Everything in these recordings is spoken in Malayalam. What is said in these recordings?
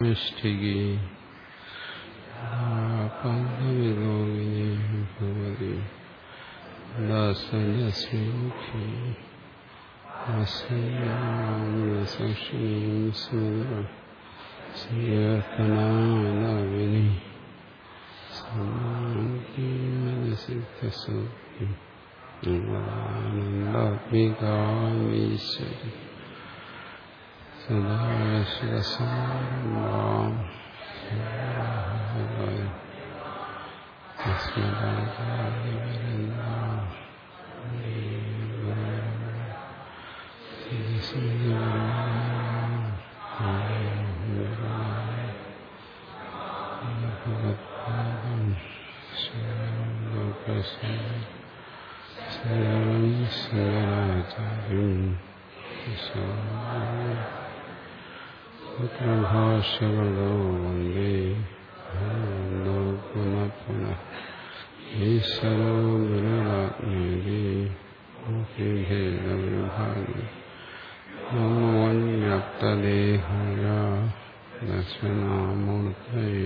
നിഷ്ഠികി പങ്കവിലോകിനി ഭവതി ദാസനസ്മുഖി സംക്ഷണീം സ്മൃത സങ്കീർത്തനാവിനി സമാധിമനസിദ്ധസുഖി ആനന്ദാത്മികാമീശ്വരി സദാശിവസമാരംഭാം ഭാഷ്യകളോ വന്ദേ പുനഃ പുനഃ ഈശ്വരോ ഗുരുരാത്മേരി ഭേദവിഭാഗി നമോന്യക്തദേഹായ ദക്ഷിണാമൂർത്തയേ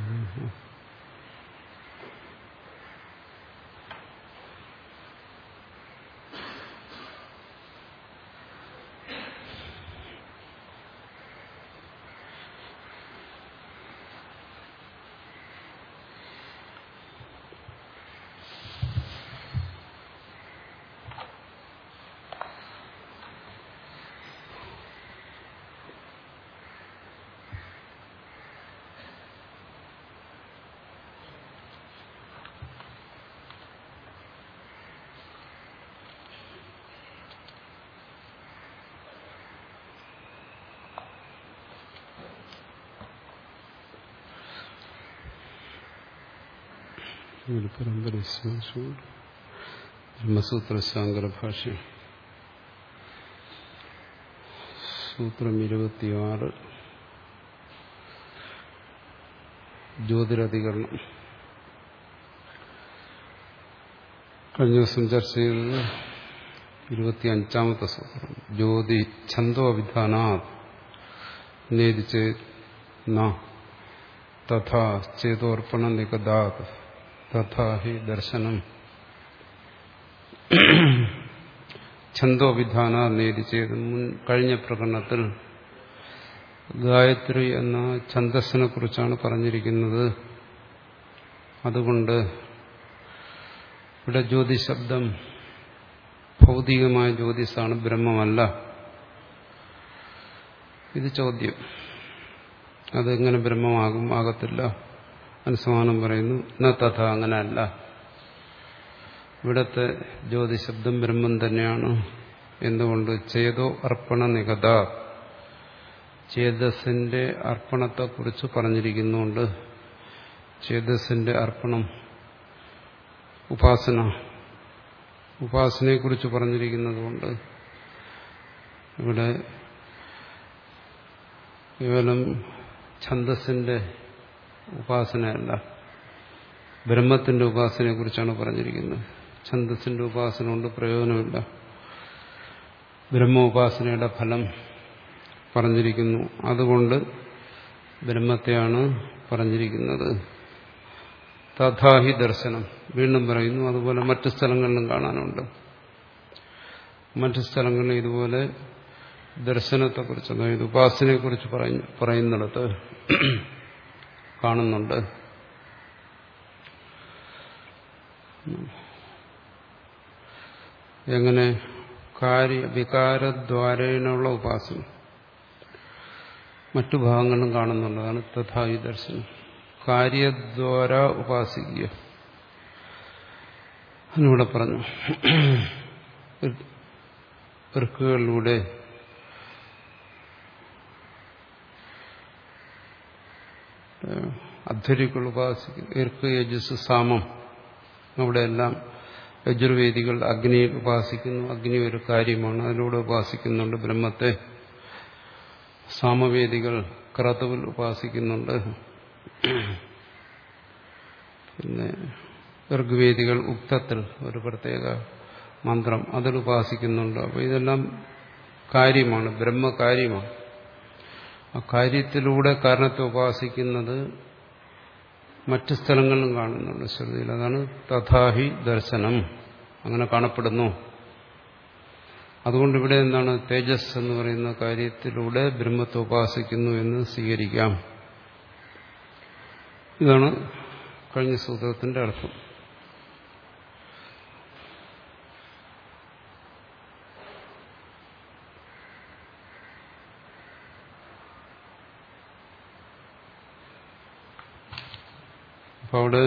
പരമ്പര ബ്രഹ്മസൂത്ര ശാങ്കര ഭാഷ്യം സൂത്രം ഇരുപത്തിയാറ് ജ്യോതിരധികരണം കഴിഞ്ഞ ദിവസം ചർച്ച ചെയ്തത് ഇരുപത്തിയഞ്ചാമത്തെ സൂത്രം ജ്യോതി ഛന്തോ അഭിധാനാത് നേരിച്ച് തഥാ ചേതോർപ്പണ നികദാത് തഥാ ഹി ദർശനം ഛന്തോവിധാന നേരി ചെയ്ത് മുൻ കഴിഞ്ഞ പ്രകടനത്തിൽ ഗായത്രി എന്ന ഛന്തസ്സിനെ കുറിച്ചാണ് പറഞ്ഞിരിക്കുന്നത് അതുകൊണ്ട് ഇവിടെ ജ്യോതി ശബ്ദം ഭൗതികമായ ജ്യോതിസാണ് ബ്രഹ്മമല്ല ഇത് ചോദ്യം അതെങ്ങനെ ബ്രഹ്മമാകും ആകത്തില്ല അനുസമാനം പറയുന്നു ന തഥ അങ്ങനെയല്ല ഇവിടത്തെ ജ്യോതിശബ്ദം ബ്രഹ്മം തന്നെയാണ് എന്തുകൊണ്ട് ചേതോ അർപ്പണ നികത ചേതസിന്റെ അർപ്പണത്തെക്കുറിച്ച് പറഞ്ഞിരിക്കുന്നുണ്ട് ചേതസിന്റെ അർപ്പണം ഉപാസന ഉപാസനയെക്കുറിച്ച് പറഞ്ഞിരിക്കുന്നതുകൊണ്ട് ഇവിടെ കേവലം ഛന്തസ്സിന്റെ ഉപാസനയല്ല ബ്രഹ്മത്തിന്റെ ഉപാസനയെ കുറിച്ചാണ് പറഞ്ഞിരിക്കുന്നത് ഛന്തസ്സിന്റെ ഉപാസന കൊണ്ട് പ്രയോജനമില്ല ബ്രഹ്മോപാസനയുടെ ഫലം പറഞ്ഞിരിക്കുന്നു അതുകൊണ്ട് ബ്രഹ്മത്തെയാണ് പറഞ്ഞിരിക്കുന്നത് തഥാഹി ദർശനം വീണ്ടും പറയുന്നു അതുപോലെ മറ്റു സ്ഥലങ്ങളിലും കാണാനുണ്ട് മറ്റു സ്ഥലങ്ങളിൽ ഇതുപോലെ ദർശനത്തെക്കുറിച്ച് അതായത് ഉപാസനയെക്കുറിച്ച് പറയുന്നിടത്ത് കാണുന്നുണ്ട് എങ്ങനെ കാര്യ വികാരദ്വാരേനുള്ള ഉപാസന മറ്റു ഭാഗങ്ങളിലും കാണുന്നുണ്ട് അതാണ് തഥായി ദർശനം കാര്യദ്വാര ഉപാസിക്കുക അതിലൂടെ പറഞ്ഞു വൃക്കുകളിലൂടെ അധ്വരികൾ ഉപാസിക്കും ഇർക്ക് യജസ് സാമം അവിടെയെല്ലാം യജുർവേദികൾ അഗ്നിയെ ഉപാസിക്കുന്നു അഗ്നി ഒരു കാര്യമാണ് അതിലൂടെ ഉപാസിക്കുന്നുണ്ട് ബ്രഹ്മത്തെ സാമവേദികൾ ക്രതുവിൽ ഉപാസിക്കുന്നുണ്ട് പിന്നെ ഋഗ്വേദികൾ ഉക്തത്തിൽ ഒരു പ്രത്യേക മന്ത്രം അതിൽ ഉപാസിക്കുന്നുണ്ട് അപ്പോൾ ഇതെല്ലാം കാര്യമാണ് ബ്രഹ്മകാര്യമാണ് ആ കാര്യത്തിലൂടെ കാരണത്തെ ഉപാസിക്കുന്നത് മറ്റു സ്ഥലങ്ങളിലും കാണുന്നുണ്ട് ശ്രുതിയിൽ അതാണ് തഥാഹി ദർശനം അങ്ങനെ കാണപ്പെടുന്നു അതുകൊണ്ട് ഇവിടെ എന്താണ് തേജസ് എന്ന് പറയുന്ന കാര്യത്തിലൂടെ ബ്രഹ്മത്തെ ഉപാസിക്കുന്നു എന്ന് സ്വീകരിക്കാം ഇതാണ് കഴിഞ്ഞ സൂത്രത്തിന്റെ അർത്ഥം അപ്പൊ അവിടെ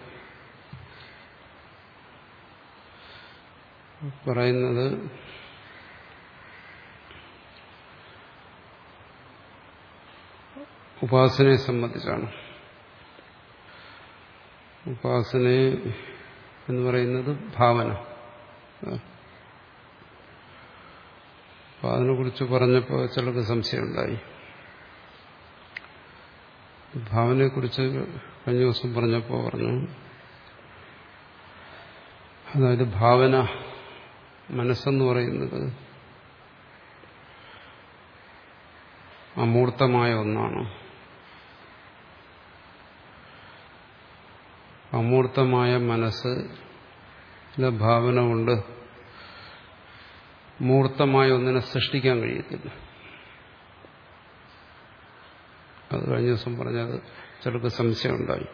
പറയുന്നത് ഉപാസനയെ സംബന്ധിച്ചാണ് ഉപാസന എന്ന് പറയുന്നത് ഭാവന അപ്പൊ അതിനെക്കുറിച്ച് പറഞ്ഞപ്പോൾ ചിലർക്ക് സംശയമുണ്ടായി ഭാവനയെക്കുറിച്ച് കഴിഞ്ഞ ദിവസം പറഞ്ഞപ്പോൾ പറഞ്ഞു അതായത് ഭാവന മനസ്സെന്ന് പറയുന്നത് അമൂർത്തമായ ഒന്നാണ് അമൂർത്തമായ മനസ്സ് ഭാവന കൊണ്ട് മൂർത്തമായ ഒന്നിനെ സൃഷ്ടിക്കാൻ കഴിയത്തില്ല അത് കഴിഞ്ഞ ദിവസം പറഞ്ഞത് ചിലർക്ക് സംശയമുണ്ടായി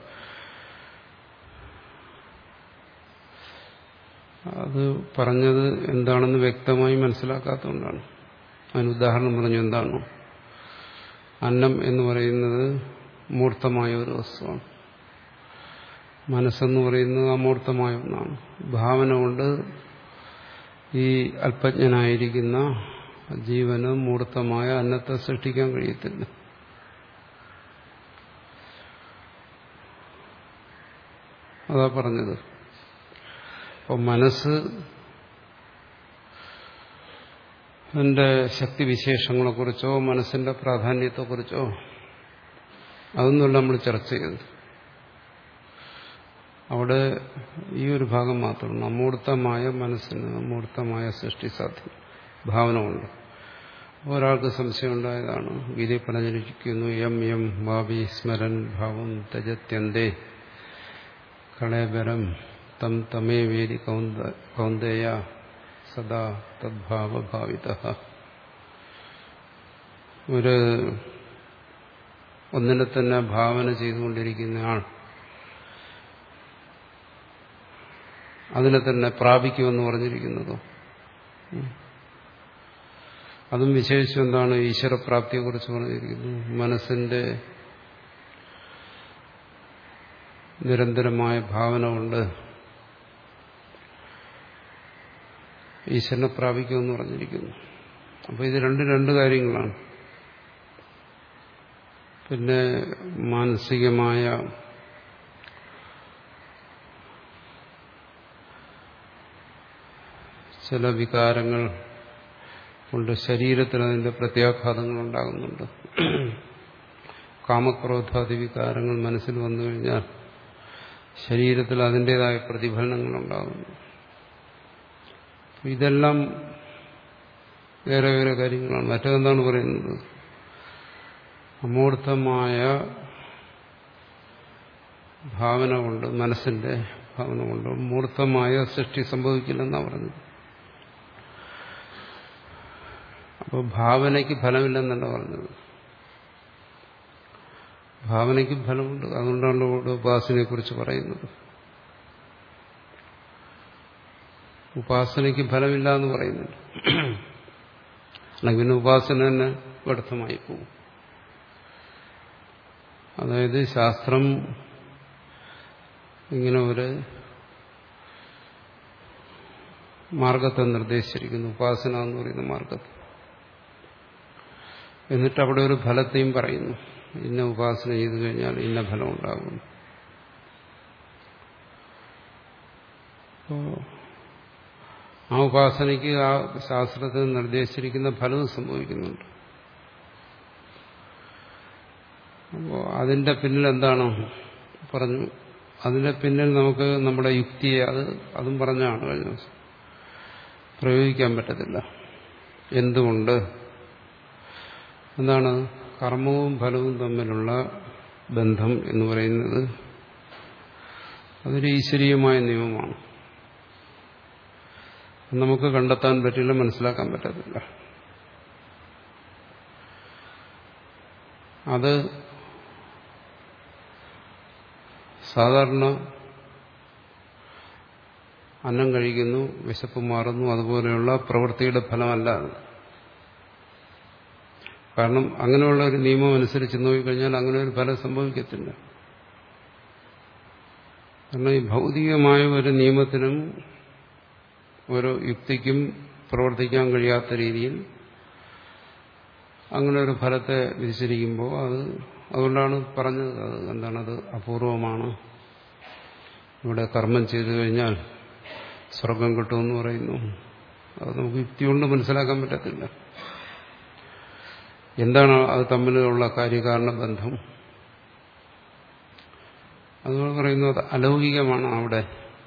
അത് പറഞ്ഞത് എന്താണെന്ന് വ്യക്തമായി മനസ്സിലാക്കാത്തതുകൊണ്ടാണ് അതിന് ഉദാഹരണം പറഞ്ഞു എന്താണോ അന്നം എന്ന് പറയുന്നത് മൂർത്തമായ ഒരു വസ്തുവാണ് മനസ്സെന്ന് പറയുന്നത് അമൂർത്തമായ ഒന്നാണ് ഭാവന കൊണ്ട് ഈ അല്പജ്ഞനായിരിക്കുന്ന ജീവന് മൂർത്തമായ അന്നത്തെ സൃഷ്ടിക്കാൻ കഴിയത്തില്ല അതാ പറഞ്ഞത് അപ്പോൾ മനസ്സ് അതിൻ്റെ ശക്തിവിശേഷങ്ങളെക്കുറിച്ചോ മനസ്സിന്റെ പ്രാധാന്യത്തെക്കുറിച്ചോ അതൊന്നുമല്ല നമ്മൾ ചർച്ച ചെയ്തത് അവിടെ ഈ ഒരു ഭാഗം മാത്രമാണ് അമൂർത്തമായ മനസ്സിന് അമൂർത്തമായ സൃഷ്ടി സാധ്യം ഭാവന കൊണ്ട് ഒരാൾക്ക് സംശയം ഉണ്ടായതാണ് ഗീതയിൽ പറഞ്ഞിരിക്കുന്നു എം എം ഭാവി സ്മരൻ ഭാവം തജത്യന്തേ കളയബരം തം തമേ വേദി കൗന്ദേയ സദാ തദ്ഭാവഭാവിത ഒരു ഒന്നിനെ തന്നെ ഭാവന ചെയ്തുകൊണ്ടിരിക്കുന്ന ആൾ അതിനെ തന്നെ പ്രാപിക്കുമെന്ന് പറഞ്ഞിരിക്കുന്നതോ അതും വിശേഷിച്ചും എന്താണ് ഈശ്വരപ്രാപ്തിയെക്കുറിച്ച് പറഞ്ഞിരിക്കുന്നു മനസ്സിന്റെ നിരന്തരമായ ഭാവന കൊണ്ട് ഈശ്വരനെ പ്രാപിക്കുമെന്ന് പറഞ്ഞിരിക്കുന്നു അപ്പോൾ ഇത് രണ്ട് രണ്ട് കാര്യങ്ങളാണ് പിന്നെ മാനസികമായ ചില വികാരങ്ങൾ കൊണ്ട് ശരീരത്തിന് അതിന്റെ പ്രത്യാഘാതങ്ങൾ ഉണ്ടാകുന്നുണ്ട് കാമക്രോധാദി വികാരങ്ങൾ മനസ്സിൽ വന്നു കഴിഞ്ഞാൽ ശരീരത്തിൽ അതിൻ്റെതായ പ്രതിഫലനങ്ങൾ ഉണ്ടാകുന്നു ഇതെല്ലാം വേറെ വേറെ കാര്യങ്ങളാണ് മറ്റെന്താണ് പറയുന്നത് അമൂർത്തമായ ഭാവന കൊണ്ട് മനസ്സിന്റെ ഭാവന കൊണ്ട് മൂർത്തമായ സൃഷ്ടി സംഭവിക്കില്ലെന്നാണ് പറഞ്ഞത് അപ്പോൾ ഭാവനയ്ക്ക് ഫലമില്ലെന്നല്ല പറഞ്ഞത് ഭാവനയ്ക്ക് ഫലമുണ്ട് അതുകൊണ്ടാണ് ഇവിടെ ഉപാസനയെ കുറിച്ച് പറയുന്നത് ഉപാസനയ്ക്ക് ഫലമില്ല എന്ന് പറയുന്നുണ്ട് അല്ലെങ്കിൽ പിന്നെ ഉപാസന തന്നെ വ്യർത്ഥമായി പോകും അതായത് ശാസ്ത്രം ഇങ്ങനെ ഒരു മാർഗത്തെ നിർദ്ദേശിച്ചിരിക്കുന്നു ഉപാസന എന്ന് പറയുന്ന മാർഗത്തെ എന്നിട്ട് അവിടെ ഒരു ഫലത്തെയും പറയുന്നു ഇന്ന ഉപാസന ചെയ്തു കഴിഞ്ഞാൽ ഇന്ന ഫലം ഉണ്ടാകും ആ ഉപാസനയ്ക്ക് ആ ശാസ്ത്രത്തിൽ നിർദ്ദേശിച്ചിരിക്കുന്ന ഫലവും സംഭവിക്കുന്നുണ്ട് അപ്പോൾ അതിന്റെ പിന്നിൽ എന്താണ് പറഞ്ഞു അതിന്റെ പിന്നിൽ നമുക്ക് നമ്മുടെ യുക്തിയെ അത് അതും പറഞ്ഞാണ് കഴിഞ്ഞ ദിവസം പ്രയോഗിക്കാൻ പറ്റത്തില്ല എന്തുകൊണ്ട് എന്താണ് കർമ്മവും ഫലവും തമ്മിലുള്ള ബന്ധം എന്ന് പറയുന്നത് അതൊരു ഈശ്വരീയമായ നിയമമാണ് നമുക്ക് കണ്ടെത്താൻ പറ്റില്ല മനസ്സിലാക്കാൻ പറ്റത്തില്ല അത് സാധാരണ അന്നം കഴിക്കുന്നു വിശപ്പ് മാറുന്നു അതുപോലെയുള്ള പ്രവൃത്തിയുടെ ഫലമല്ല അത് കാരണം അങ്ങനെയുള്ള ഒരു നിയമം അനുസരിച്ച് നോക്കിക്കഴിഞ്ഞാൽ അങ്ങനെ ഒരു ഫലം സംഭവിക്കത്തില്ല കാരണം ഈ ഭൗതികമായ ഒരു നിയമത്തിനും ഓരോ യുക്തിക്കും പ്രവർത്തിക്കാൻ കഴിയാത്ത രീതിയിൽ അങ്ങനെ ഒരു ഫലത്തെ വിധിച്ചിരിക്കുമ്പോൾ അത് അതുകൊണ്ടാണ് പറഞ്ഞത് അത് എന്താണത് അപൂർവമാണ് ഇവിടെ കർമ്മം ചെയ്തു കഴിഞ്ഞാൽ സ്വർഗം കിട്ടുമെന്ന് പറയുന്നു അത് നമുക്ക് യുക്തി കൊണ്ട് മനസ്സിലാക്കാൻ പറ്റത്തില്ല എന്താണ് അത് തമ്മിലുള്ള കാര്യകാരണ ബന്ധം അതുകൊണ്ട് പറയുന്നത് അലൗകികമാണ് അവിടെ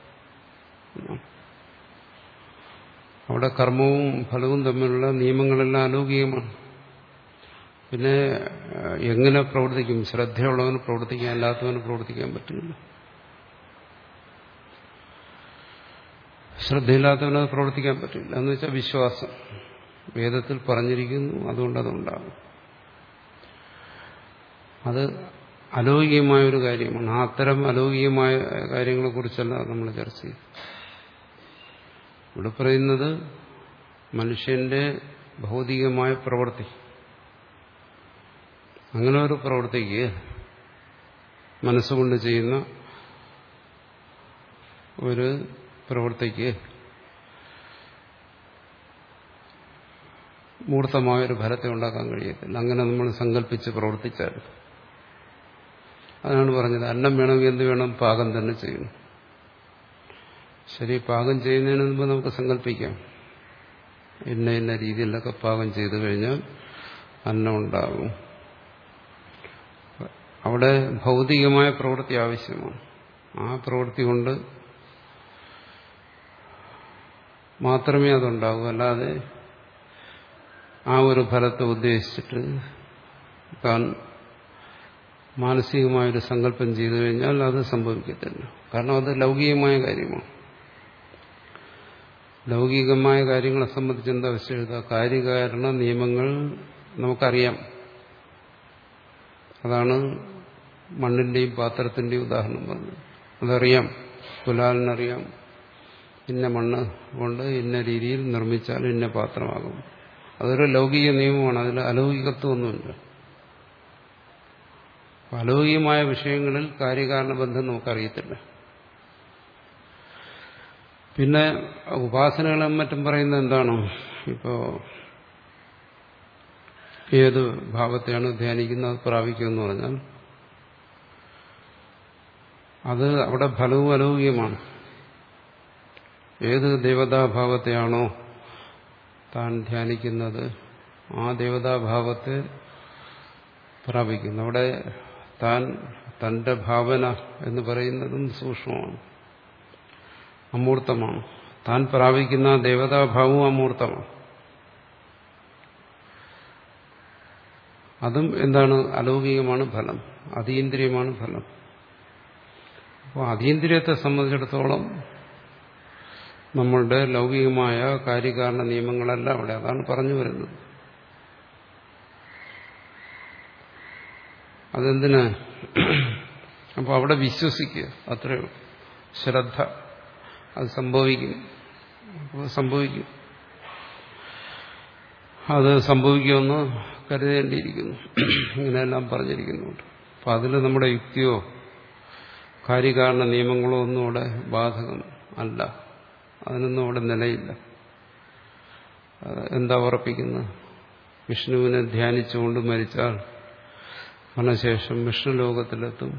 അവിടെ കർമ്മവും ഫലവും തമ്മിലുള്ള നിയമങ്ങളെല്ലാം അലൗകികമാണ് പിന്നെ എങ്ങനെ പ്രവർത്തിക്കും ശ്രദ്ധയുള്ളവന് പ്രവർത്തിക്കാൻ അല്ലാത്തവന് പ്രവർത്തിക്കാൻ പറ്റില്ല ശ്രദ്ധയില്ലാത്തവന് അത് പ്രവർത്തിക്കാൻ പറ്റില്ല എന്ന് വെച്ചാൽ വിശ്വാസം വേദത്തിൽ പറഞ്ഞിരിക്കുന്നു അതുകൊണ്ട് അതുണ്ടാകും അത് അലൗകികമായ ഒരു കാര്യമാണ് ആ അത്തരം അലൗകികമായ കാര്യങ്ങളെക്കുറിച്ചല്ല നമ്മൾ ചർച്ച ചെയ്തു ഇവിടെ പറയുന്നത് മനുഷ്യന്റെ ഭൗതികമായ പ്രവൃത്തി അങ്ങനെ ഒരു പ്രവൃത്തിക്ക് മനസ്സുകൊണ്ട് ചെയ്യുന്ന ഒരു പ്രവൃത്തിക്ക് മൂർത്തമായൊരു ഫലത്തെ ഉണ്ടാക്കാൻ കഴിയത്തില്ല അങ്ങനെ നമ്മൾ സങ്കല്പിച്ച് പ്രവർത്തിച്ചാൽ അതാണ് പറഞ്ഞത് അന്നം വേണമെങ്കിൽ എന്ത് വേണം പാകം തന്നെ ചെയ്യണം ശരി പാകം ചെയ്യുന്നതിന് മുമ്പ് നമുക്ക് സങ്കല്പിക്കാം ഇന്ന ഇന്ന രീതിയിലൊക്കെ പാകം ചെയ്തു കഴിഞ്ഞാൽ അന്നം ഉണ്ടാകും അവിടെ ഭൗതികമായ പ്രവൃത്തി ആവശ്യമാണ് ആ പ്രവൃത്തി കൊണ്ട് മാത്രമേ അതുണ്ടാകൂ അല്ലാതെ ആ ഒരു ഫലത്തെ ഉദ്ദേശിച്ചിട്ട് താൻ മാനസികമായൊരു സങ്കല്പം ചെയ്തു കഴിഞ്ഞാൽ അത് സംഭവിക്കത്തില്ല കാരണം അത് ലൗകികമായ കാര്യമാണ് ലൗകികമായ കാര്യങ്ങളെ സംബന്ധിച്ച് എന്താ വിശേഷത കാര്യകാരണ നിയമങ്ങൾ നമുക്കറിയാം അതാണ് മണ്ണിന്റെയും പാത്രത്തിന്റെയും ഉദാഹരണം പറഞ്ഞത് അതറിയാം കുലാലിനറിയാം ഇന്ന മണ്ണ് കൊണ്ട് ഇന്ന രീതിയിൽ നിർമ്മിച്ചാൽ ഇന്ന പാത്രമാകും അതൊരു ലൗകിക നിയമമാണ് അതിൽ അലൗകികത്വമൊന്നുമില്ല അലൗകികമായ വിഷയങ്ങളിൽ കാര്യകാരണ ബന്ധം നമുക്കറിയത്തില്ല പിന്നെ ഉപാസനകളും മറ്റും പറയുന്നത് എന്താണ് ഇപ്പോ ഏത് ഭാവത്തെയാണ് ധ്യാനിക്കുന്നത് പ്രാപിക്കുമെന്ന് പറഞ്ഞാൽ അത് അവിടെ ഫലവും അലൗകികമാണ് ഏത് ദേവതാഭാവത്തെയാണോ താൻ ധ്യാനിക്കുന്നത് ആ ദേവതാഭാവത്തെ പ്രാപിക്കുന്നു അവിടെ താൻ തന്റെ ഭാവന എന്ന് പറയുന്നതും സൂക്ഷ്മമാണ് അമൂർത്തമാണ് താൻ പ്രാപിക്കുന്ന ദേവതാഭാവവും അമൂർത്തമാണ് അതും എന്താണ് അലൗകികമാണ് ഫലം അതീന്ദ്രിയമാണ് ഫലം അപ്പോൾ അതീന്ദ്രിയത്തെ സംബന്ധിച്ചിടത്തോളം നമ്മളുടെ ലൗകികമായ കാര്യകാരണ നിയമങ്ങളല്ല അവിടെ അതാണ് പറഞ്ഞു വരുന്നത് അതെന്തിന് അപ്പോൾ അവിടെ വിശ്വസിക്കുക അത്രയോ ശ്രദ്ധ അത് സംഭവിക്കും അപ്പോൾ സംഭവിക്കും അത് സംഭവിക്കുമെന്ന് കരുതേണ്ടിയിരിക്കുന്നു ഇങ്ങനെയെല്ലാം പറഞ്ഞിരിക്കുന്നുണ്ട് അപ്പം അതിൽ നമ്മുടെ യുക്തിയോ കാര്യകാരണ നിയമങ്ങളോ ഒന്നും അവിടെ ബാധകം അല്ല അതിനൊന്നും അവിടെ നിലയില്ല എന്താ ഉറപ്പിക്കുന്നത് വിഷ്ണുവിനെ ധ്യാനിച്ചുകൊണ്ട് മരിച്ചാൽ മരണശേഷം വിഷ്ണു ലോകത്തിലെത്തും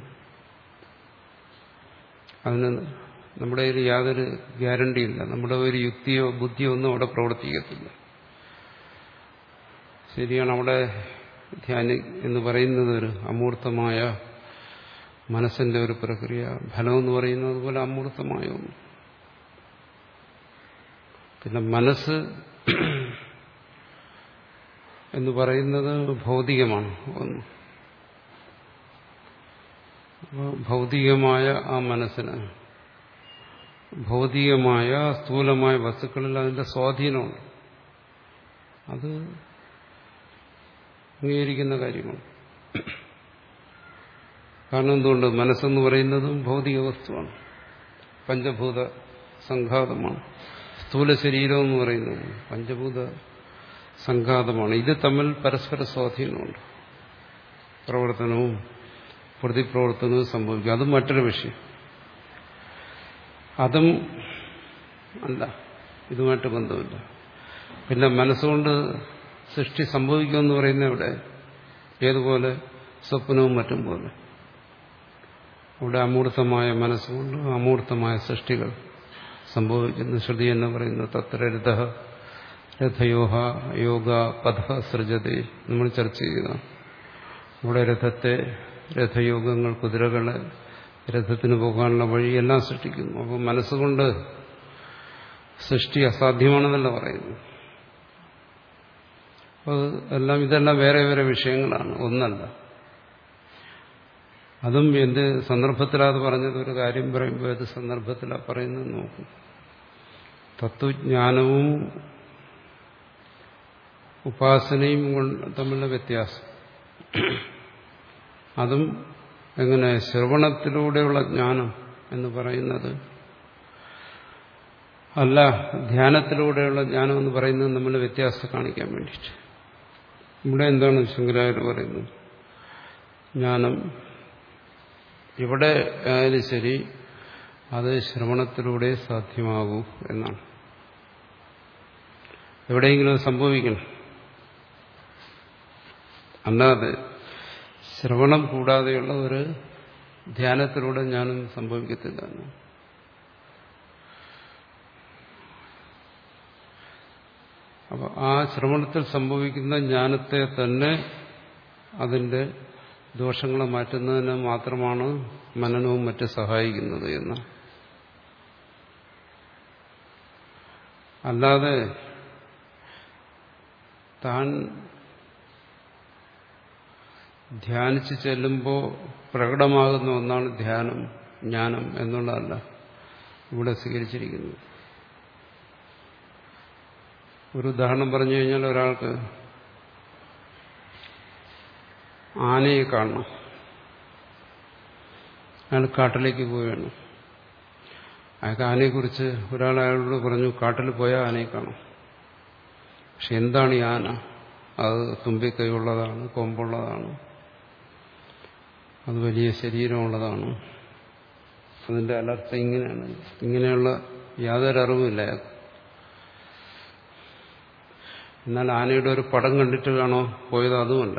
അതിന് നമ്മുടെ കയ്യിൽ യാതൊരു ഗ്യാരണ്ടിയില്ല നമ്മുടെ ഒരു യുക്തിയോ ബുദ്ധിയോ ഒന്നും അവിടെ പ്രവർത്തിക്കത്തില്ല ശരിയാണ് അവിടെ ധ്യാനി എന്ന് പറയുന്നത് ഒരു അമൂർത്തമായ മനസ്സിന്റെ ഒരു പ്രക്രിയ ഫലം എന്ന് പറയുന്നത് പോലെ അമൂർത്തമായ ഒന്ന് പിന്നെ മനസ്സ് എന്ന് പറയുന്നത് ഭൗതികമാണ് ഒന്ന് അപ്പോൾ ഭൗതികമായ ആ മനസ്സിന് ഭൗതികമായ സ്ഥൂലമായ വസ്തുക്കളിൽ അതിന്റെ സ്വാധീനമുണ്ട് അത് അംഗീകരിക്കുന്ന കാര്യമാണ് കാരണം എന്തുകൊണ്ട് മനസ്സെന്ന് പറയുന്നതും ഭൗതിക വസ്തുവാണ് പഞ്ചഭൂത സംഘാതമാണ് സ്ഥൂല ശരീരം എന്ന് പറയുന്നത് പഞ്ചഭൂത സംഘാതമാണ് ഇത് തമ്മിൽ പരസ്പര സ്വാധീനമുണ്ട് പ്രവർത്തനവും പ്രതിപ്രവർത്തനവും സംഭവിക്കും അതും മറ്റൊരു വിഷയം അതും അല്ല ഇതുമായിട്ട് ബന്ധമില്ല പിന്നെ മനസ്സുകൊണ്ട് സൃഷ്ടി സംഭവിക്കുമെന്ന് പറയുന്നത് ഇവിടെ ഏതുപോലെ സ്വപ്നവും മറ്റും പോലെ അവിടെ അമൂർത്തമായ മനസ്സുകൊണ്ട് അമൂർത്തമായ സൃഷ്ടികൾ സംഭവിക്കുന്നു ശ്രുതി എന്ന് പറയുന്നത് തത്ര രഥ രഥയോഹ യോഗ പഥ സൃജതേ നമ്മൾ ചർച്ച ചെയ്ത ഇവിടെ രഥത്തെ രഥയോഗങ്ങൾ കുതിരകളെ രഥത്തിന് പോകാനുള്ള വഴി എല്ലാം സൃഷ്ടിക്കുന്നു അപ്പോൾ മനസ്സുകൊണ്ട് സൃഷ്ടി അസാധ്യമാണെന്നല്ല പറയുന്നു അപ്പോൾ എല്ലാം ഇതെല്ലാം വേറെ വേറെ വിഷയങ്ങളാണ് ഒന്നല്ല അതും എന്ത് സന്ദർഭത്തിലാത് പറഞ്ഞത് ഒരു കാര്യം പറയുമ്പോൾ ഏത് സന്ദർഭത്തിലാണ് പറയുന്നത് നോക്കും തത്വജ്ഞാനവും ഉപാസനയും തമ്മിലുള്ള വ്യത്യാസം അതും എങ്ങനെ ശ്രവണത്തിലൂടെയുള്ള ജ്ഞാനം എന്ന് പറയുന്നത് അല്ല ധ്യാനത്തിലൂടെയുള്ള ജ്ഞാനം എന്ന് പറയുന്നത് നമ്മൾ വ്യത്യാസം കാണിക്കാൻ വേണ്ടിയിട്ട് ഇവിടെ എന്താണ് ശങ്കരാചാര്യ പറയുന്നത് ജ്ഞാനം ഇവിടെ ആയാലും ശരി അത് ശ്രവണത്തിലൂടെ സാധ്യമാകൂ എന്നാണ് എവിടെയെങ്കിലും സംഭവിക്കണം അല്ലാതെ ശ്രവണം കൂടാതെയുള്ള ഒരു ധ്യാനത്തിലൂടെ ജ്ഞാനം സംഭവിക്കത്തില്ല അപ്പോൾ ആ ശ്രവണത്തിൽ സംഭവിക്കുന്ന ജ്ഞാനത്തെ തന്നെ അതിന്റെ ദോഷങ്ങളെ മാറ്റുന്നതിന് മാത്രമാണ് മനനവും മറ്റ് സഹായിക്കുന്നത് എന്ന് അല്ലാതെ താൻ ധ്യാനിച്ച് ചെല്ലുമ്പോൾ പ്രകടമാകുന്ന ഒന്നാണ് ധ്യാനം ജ്ഞാനം എന്നുള്ളതല്ല ഇവിടെ സ്വീകരിച്ചിരിക്കുന്നത് ഒരു ഉദാഹരണം പറഞ്ഞു കഴിഞ്ഞാൽ ഒരാൾക്ക് ആനയെ കാണണം അയാൾ കാട്ടിലേക്ക് പോവുകയാണ് അയാൾക്ക് ആനയെക്കുറിച്ച് ഒരാൾ അയാളോട് പറഞ്ഞു കാട്ടിൽ പോയാൽ ആനയെ കാണും പക്ഷെ എന്താണ് ഈ ആന അത് തുമ്പിക്കൈയുള്ളതാണ് കൊമ്പുള്ളതാണ് അത് വലിയ ശരീരമുള്ളതാണ് അതിന്റെ അലർച്ച ഇങ്ങനെയാണ് ഇങ്ങനെയുള്ള യാതൊരു അറിവുമില്ല അയാൾക്ക് എന്നാൽ ആനയുടെ ഒരു പടം കണ്ടിട്ട് കാണോ പോയത് അതുമല്ല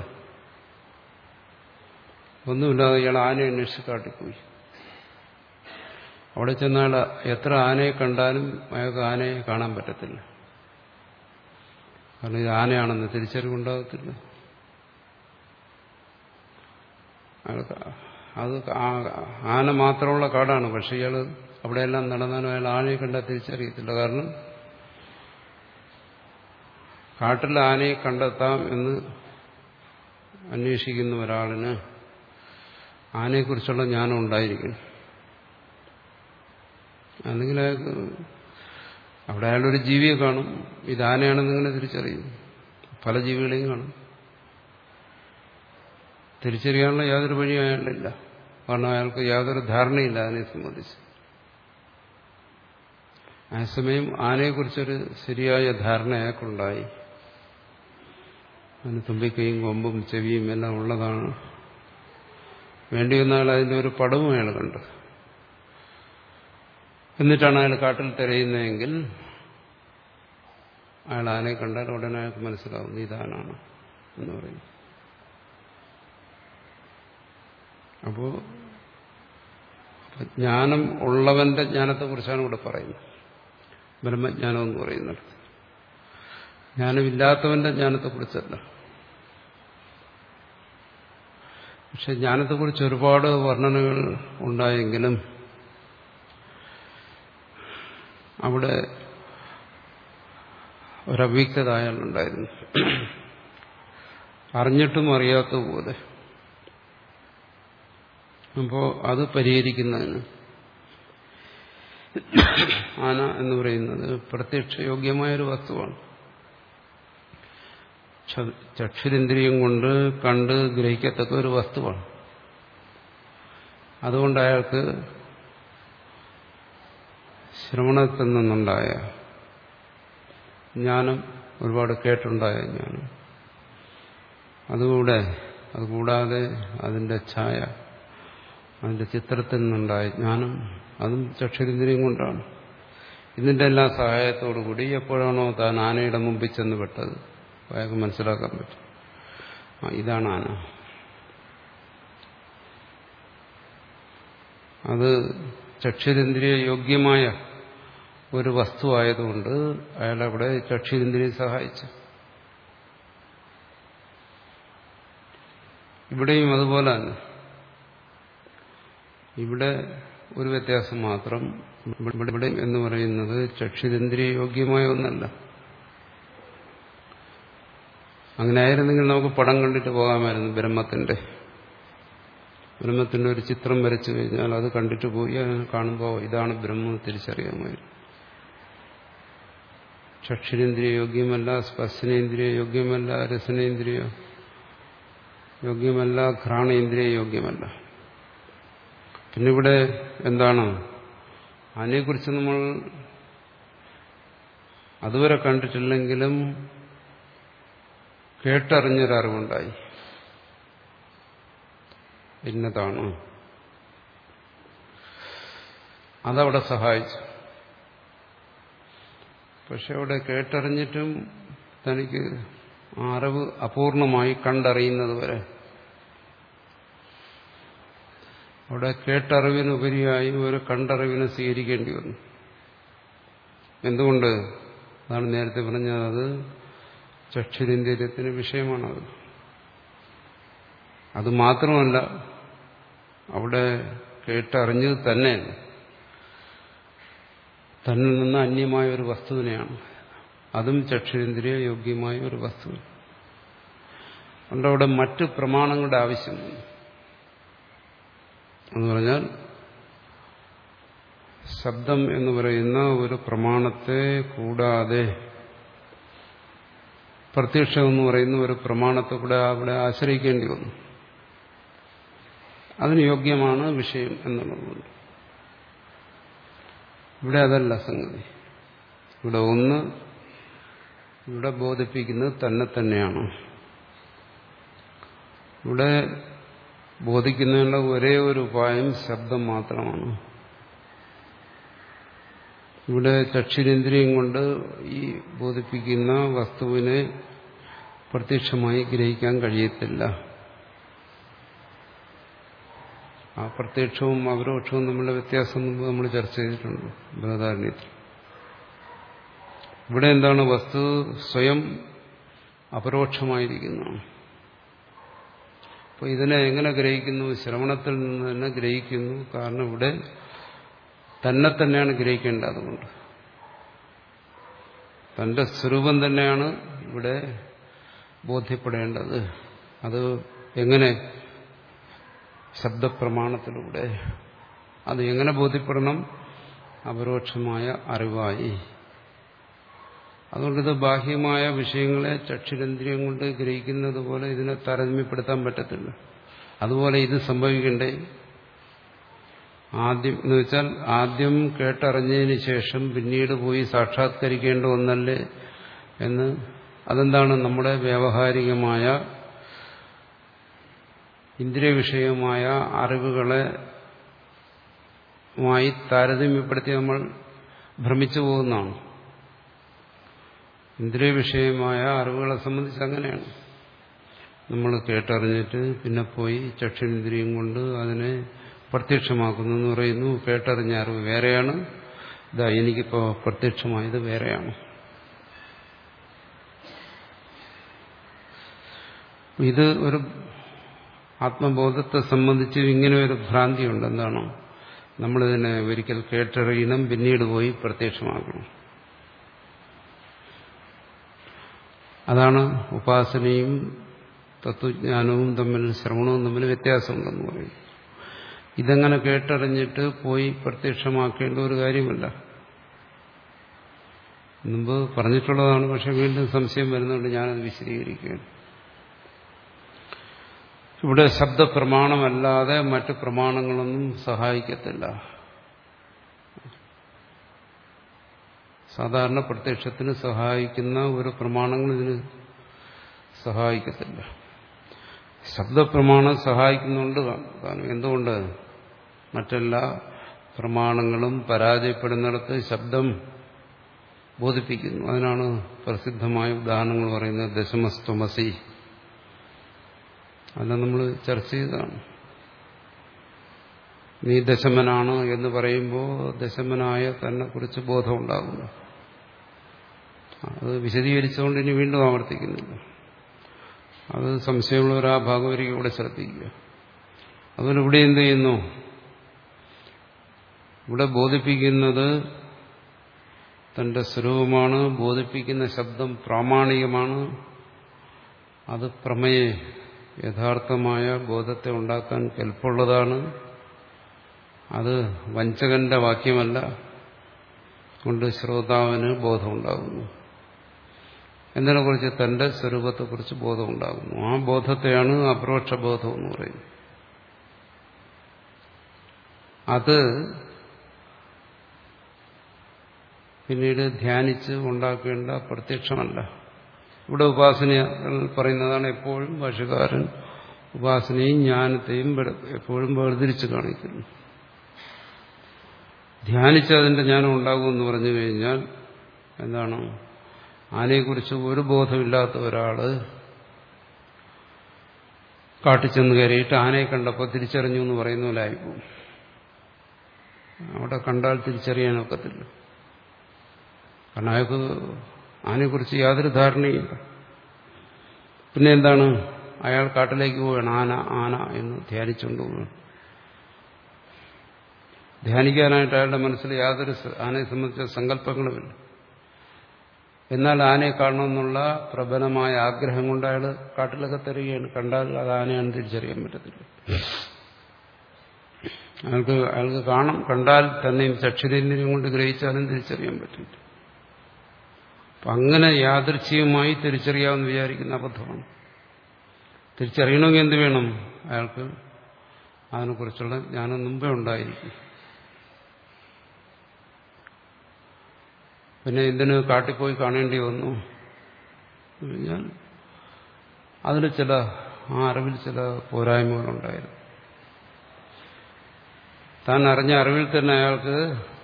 ഒന്നുമില്ലാതെ ഇയാൾ ആനയെ അന്വേഷിച്ച് കാട്ടിപ്പോയി അവിടെ ചെന്നാൽ എത്ര ആനയെ കണ്ടാലും അയാൾക്ക് ആനയെ കാണാൻ പറ്റത്തില്ല കാരണം ഇത് ആനയാണെന്ന് തിരിച്ചറിവുണ്ടാകത്തില്ല അയാൾക്ക് അത് ആന മാത്രമുള്ള കാടാണ് പക്ഷെ ഇയാൾ അവിടെയെല്ലാം നടന്നാലും അയാൾ ആനയെ കണ്ടാൽ തിരിച്ചറിയത്തില്ല കാരണം കാട്ടിൽ ആനയെ കണ്ടെത്താം എന്ന് അന്വേഷിക്കുന്ന ഒരാളിന് ആനയെക്കുറിച്ചുള്ള ജ്ഞാനം ഉണ്ടായിരിക്കണം അല്ലെങ്കിൽ അയാൾക്ക് അവിടെ അയാളൊരു ജീവിയെ കാണും ഇത് ആനയാണെന്ന് ഇങ്ങനെ തിരിച്ചറിയും പല ജീവികളെയും കാണും തിരിച്ചറിയാനുള്ള യാതൊരു വഴിയും അയാളില്ല കാരണം അയാൾക്ക് യാതൊരു ധാരണയില്ല അതിനെ സംബന്ധിച്ച് അതേസമയം ആനയെക്കുറിച്ചൊരു ശരിയായ ധാരണ അയാൾക്കുണ്ടായി അതിന് തുമ്പിക്കൈയും കൊമ്പും ചെവിയും എല്ലാം ഉള്ളതാണ് വേണ്ടി വന്നാൽ അതിൻ്റെ ഒരു പടവും അയാൾ കണ്ടു എന്നിട്ടാണ് അയാൾ കാട്ടിൽ തിരയുന്നതെങ്കിൽ അയാൾ ആനയെ കണ്ടാൽ ഉടനെ അയാൾക്ക് മനസ്സിലാവും ഇതാനാണ് എന്ന് പറയും അപ്പോ ജ്ഞാനം ഉള്ളവന്റെ ജ്ഞാനത്തെക്കുറിച്ചാണ് ഇവിടെ പറയുന്നത് ബ്രഹ്മജ്ഞാനം എന്ന് പറയുന്നത് ജ്ഞാനമില്ലാത്തവന്റെ ജ്ഞാനത്തെക്കുറിച്ചല്ല പക്ഷെ ജ്ഞാനത്തെക്കുറിച്ച് ഒരുപാട് വർണ്ണനകൾ ഉണ്ടായെങ്കിലും അവിടെ ഒരവ്യക്തത അയാളുണ്ടായിരുന്നു അറിഞ്ഞിട്ടും അറിയാത്തതുപോലെ അപ്പോൾ അത് പരിഹരിക്കുന്നതിന് ആന എന്ന് പറയുന്നത് പ്രത്യക്ഷയോഗ്യമായൊരു വസ്തുവാണ് ചക്ഷുരിന്ദ്രിയം കൊണ്ട് കണ്ട് ഗ്രഹിക്കത്തക്ക ഒരു വസ്തുവാണ് അതുകൊണ്ട് അയാൾക്ക് ശ്രവണത്തിൽ നിന്നുണ്ടായ ജ്ഞാനം ഒരുപാട് കേട്ടുണ്ടായ ജ്ഞാനം അതുകൂടെ അതുകൂടാതെ അതിന്റെ ഛായ അതിന്റെ ചിത്രത്തിൽ നിന്നുണ്ടായ ജ്ഞാനം അതും ചക്ഷുരിന്ദ്രിയം കൊണ്ടാണ് ഇതിന്റെ എല്ലാ സഹായത്തോടുകൂടി എപ്പോഴാണോ താൻ ആനയുടെ മുമ്പിൽ ചെന്ന് പെട്ടത് അയാൾക്ക് മനസ്സിലാക്കാൻ പറ്റും ആ ഇതാണ് ആന അത് ചക്ഷുരേന്ദ്രിയ യോഗ്യമായ ഒരു വസ്തുവായതുകൊണ്ട് അയാളവിടെ ചക്ഷുരേന്ദ്രിയെ സഹായിച്ചു ഇവിടെയും അതുപോലെ തന്നെ ഇവിടെ ഒരു വ്യത്യാസം മാത്രം ഇവിടെ എന്ന് പറയുന്നത് ചക്ഷുരേന്ദ്രിയ യോഗ്യമായ ഒന്നല്ല അങ്ങനെ ആയിരുന്നെങ്കിൽ നമുക്ക് പടം കണ്ടിട്ട് പോകാമായിരുന്നു ബ്രഹ്മത്തിന്റെ ബ്രഹ്മത്തിന്റെ ഒരു ചിത്രം വരച്ചു കഴിഞ്ഞാൽ അത് കണ്ടിട്ട് പോയി അതിനെ കാണുമ്പോൾ ഇതാണ് ബ്രഹ്മം തിരിച്ചറിയാമായിരുന്നു ചക്ഷുരേന്ദ്രിയ യോഗ്യമല്ല സ്പർശനേന്ദ്രിയ യോഗ്യമല്ല രസനേന്ദ്രിയ യോഗ്യമല്ല ഘ്രാണേന്ദ്രിയ യോഗ്യമല്ല പിന്നെ ഇവിടെ എന്താണ് അതിനെക്കുറിച്ച് നമ്മൾ അതുവരെ കണ്ടിട്ടില്ലെങ്കിലും കേട്ടറിഞ്ഞൊരറിവുണ്ടായി ഇന്നതാണ് അതവിടെ സഹായിച്ചു പക്ഷെ അവിടെ കേട്ടറിഞ്ഞിട്ടും തനിക്ക് അറിവ് അപൂർണമായി കണ്ടറിയുന്നത് വരെ അവിടെ കേട്ടറിവിനുപരിയായി ഒരു കണ്ടറിവിനെ സ്വീകരിക്കേണ്ടി വന്നു എന്തുകൊണ്ട് അതാണ് നേരത്തെ പറഞ്ഞത് അത് ചക്ഷുരേന്ദ്രിയത്തിന് വിഷയമാണത് അത് മാത്രമല്ല അവിടെ കേട്ടറിഞ്ഞത് തന്നെ തന്നിൽ നിന്ന് അന്യമായ ഒരു വസ്തുവിനെയാണ് അതും ചക്ഷുരേന്ദ്രിയ യോഗ്യമായ ഒരു വസ്തു അതുകൊണ്ട് അവിടെ മറ്റ് പ്രമാണങ്ങളുടെ ആവശ്യമുണ്ട് എന്ന് പറഞ്ഞാൽ ശബ്ദം എന്ന് പറയുന്ന ഒരു പ്രമാണത്തെ കൂടാതെ പ്രത്യക്ഷം എന്ന് പറയുന്ന ഒരു പ്രമാണത്തെ കൂടെ അവിടെ ആശ്രയിക്കേണ്ടി വന്നു അതിന് യോഗ്യമാണ് വിഷയം എന്നുള്ളതുകൊണ്ട് ഇവിടെ അതല്ല സംഗതി ഇവിടെ ഒന്ന് ഇവിടെ ബോധിപ്പിക്കുന്നത് തന്നെ തന്നെയാണ് ഇവിടെ ബോധിക്കുന്നതിനുള്ള ഒരേ ഒരു ഉപായം ശബ്ദം മാത്രമാണ് ഇവിടെ ചക്ഷുരേന്ദ്രിയം കൊണ്ട് ഈ ബോധിപ്പിക്കുന്ന വസ്തുവിനെ പ്രത്യക്ഷമായി ഗ്രഹിക്കാൻ കഴിയത്തില്ല ആ പ്രത്യക്ഷവും അപരോക്ഷവും തമ്മിലുള്ള വ്യത്യാസം മുമ്പ് നമ്മൾ ചർച്ച ചെയ്തിട്ടുണ്ട് ബൃഹദാരണ്യത്തിൽ ഇവിടെ എന്താണ് വസ്തു സ്വയം അപരോക്ഷമായിരിക്കുന്നതാണ് അപ്പോൾ ഇതിനെ എങ്ങനെ ഗ്രഹിക്കുന്നു ശ്രവണത്തിൽ നിന്ന് തന്നെ ഗ്രഹിക്കുന്നു കാരണം ഇവിടെ തന്നെ തന്നെയാണ് ഗ്രഹിക്കേണ്ടത് അതുകൊണ്ട് തന്റെ സ്വരൂപം തന്നെയാണ് ഇവിടെ ബോധ്യപ്പെടേണ്ടത് അത് എങ്ങനെ ശബ്ദപ്രമാണത്തിലൂടെ അത് എങ്ങനെ ബോധ്യപ്പെടണം അപരോക്ഷമായ അറിവായി അതുകൊണ്ടിത് ബാഹ്യമായ വിഷയങ്ങളെ ചക്ഷുരേന്ദ്രിയം കൊണ്ട് ഗ്രഹിക്കുന്നത് പോലെ ഇതിനെ താരതമ്യപ്പെടുത്താൻ പറ്റത്തില്ല അതുപോലെ ഇത് സംഭവിക്കണ്ടേ ആദ്യം എന്ന് വെച്ചാൽ ആദ്യം കേട്ടറിഞ്ഞതിന് ശേഷം പിന്നീട് പോയി സാക്ഷാത്കരിക്കേണ്ട ഒന്നല്ലേ എന്ന് അതെന്താണ് നമ്മുടെ വ്യാവഹാരികമായ ഇന്ദ്രിയ വിഷയമായ അറിവുകളെ മായി താരതമ്യപ്പെടുത്തി നമ്മൾ ഭ്രമിച്ചു പോകുന്നതാണ് ഇന്ദ്രിയ വിഷയമായ അറിവുകളെ സംബന്ധിച്ച് അങ്ങനെയാണ് നമ്മൾ കേട്ടറിഞ്ഞിട്ട് പിന്നെ പോയി ചക്ഷുരേന്ദ്രിയം കൊണ്ട് അതിനെ പ്രത്യക്ഷമാക്കുന്നു എന്ന് പറയുന്നു കേട്ടറിഞ്ഞ അറിവ് വേറെയാണ് ഇതാ എനിക്കിപ്പോൾ പ്രത്യക്ഷമായത് വേറെയാണ് ഇത് ഒരു ആത്മബോധത്തെ സംബന്ധിച്ച് ഇങ്ങനെ ഒരു ഭ്രാന്തിയുണ്ട് എന്താണ് നമ്മളിതിനെ ഒരിക്കൽ കേട്ടറിയണം പിന്നീട് പോയി പ്രത്യക്ഷമാക്കണം അതാണ് ഉപാസനയും തത്വജ്ഞാനവും തമ്മിൽ ശ്രവണവും തമ്മിൽ വ്യത്യാസമുണ്ടെന്ന് പറയും ഇതെങ്ങനെ കേട്ടറിഞ്ഞിട്ട് പോയി പ്രത്യക്ഷമാക്കേണ്ട ഒരു കാര്യമല്ല മുമ്പ് പറഞ്ഞിട്ടുള്ളതാണ് പക്ഷെ വീണ്ടും സംശയം വരുന്നുണ്ട് ഞാനത് വിശദീകരിക്കുകയാണ് ഇവിടെ ശബ്ദപ്രമാണമല്ലാതെ മറ്റ് പ്രമാണങ്ങളൊന്നും സഹായിക്കത്തില്ല സാധാരണ പ്രത്യക്ഷത്തിന് സഹായിക്കുന്ന ഒരു പ്രമാണങ്ങൾ ഇതിന് സഹായിക്കത്തില്ല ശബ്ദപ്രമാണം സഹായിക്കുന്നുണ്ട് കാരണം എന്തുകൊണ്ട് മറ്റെല്ലാ പ്രമാണങ്ങളും പരാജയപ്പെടുന്നിടത്ത് ശബ്ദം ബോധിപ്പിക്കുന്നു അതിനാണ് പ്രസിദ്ധമായ ഉദാഹരണങ്ങൾ പറയുന്നത് ദശമസ്ത്വമസി അതെല്ലാം നമ്മൾ ചർച്ച ചെയ്തതാണ് നീ ദശമനാണ് എന്ന് പറയുമ്പോൾ ദശമനായ തന്നെ കുറിച്ച് ബോധമുണ്ടാകുന്നു അത് വിശദീകരിച്ചുകൊണ്ട് ഇനി വീണ്ടും ആവർത്തിക്കുന്നില്ല അത് സംശയമുള്ളവർ ആ ഭാഗം ഒരിക്കലും ഇവിടെ ശ്രദ്ധിക്കുക അതുപോലെ ഇവിടെ എന്ത് ചെയ്യുന്നു ഇവിടെ ബോധിപ്പിക്കുന്നത് തന്റെ സ്വരൂപമാണ് ബോധിപ്പിക്കുന്ന ശബ്ദം പ്രാമാണികമാണ് അത് പ്രമേയ യഥാർത്ഥമായ ബോധത്തെ ഉണ്ടാക്കാൻ കെൽപ്പുള്ളതാണ് അത് വഞ്ചകന്റെ വാക്യമല്ല കൊണ്ട് ശ്രോതാവിന് ബോധമുണ്ടാകുന്നു എന്നതിനെക്കുറിച്ച് തന്റെ സ്വരൂപത്തെക്കുറിച്ച് ബോധമുണ്ടാകുന്നു ആ ബോധത്തെയാണ് അപരോക്ഷ ബോധം എന്ന് പറയുന്നത് അത് പിന്നീട് ധ്യാനിച്ച് ഉണ്ടാക്കേണ്ട പ്രത്യക്ഷമല്ല ഇവിടെ ഉപാസനകൾ പറയുന്നതാണ് എപ്പോഴും ഭാഷകാരൻ ഉപാസനയും ജ്ഞാനത്തെയും എപ്പോഴും വേർതിരിച്ച് കാണിക്കുന്നു ധ്യാനിച്ച് അതിന്റെ ജ്ഞാനം ഉണ്ടാകുമെന്ന് പറഞ്ഞു കഴിഞ്ഞാൽ എന്താണ് ആനയെക്കുറിച്ച് ഒരു ബോധമില്ലാത്ത ഒരാള് കാട്ടിച്ചെന്ന് കയറിയിട്ട് ആനയെ കണ്ടപ്പോൾ തിരിച്ചറിഞ്ഞു എന്ന് പറയുന്ന പോലെ ആയിപ്പോവും അവിടെ കണ്ടാൽ തിരിച്ചറിയാനൊക്കത്തില്ല കാരണം അയാൾക്ക് ആനയെക്കുറിച്ച് യാതൊരു ധാരണയില്ല പിന്നെ എന്താണ് അയാൾ കാട്ടിലേക്ക് പോവുകയാണ് ആന ആന എന്ന് ധ്യാനിച്ചുകൊണ്ട് പോവുകയാണ് ധ്യാനിക്കാനായിട്ട് അയാളുടെ മനസ്സിൽ യാതൊരു ആനയെ സംബന്ധിച്ച സങ്കല്പങ്ങളുമില്ല എന്നാൽ ആനയെ കാണണമെന്നുള്ള പ്രബലമായ ആഗ്രഹം കൊണ്ട് അയാൾ കാട്ടിലൊക്കെ തരികയാണ് കണ്ടാൽ അത് ആനയാണെന്ന് തിരിച്ചറിയാൻ പറ്റത്തില്ല അയാൾക്ക് അയാൾക്ക് കാണാം കണ്ടാൽ തന്നെയും ചക്ഷുരേന്ദ്രിയം കൊണ്ട് ഗ്രഹിച്ചാലും തിരിച്ചറിയാൻ പറ്റില്ല അപ്പം അങ്ങനെ യാദൃച്ഛികമായി തിരിച്ചറിയാമെന്ന് വിചാരിക്കുന്ന അബദ്ധമാണ് തിരിച്ചറിയണമെങ്കിൽ എന്ത് വേണം അയാൾക്ക് അതിനെക്കുറിച്ചുള്ള ജ്ഞാനം മുമ്പേ ഉണ്ടായിരിക്കും പിന്നെ എന്തിന് കാട്ടിപ്പോയി കാണേണ്ടി വന്നു കഴിഞ്ഞാൽ അതിൽ ചില ആ അറിവിൽ ചില പോരായ്മകളുണ്ടായിരുന്നു താൻ അറിഞ്ഞ അറിവിൽ തന്നെ അയാൾക്ക്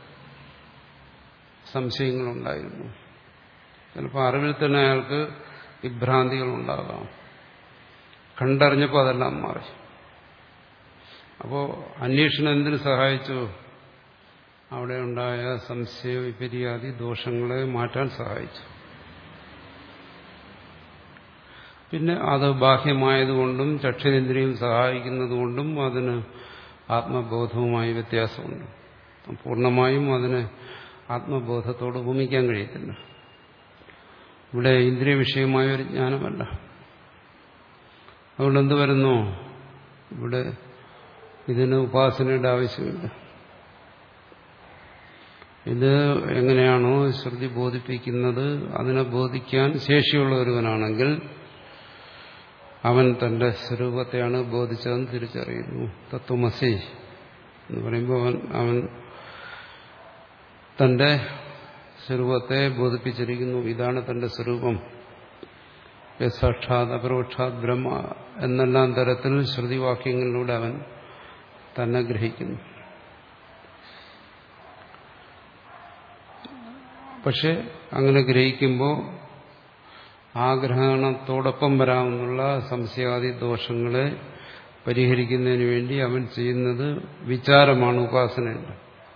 സംശയങ്ങളുണ്ടായിരുന്നു ചിലപ്പോൾ അറിവിൽ തന്നെ അയാൾക്ക് വിഭ്രാന്തികളുണ്ടാകാം കണ്ടറിഞ്ഞപ്പോൾ അതെല്ലാം മാറി അപ്പോൾ അന്വേഷണം എന്തിനു സഹായിച്ചു അവിടെ ഉണ്ടായ സംശയ വിപര്യാദി ദോഷങ്ങളെ മാറ്റാൻ സഹായിച്ചു പിന്നെ അത് ബാഹ്യമായതുകൊണ്ടും ചക്ഷുരേന്ദ്രിയം സഹായിക്കുന്നതുകൊണ്ടും അതിന് ആത്മബോധവുമായി വ്യത്യാസമുണ്ട് പൂർണ്ണമായും അതിന് ആത്മബോധത്തോട് ഭൂമിക്കാൻ കഴിയത്തില്ല ഇവിടെ ഇന്ദ്രിയ വിഷയമായ ഒരു ജ്ഞാനമല്ല അതുകൊണ്ട് എന്ത് വരുന്നു ഇവിടെ ഇതിന് ഉപാസനയുടെ ആവശ്യമില്ല ഇത് എങ്ങനെയാണോ ശ്രുതി ബോധിപ്പിക്കുന്നത് അതിനെ ബോധിക്കാൻ ശേഷിയുള്ള ഒരുവനാണെങ്കിൽ അവൻ തന്റെ സ്വരൂപത്തെയാണ് ബോധിച്ചതെന്ന് തിരിച്ചറിയുന്നു തത്വമസി എന്ന് പറയുമ്പോൾ അവൻ അവൻ തന്റെ സ്വരൂപത്തെ ബോധിപ്പിച്ചിരിക്കുന്നു ഇതാണ് തന്റെ സ്വരൂപം സാക്ഷാത് അപരോക്ഷാത് ബ്രഹ്മ എന്നെല്ലാം തരത്തിൽ ശ്രുതിവാക്യങ്ങളിലൂടെ അവൻ തന്നെ ഗ്രഹിക്കുന്നു പക്ഷെ അങ്ങനെ ഗ്രഹിക്കുമ്പോൾ ആഗ്രഹണത്തോടൊപ്പം വരാമെന്നുള്ള സംശയാദി ദോഷങ്ങളെ പരിഹരിക്കുന്നതിന് വേണ്ടി അവൻ ചെയ്യുന്നത് വിചാരമാണ് ഉപാസനയുണ്ട്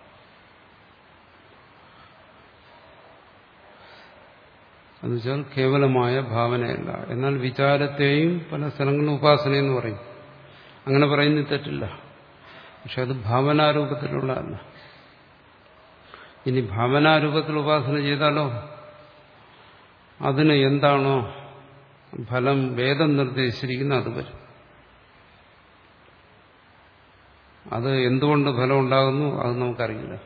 എന്നുവെച്ചാൽ കേവലമായ ഭാവനയല്ല എന്നാൽ വിചാരത്തെയും പല സ്ഥലങ്ങളിലും ഉപാസനയെന്ന് പറയും അങ്ങനെ പറയുന്നത് തെറ്റില്ല പക്ഷെ അത് ഭാവനാരൂപത്തിലുള്ളതല്ല ഇനി ഭാവനാരൂപത്തിൽ ഉപാസന ചെയ്താലോ അതിന് എന്താണോ ഫലം വേദം നിർദ്ദേശിച്ചിരിക്കുന്ന അത് വരും അത് എന്തുകൊണ്ട് ഫലം ഉണ്ടാകുന്നു അത് നമുക്കറിയില്ല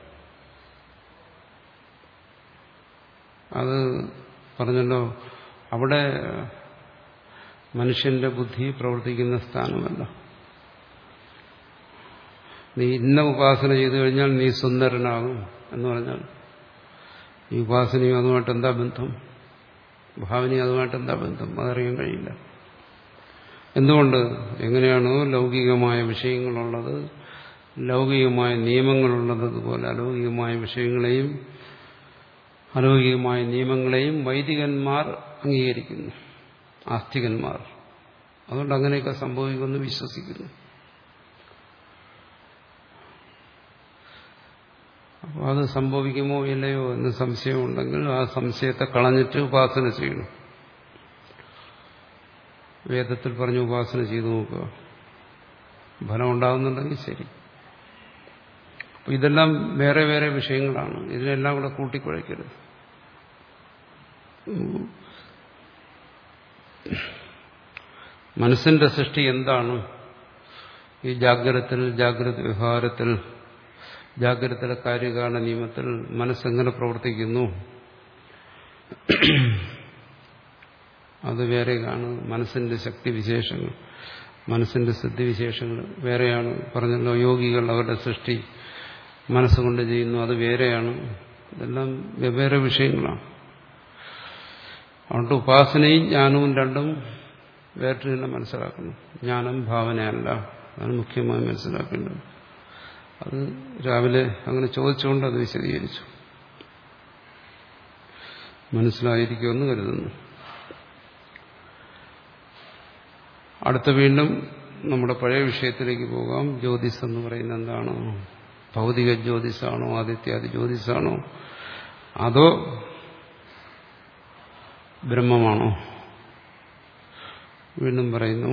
അത് പറഞ്ഞല്ലോ അവിടെ മനുഷ്യന്റെ ബുദ്ധി പ്രവർത്തിക്കുന്ന സ്ഥാനമല്ല നീ ഇന്ന ഉപാസന ചെയ്തു കഴിഞ്ഞാൽ നീ സുന്ദരനാകും എന്ന് പറഞ്ഞാൽ ഈ ഉപാസനയും അതുമായിട്ട് എന്താ ബന്ധം ഭാവനയും അതുമായിട്ട് എന്താ ബന്ധം അതറിയാൻ കഴിയില്ല എന്തുകൊണ്ട് എങ്ങനെയാണോ ലൗകികമായ വിഷയങ്ങളുള്ളത് ലൗകികമായ നിയമങ്ങളുള്ളതുപോലെ അലൗകികമായ വിഷയങ്ങളെയും അലൗകികമായ നിയമങ്ങളെയും വൈദികന്മാർ അംഗീകരിക്കുന്നു ആസ്തികന്മാർ അതുകൊണ്ട് അങ്ങനെയൊക്കെ സംഭവിക്കുമെന്ന് വിശ്വസിക്കുന്നു അപ്പോൾ അത് സംഭവിക്കുമോ ഇല്ലയോ എന്ന് സംശയമുണ്ടെങ്കിൽ ആ സംശയത്തെ കളഞ്ഞിട്ട് ഉപാസന ചെയ്യണം വേദത്തിൽ പറഞ്ഞ് ഉപാസന ചെയ്തു നോക്കുക ഫലം ഉണ്ടാകുന്നുണ്ടെങ്കിൽ ശരി അപ്പൊ ഇതെല്ലാം വേറെ വേറെ വിഷയങ്ങളാണ് ഇതിനെല്ലാം കൂടെ കൂട്ടിക്കുഴയ്ക്കരുത് മനസ്സിന്റെ സൃഷ്ടി എന്താണ് ഈ ജാഗ്രതത്തിൽ ജാഗ്രത വ്യവഹാരത്തിൽ ജാഗ്രതയുടെ കാര്യകാരണ നിയമത്തിൽ മനസ്സെങ്ങനെ പ്രവർത്തിക്കുന്നു അത് വേറെയാണ് മനസ്സിന്റെ ശക്തി വിശേഷങ്ങൾ മനസ്സിന്റെ സിദ്ധിവിശേഷങ്ങൾ വേറെയാണ് പറഞ്ഞല്ലോ യോഗികൾ അവരുടെ സൃഷ്ടി മനസ്സുകൊണ്ട് ചെയ്യുന്നു അത് വേറെയാണ് ഇതെല്ലാം വെവ്വേറെ വിഷയങ്ങളാണ് അതുകൊണ്ട് ഉപാസനയും ജ്ഞാനവും രണ്ടും വേറിട്ട് തന്നെ മനസ്സിലാക്കണം ജ്ഞാനം ഭാവനയല്ല അതാണ് മുഖ്യമായി മനസ്സിലാക്കേണ്ടത് അത് രാവിലെ അങ്ങനെ ചോദിച്ചുകൊണ്ട് അത് വിശദീകരിച്ചു മനസ്സിലായിരിക്കുമെന്ന് കരുതുന്നു അടുത്ത വീണ്ടും നമ്മുടെ പഴയ വിഷയത്തിലേക്ക് പോകാം ജ്യോതിസ് എന്ന് പറയുന്നത് എന്താണ് ഭൗതിക ജ്യോതിസാണോ ആദിത്യാദി ജ്യോതിസാണോ അതോ ബ്രഹ്മമാണോ വീണ്ടും പറയുന്നു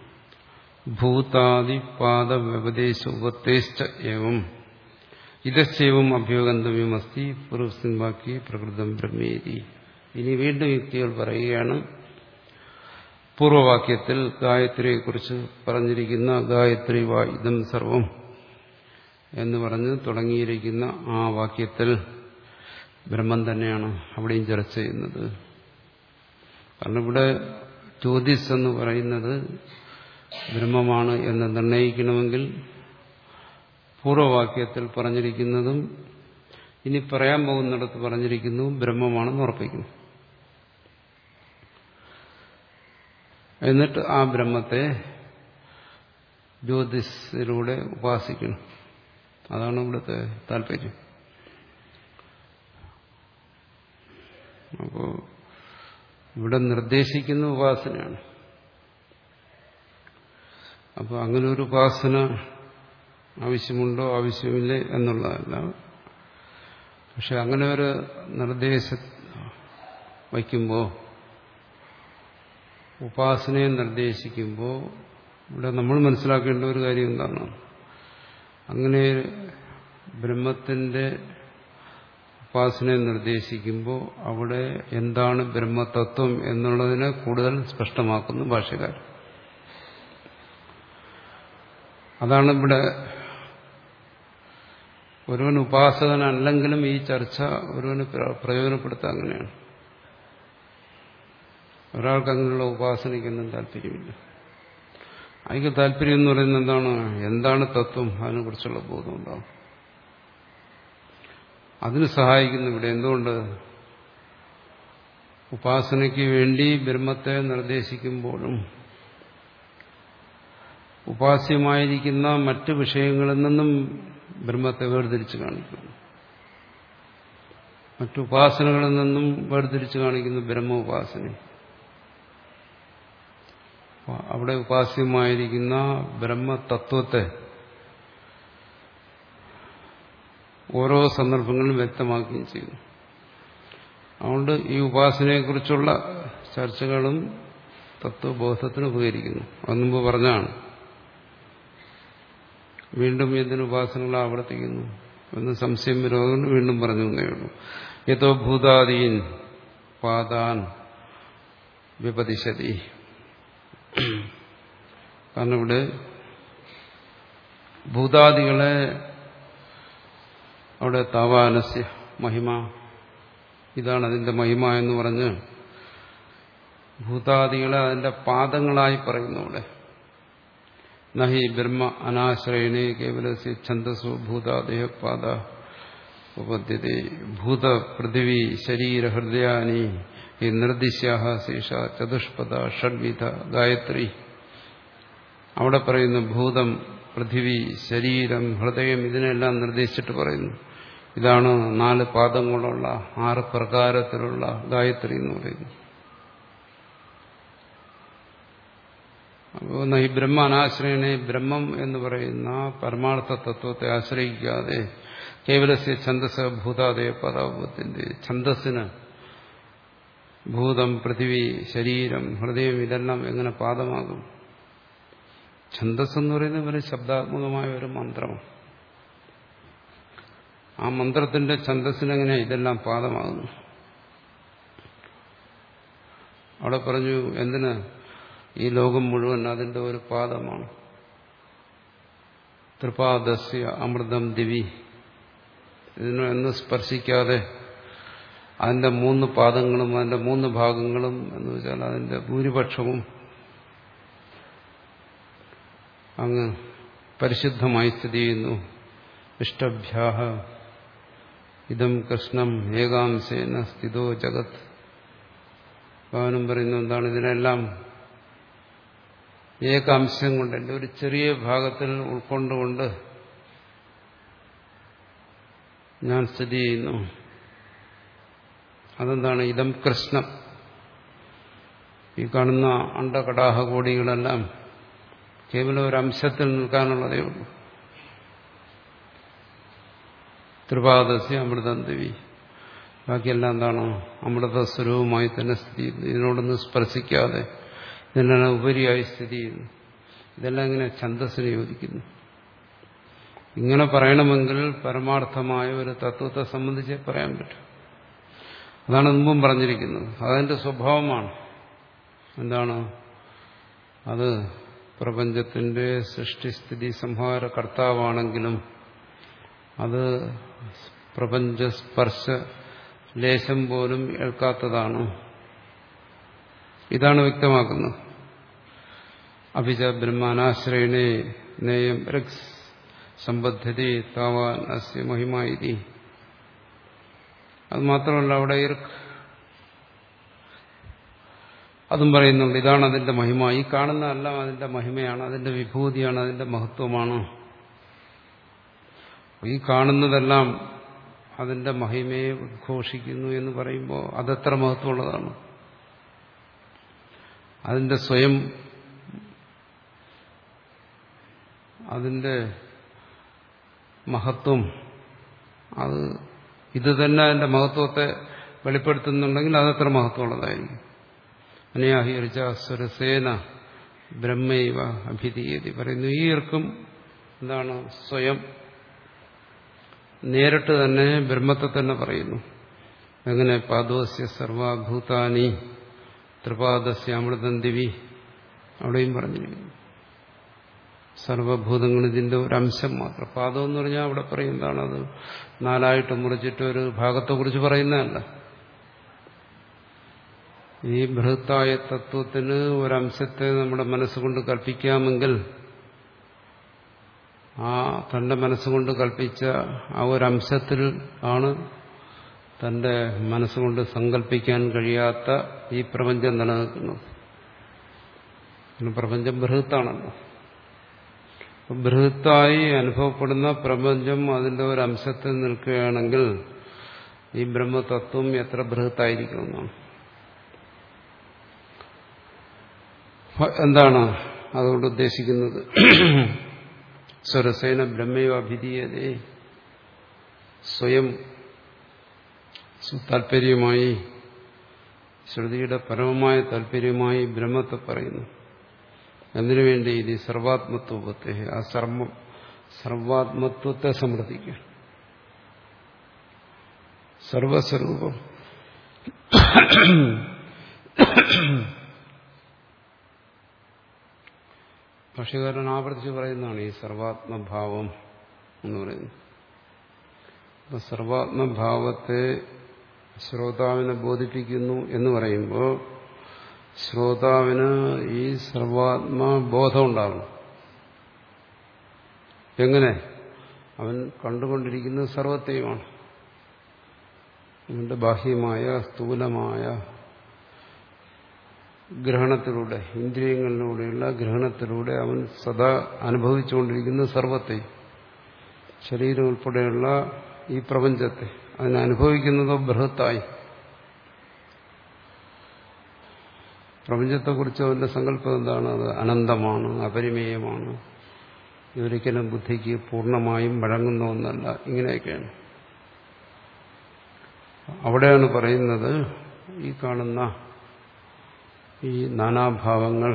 ഭൂതാദിപാദ വ്യപദേശ ഉപത്തേശ്ച ഏവം ഇതശ്ചേവം അഭ്യോഗന്തവ്യമസ്തി പൂർവസിൻ ബാക്കി പ്രകൃതം ബ്രഹ്മേരി ഇനി വീണ്ടും യുക്തികൾ പറയുകയാണ് പൂർവവാക്യത്തിൽ ഗായത്രിയെക്കുറിച്ച് പറഞ്ഞിരിക്കുന്ന ഗായത്രി വാ ഇതം സർവം എന്ന് പറഞ്ഞ് തുടങ്ങിയിരിക്കുന്ന ആ വാക്യത്തിൽ ബ്രഹ്മം തന്നെയാണ് അവിടെയും ചർച്ച ചെയ്യുന്നത് കാരണം ഇവിടെ ജ്യോതിസ് എന്ന് പറയുന്നത് ബ്രഹ്മമാണ് എന്ന് നിർണയിക്കണമെങ്കിൽ പൂർവവാക്യത്തിൽ പറഞ്ഞിരിക്കുന്നതും ഇനി പറയാൻ പോകുന്നിടത്ത് പറഞ്ഞിരിക്കുന്നു ബ്രഹ്മമാണെന്ന് ഉറപ്പിക്കുന്നു എന്നിട്ട് ആ ബ്രഹ്മത്തെ ജ്യോതിസിലൂടെ ഉപാസിക്കണം അതാണ് ഇവിടുത്തെ താല്പര്യം അപ്പോൾ ഇവിടെ നിർദ്ദേശിക്കുന്ന ഉപാസനയാണ് അപ്പോൾ അങ്ങനെ ഒരു ഉപാസന ആവശ്യമുണ്ടോ ആവശ്യമില്ലേ എന്നുള്ളതല്ല പക്ഷെ അങ്ങനെ ഒരു നിർദ്ദേശ വയ്ക്കുമ്പോൾ ഉപാസനയെ നിർദ്ദേശിക്കുമ്പോൾ ഇവിടെ നമ്മൾ മനസ്സിലാക്കേണ്ട ഒരു കാര്യം എന്താണ് അങ്ങനെ ബ്രഹ്മത്തിന്റെ ഉപാസനയെ നിർദ്ദേശിക്കുമ്പോൾ അവിടെ എന്താണ് ബ്രഹ്മതത്വം എന്നുള്ളതിനെ കൂടുതൽ സ്പഷ്ടമാക്കുന്നു ഭാഷകാരൻ അതാണ് ഇവിടെ ഒരുവൻ ഉപാസകനല്ലെങ്കിലും ഈ ചർച്ച ഒരുവന് പ്രയോജനപ്പെടുത്താൻ അങ്ങനെയാണ് ഒരാൾക്ക് അങ്ങനെയുള്ള ഉപാസനയ്ക്കൊന്നും താല്പര്യമില്ല അതിക്ക് താല്പര്യം എന്ന് പറയുന്നത് എന്താണ് എന്താണ് തത്വം അതിനെക്കുറിച്ചുള്ള ബോധം ഉണ്ടാവും അതിന് സഹായിക്കുന്നു ഇവിടെ എന്തുകൊണ്ട് ഉപാസനയ്ക്ക് വേണ്ടി ബ്രഹ്മത്തെ നിർദ്ദേശിക്കുമ്പോഴും ഉപാസ്യമായിരിക്കുന്ന മറ്റ് വിഷയങ്ങളിൽ നിന്നും ബ്രഹ്മത്തെ വേർതിരിച്ച് കാണിക്കുന്നു മറ്റു ഉപാസനകളിൽ നിന്നും വേർതിരിച്ച് കാണിക്കുന്നു ബ്രഹ്മ ഉപാസന അവിടെ ഉപാസ്യമായിരിക്കുന്ന ബ്രഹ്മതത്വത്തെ ഓരോ സന്ദർഭങ്ങളിലും വ്യക്തമാക്കുകയും ചെയ്യുന്നു അതുകൊണ്ട് ഈ ഉപാസനയെക്കുറിച്ചുള്ള ചർച്ചകളും തത്വബോധത്തിന് ഉപകരിക്കുന്നു അത് മുമ്പ് പറഞ്ഞാണ് വീണ്ടും എന്തിനു ഉപാസനകൾ ആവർത്തിക്കുന്നു എന്ന് സംശയം വരുന്നതുകൊണ്ട് വീണ്ടും പറഞ്ഞു എന്നേ ഉള്ളൂ യഥോ ഭൂതാദീൻ പാദാൻ യഥോ ഭൂതാദീൻ പാദാൻ വ്യപദേശ ഉപത്തേശ്ച ഏവം ഇതശ്ചൈവം അഭ്യോഗന്തവ്യമസ്തി പൂർവസിൻ ബാക്കി പ്രകൃതം ബ്രഹ്മേരി ഇനി വീണ്ടും യുക്തികൾ പറയുകയാണ് വിപതിശതി കാരണം ഇവിടെ ഭൂതാദികളെ അവിടെ താവാനസ്യ മഹിമ ഇതാണ് അതിന്റെ മഹിമ എന്ന് പറഞ്ഞ് ഭൂതാദികളെ അതിന്റെ പാദങ്ങളായി പറയുന്നു ഇവിടെ നഹി ബ്രഹ്മ അനാശ്രയണേ കേവലസ്യ ഛന്ദസു ഭൂതാദേഹ പാദ ഉപദ്ധ്യത ഭൂത പൃഥിവി ശരീര ഹൃദയാനി ഈ നിർദിശ്യാഹ ശേഷ ചതുഷ്പദ ഷഡ്വിധ ഗായത്രി അവിടെ പറയുന്നു ഭൂതം പൃഥിവി ശരീരം ഹൃദയം ഇതിനെല്ലാം നിർദ്ദേശിച്ചിട്ട് പറയുന്നു ഇതാണ് നാല് പാദങ്ങളുള്ള ആറ് പ്രകാരത്തിലുള്ള ഗായത്രി എന്ന് പറയുന്നു അപ്പോൾ ഈ ബ്രഹ്മ അനാശ്രയനെ ബ്രഹ്മം എന്ന് പറയുന്ന പരമാർത്ഥ തത്വത്തെ ആശ്രയിക്കാതെ കേവലസ്യ ഛന്ദസ് ഭൂതാദയ പദാപത്തിന്റെ ഛന്ദസ്സിന് ഭൂതം പൃഥിവി ശരീരം ഹൃദയം ഇതെല്ലാം എങ്ങനെ പാദമാകും ഛന്ദസ് എന്ന് പറയുന്നത് ഒരു ശബ്ദാത്മകമായ ഒരു മന്ത്രമാണ് ആ മന്ത്രത്തിന്റെ ഛന്ദസ്സിനെങ്ങനെ ഇതെല്ലാം പാദമാകുന്നു അവിടെ പറഞ്ഞു എന്തിന് ഈ ലോകം മുഴുവൻ അതിന്റെ ഒരു പാദമാണ് ത്രിപാദസ്യ അമൃതം ദിവി ഇതിനെ എന്ന് സ്പർശിക്കാതെ അതിന്റെ മൂന്ന് പാദങ്ങളും അതിന്റെ മൂന്ന് ഭാഗങ്ങളും എന്ന് വെച്ചാൽ അതിന്റെ ഭൂരിപക്ഷവും അങ്ങ് പരിശുദ്ധമായി സ്ഥിതി ചെയ്യുന്നു ഇഷ്ടഭ്യാഹ ഇതം കൃഷ്ണം ഏകാംശേന സ്ഥിതോ ജഗത് ഭവനം പറയുന്നു എന്താണ് ഇതിനെല്ലാം ഏകാംശം കൊണ്ട് എൻ്റെ ഒരു ചെറിയ ഭാഗത്തിൽ ഉൾക്കൊണ്ടുകൊണ്ട് ഞാൻ സ്ഥിതി ചെയ്യുന്നു അതെന്താണ് ഇതം കൃഷ്ണം ഈ കാണുന്ന അണ്ടകടാഹ കോടികളെല്ലാം കേവലം ഒരു അംശത്തിൽ നിൽക്കാനുള്ളതേ ഉള്ളൂ ത്രിപാദസ്യ അമൃതം ദേവി ബാക്കിയെല്ലാം എന്താണ് അമൃത സ്വരൂപമായി തന്നെ സ്ഥിതി ചെയ്യുന്നു ഇതിനോടൊന്നും സ്പർശിക്കാതെ ഇതിനെല്ലാം ഉപരിയായി സ്ഥിതി ചെയ്യുന്നു ഇതെല്ലാം ഇങ്ങനെ ഛന്ദസ്സിന് യോജിക്കുന്നു ഇങ്ങനെ പറയണമെങ്കിൽ പരമാർത്ഥമായ ഒരു തത്വത്തെ സംബന്ധിച്ച് പറയാൻ പറ്റും അതാണ് മുമ്പും പറഞ്ഞിരിക്കുന്നത് അതതിന്റെ സ്വഭാവമാണ് എന്താണ് അത് പ്രപഞ്ചത്തിന്റെ സൃഷ്ടിസ്ഥിതി സംഹാര കർത്താവാണെങ്കിലും അത് പ്രപഞ്ചസ്പർശ ലേശം പോലും ഏൽക്കാത്തതാണ് ഇതാണ് വ്യക്തമാക്കുന്നത് അഭിജ ബ്രഹ്മാനാശ്രയണേ നേയം രക്സ് സമ്പദ്ധതി താവാൻ അസ്യ മഹിമായി അത് മാത്രമല്ല അവിടെ ഇർക്ക് അതും പറയുന്നുണ്ട് ഇതാണ് അതിന്റെ മഹിമ ഈ കാണുന്നതെല്ലാം അതിന്റെ മഹിമയാണ് അതിന്റെ വിഭൂതിയാണ് അതിന്റെ മഹത്വമാണ് ഈ കാണുന്നതെല്ലാം അതിന്റെ മഹിമയെ ഉദ്ഘോഷിക്കുന്നു എന്ന് പറയുമ്പോൾ അതെത്ര മഹത്വമുള്ളതാണ് അതിന്റെ സ്വയം അതിന്റെ മഹത്വം അത് ഇത് തന്നെ അതിന്റെ മഹത്വത്തെ വെളിപ്പെടുത്തുന്നുണ്ടെങ്കിൽ അതത്ര മഹത്വമുള്ളതായിരിക്കും അനയാഹിരിച്ച സ്വരസേന ബ്രഹ്മൈവ അഭിധീയതി പറയുന്നു ഈ ഇർക്കും എന്താണ് സ്വയം നേരിട്ട് തന്നെ ബ്രഹ്മത്തെ തന്നെ പറയുന്നു എങ്ങനെ പാദോസ്യ സർവഭൂതാനി ത്രിപാദസ്യ അമൃതം ദിവി അവിടെയും പറഞ്ഞിരിക്കുന്നു സർവഭൂതങ്ങൾ ഇതിന്റെ ഒരു അംശം മാത്രം പാദം എന്ന് പറഞ്ഞാൽ അവിടെ പറയുന്നതാണ് അത് നാലായിട്ട് മുറിച്ചിട്ട് ഒരു ഭാഗത്തെക്കുറിച്ച് പറയുന്നതല്ല ഈ ബൃഹത്തായ തത്വത്തിന് ഒരംശത്തെ നമ്മുടെ മനസ്സുകൊണ്ട് കൽപ്പിക്കാമെങ്കിൽ ആ തന്റെ മനസ്സുകൊണ്ട് കൽപ്പിച്ച ആ ഒരംശത്തിൽ ആണ് തന്റെ മനസ്സുകൊണ്ട് സങ്കല്പിക്കാൻ കഴിയാത്ത ഈ പ്രപഞ്ചം നിലനിൽക്കുന്നത് പ്രപഞ്ചം ബൃഹത്താണല്ലോ ബൃഹത്തായി അനുഭവപ്പെടുന്ന പ്രപഞ്ചം അതിന്റെ ഒരു അംശത്തിൽ നിൽക്കുകയാണെങ്കിൽ ഈ ബ്രഹ്മതത്വം എത്ര ബൃഹത്തായിരിക്കുമെന്നാണ് എന്താണ് അതുകൊണ്ട് ഉദ്ദേശിക്കുന്നത് സ്വരസേന ബ്രഹ്മയോ അഭിധീയതേ സ്വയം താല്പര്യമായി ശ്രുതിയുടെ പരമമായ താല്പര്യമായി ബ്രഹ്മത്തെ പറയുന്നു എന്തിനു വേണ്ടി ഇത് സർവാത്മത്വത്തെ ആ സർവ സർവാത്മത്വത്തെ സമൃദ്ധിക്കാൻ സർവസ്വരൂപം ഭാഷകാരൻ ആവർത്തിച്ച് പറയുന്നതാണ് ഈ സർവാത്മഭാവം എന്ന് പറയുന്നത് അപ്പൊ സർവാത്മഭാവത്തെ ശ്രോതാവിനെ ബോധിപ്പിക്കുന്നു എന്ന് പറയുമ്പോൾ ശ്രോതാവിന് ഈ സർവാത്മബോധം ഉണ്ടാകണം എങ്ങനെ അവൻ കണ്ടുകൊണ്ടിരിക്കുന്നത് സർവത്തെയുമാണ് അവന്റെ ബാഹ്യമായ സ്ഥൂലമായ ഗ്രഹണത്തിലൂടെ ഇന്ദ്രിയങ്ങളിലൂടെയുള്ള ഗ്രഹണത്തിലൂടെ അവൻ സദാ അനുഭവിച്ചുകൊണ്ടിരിക്കുന്ന സർവത്തെ ശരീരം ഉൾപ്പെടെയുള്ള ഈ പ്രപഞ്ചത്തെ അതിനനുഭവിക്കുന്നതോ ബൃഹത്തായി പ്രപഞ്ചത്തെക്കുറിച്ച് അവന്റെ സങ്കല്പം എന്താണ് അത് അനന്തമാണ് അപരിമേയമാണ് ഇതൊരിക്കലും ബുദ്ധിക്ക് പൂർണ്ണമായും വഴങ്ങുന്ന ഒന്നല്ല ഇങ്ങനെയൊക്കെയാണ് അവിടെയാണ് പറയുന്നത് ഈ കാണുന്ന ഈ നാനാഭാവങ്ങൾ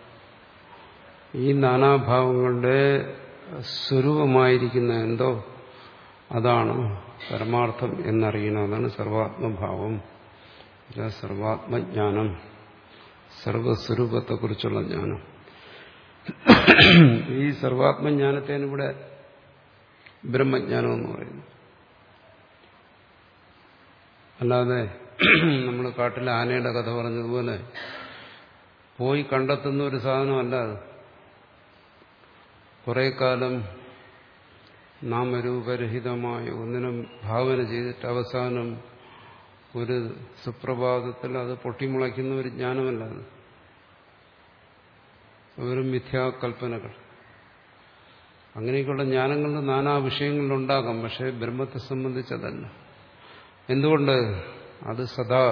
ഈ നാനാഭാവങ്ങളുടെ സ്വരൂപമായിരിക്കുന്ന എന്തോ അതാണ് പരമാർത്ഥം എന്നറിയണം അതാണ് സർവാത്മഭാവം സർവാത്മജ്ഞാനം സർവസ്വരൂപത്തെക്കുറിച്ചുള്ള ജ്ഞാനം ഈ സർവാത്മജ്ഞാനത്തേന് ഇവിടെ ബ്രഹ്മജ്ഞാനം എന്ന് പറയുന്നു അല്ലാതെ നമ്മൾ കാട്ടിലെ ആനയുടെ കഥ പറഞ്ഞതുപോലെ പോയി കണ്ടെത്തുന്ന ഒരു സാധനമല്ല അത് കുറെ കാലം നാമരൂപരഹിതമായ ഒന്നിനും ഭാവന ചെയ്തിട്ട് അവസാനം ഒരു സുപ്രഭാതത്തിൽ അത് പൊട്ടിമുളയ്ക്കുന്ന ഒരു ജ്ഞാനമല്ല അത് വെറും മിഥ്യാകൽപ്പനകൾ അങ്ങനെയൊക്കെയുള്ള ജ്ഞാനങ്ങളുടെ നാനാ വിഷയങ്ങളിലുണ്ടാകാം പക്ഷേ ബ്രഹ്മത്തെ സംബന്ധിച്ചതല്ല എന്തുകൊണ്ട് അത് സദാ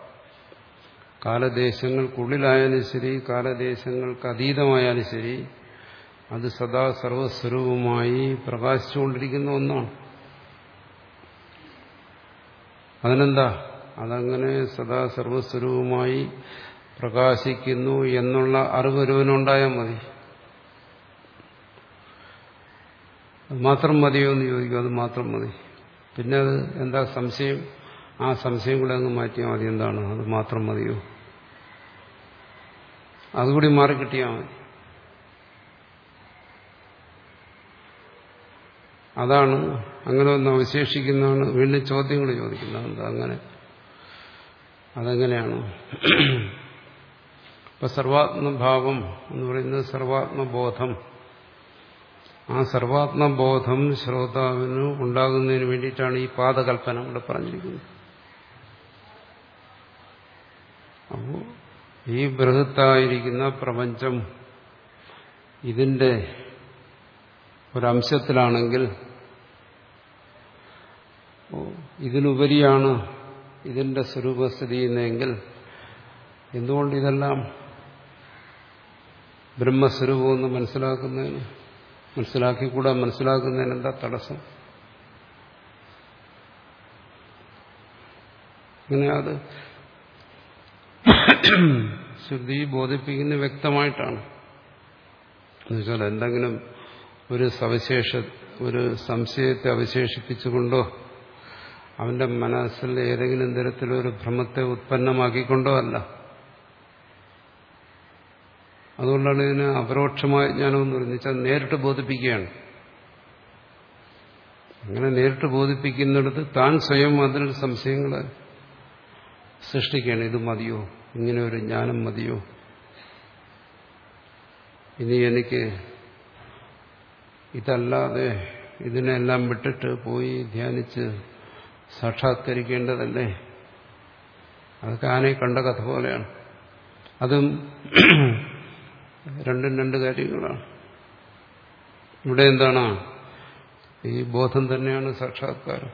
കാലദേശങ്ങൾക്കുള്ളിലായാലും ശരി കാലദേശങ്ങൾക്ക് അതീതമായാലും ശരി അത് സദാ സർവസ്വരൂപമായി പ്രകാശിച്ചുകൊണ്ടിരിക്കുന്ന ഒന്നാണ് അതിനെന്താ അതങ്ങനെ സദാ സർവസ്വരൂപമായി പ്രകാശിക്കുന്നു എന്നുള്ള അറിവ് ഒരുവനുണ്ടായാൽ മതി അത് മാത്രം മതിയോ എന്ന് ചോദിക്കും അത് മാത്രം മതി പിന്നെ അത് എന്താ സംശയം ആ സംശയം കൂടെ അങ്ങ് മാറ്റിയാൽ മതി എന്താണ് അത് മാത്രം മതിയോ അതുകൂടി മാറിക്കിട്ടിയാൽ മതി അതാണ് അങ്ങനെ ഒന്ന് അവശേഷിക്കുന്നതാണ് വീണ്ടും ചോദ്യങ്ങൾ ചോദിക്കുന്നത് എന്താ അങ്ങനെ അതെങ്ങനെയാണ് ഇപ്പൊ സർവാത്മഭാവം എന്ന് പറയുന്നത് സർവാത്മബോധം ആ സർവാത്മബോധം ശ്രോതാവിന് ഉണ്ടാകുന്നതിന് വേണ്ടിയിട്ടാണ് ഈ പാദകൽപ്പന ഇവിടെ പറഞ്ഞിരിക്കുന്നത് അപ്പോൾ ഈ ബൃഹത്തായിരിക്കുന്ന പ്രപഞ്ചം ഇതിന്റെ ഒരംശത്തിലാണെങ്കിൽ ഇതിനുപരിയാണ് ഇതിന്റെ സ്വരൂപസ്ഥിതി ചെയ്യുന്നതെങ്കിൽ എന്തുകൊണ്ട് ഇതെല്ലാം ബ്രഹ്മസ്വരൂപമെന്ന് മനസ്സിലാക്കുന്നതിന് മനസ്സിലാക്കിക്കൂടാ മനസ്സിലാക്കുന്നതിന് എന്താ തടസ്സം അങ്ങനെ അത് ശ്രുതി ബോധിപ്പിക്കുന്ന വ്യക്തമായിട്ടാണ് എന്നുവെച്ചാൽ എന്തെങ്കിലും ഒരു സവിശേഷ ഒരു സംശയത്തെ അവശേഷിപ്പിച്ചുകൊണ്ടോ അവന്റെ മനസ്സിൽ ഏതെങ്കിലും തരത്തിലൊരു ഭ്രമത്തെ ഉത്പന്നമാക്കിക്കൊണ്ടോ അല്ല അതുകൊണ്ടാണ് ഇതിന് അപരോക്ഷമായ ജ്ഞാനമെന്ന് പറയുന്നത് വെച്ചാൽ നേരിട്ട് ബോധിപ്പിക്കുകയാണ് അങ്ങനെ നേരിട്ട് ബോധിപ്പിക്കുന്നിടത്ത് താൻ സ്വയം അതിൽ സംശയങ്ങൾ സൃഷ്ടിക്കുകയാണ് ഇത് മതിയോ ഇങ്ങനെ ഒരു ജ്ഞാനം മതിയോ ഇനി എനിക്ക് ഇതല്ലാതെ ഇതിനെല്ലാം വിട്ടിട്ട് പോയി ധ്യാനിച്ച് സാക്ഷാത്കരിക്കേണ്ടതല്ലേ അതൊക്കെ ആനയെ കണ്ട കഥ പോലെയാണ് അതും രണ്ടും രണ്ട് കാര്യങ്ങളാണ് ഇവിടെ എന്താണ് ഈ ബോധം തന്നെയാണ് സാക്ഷാത്കാരം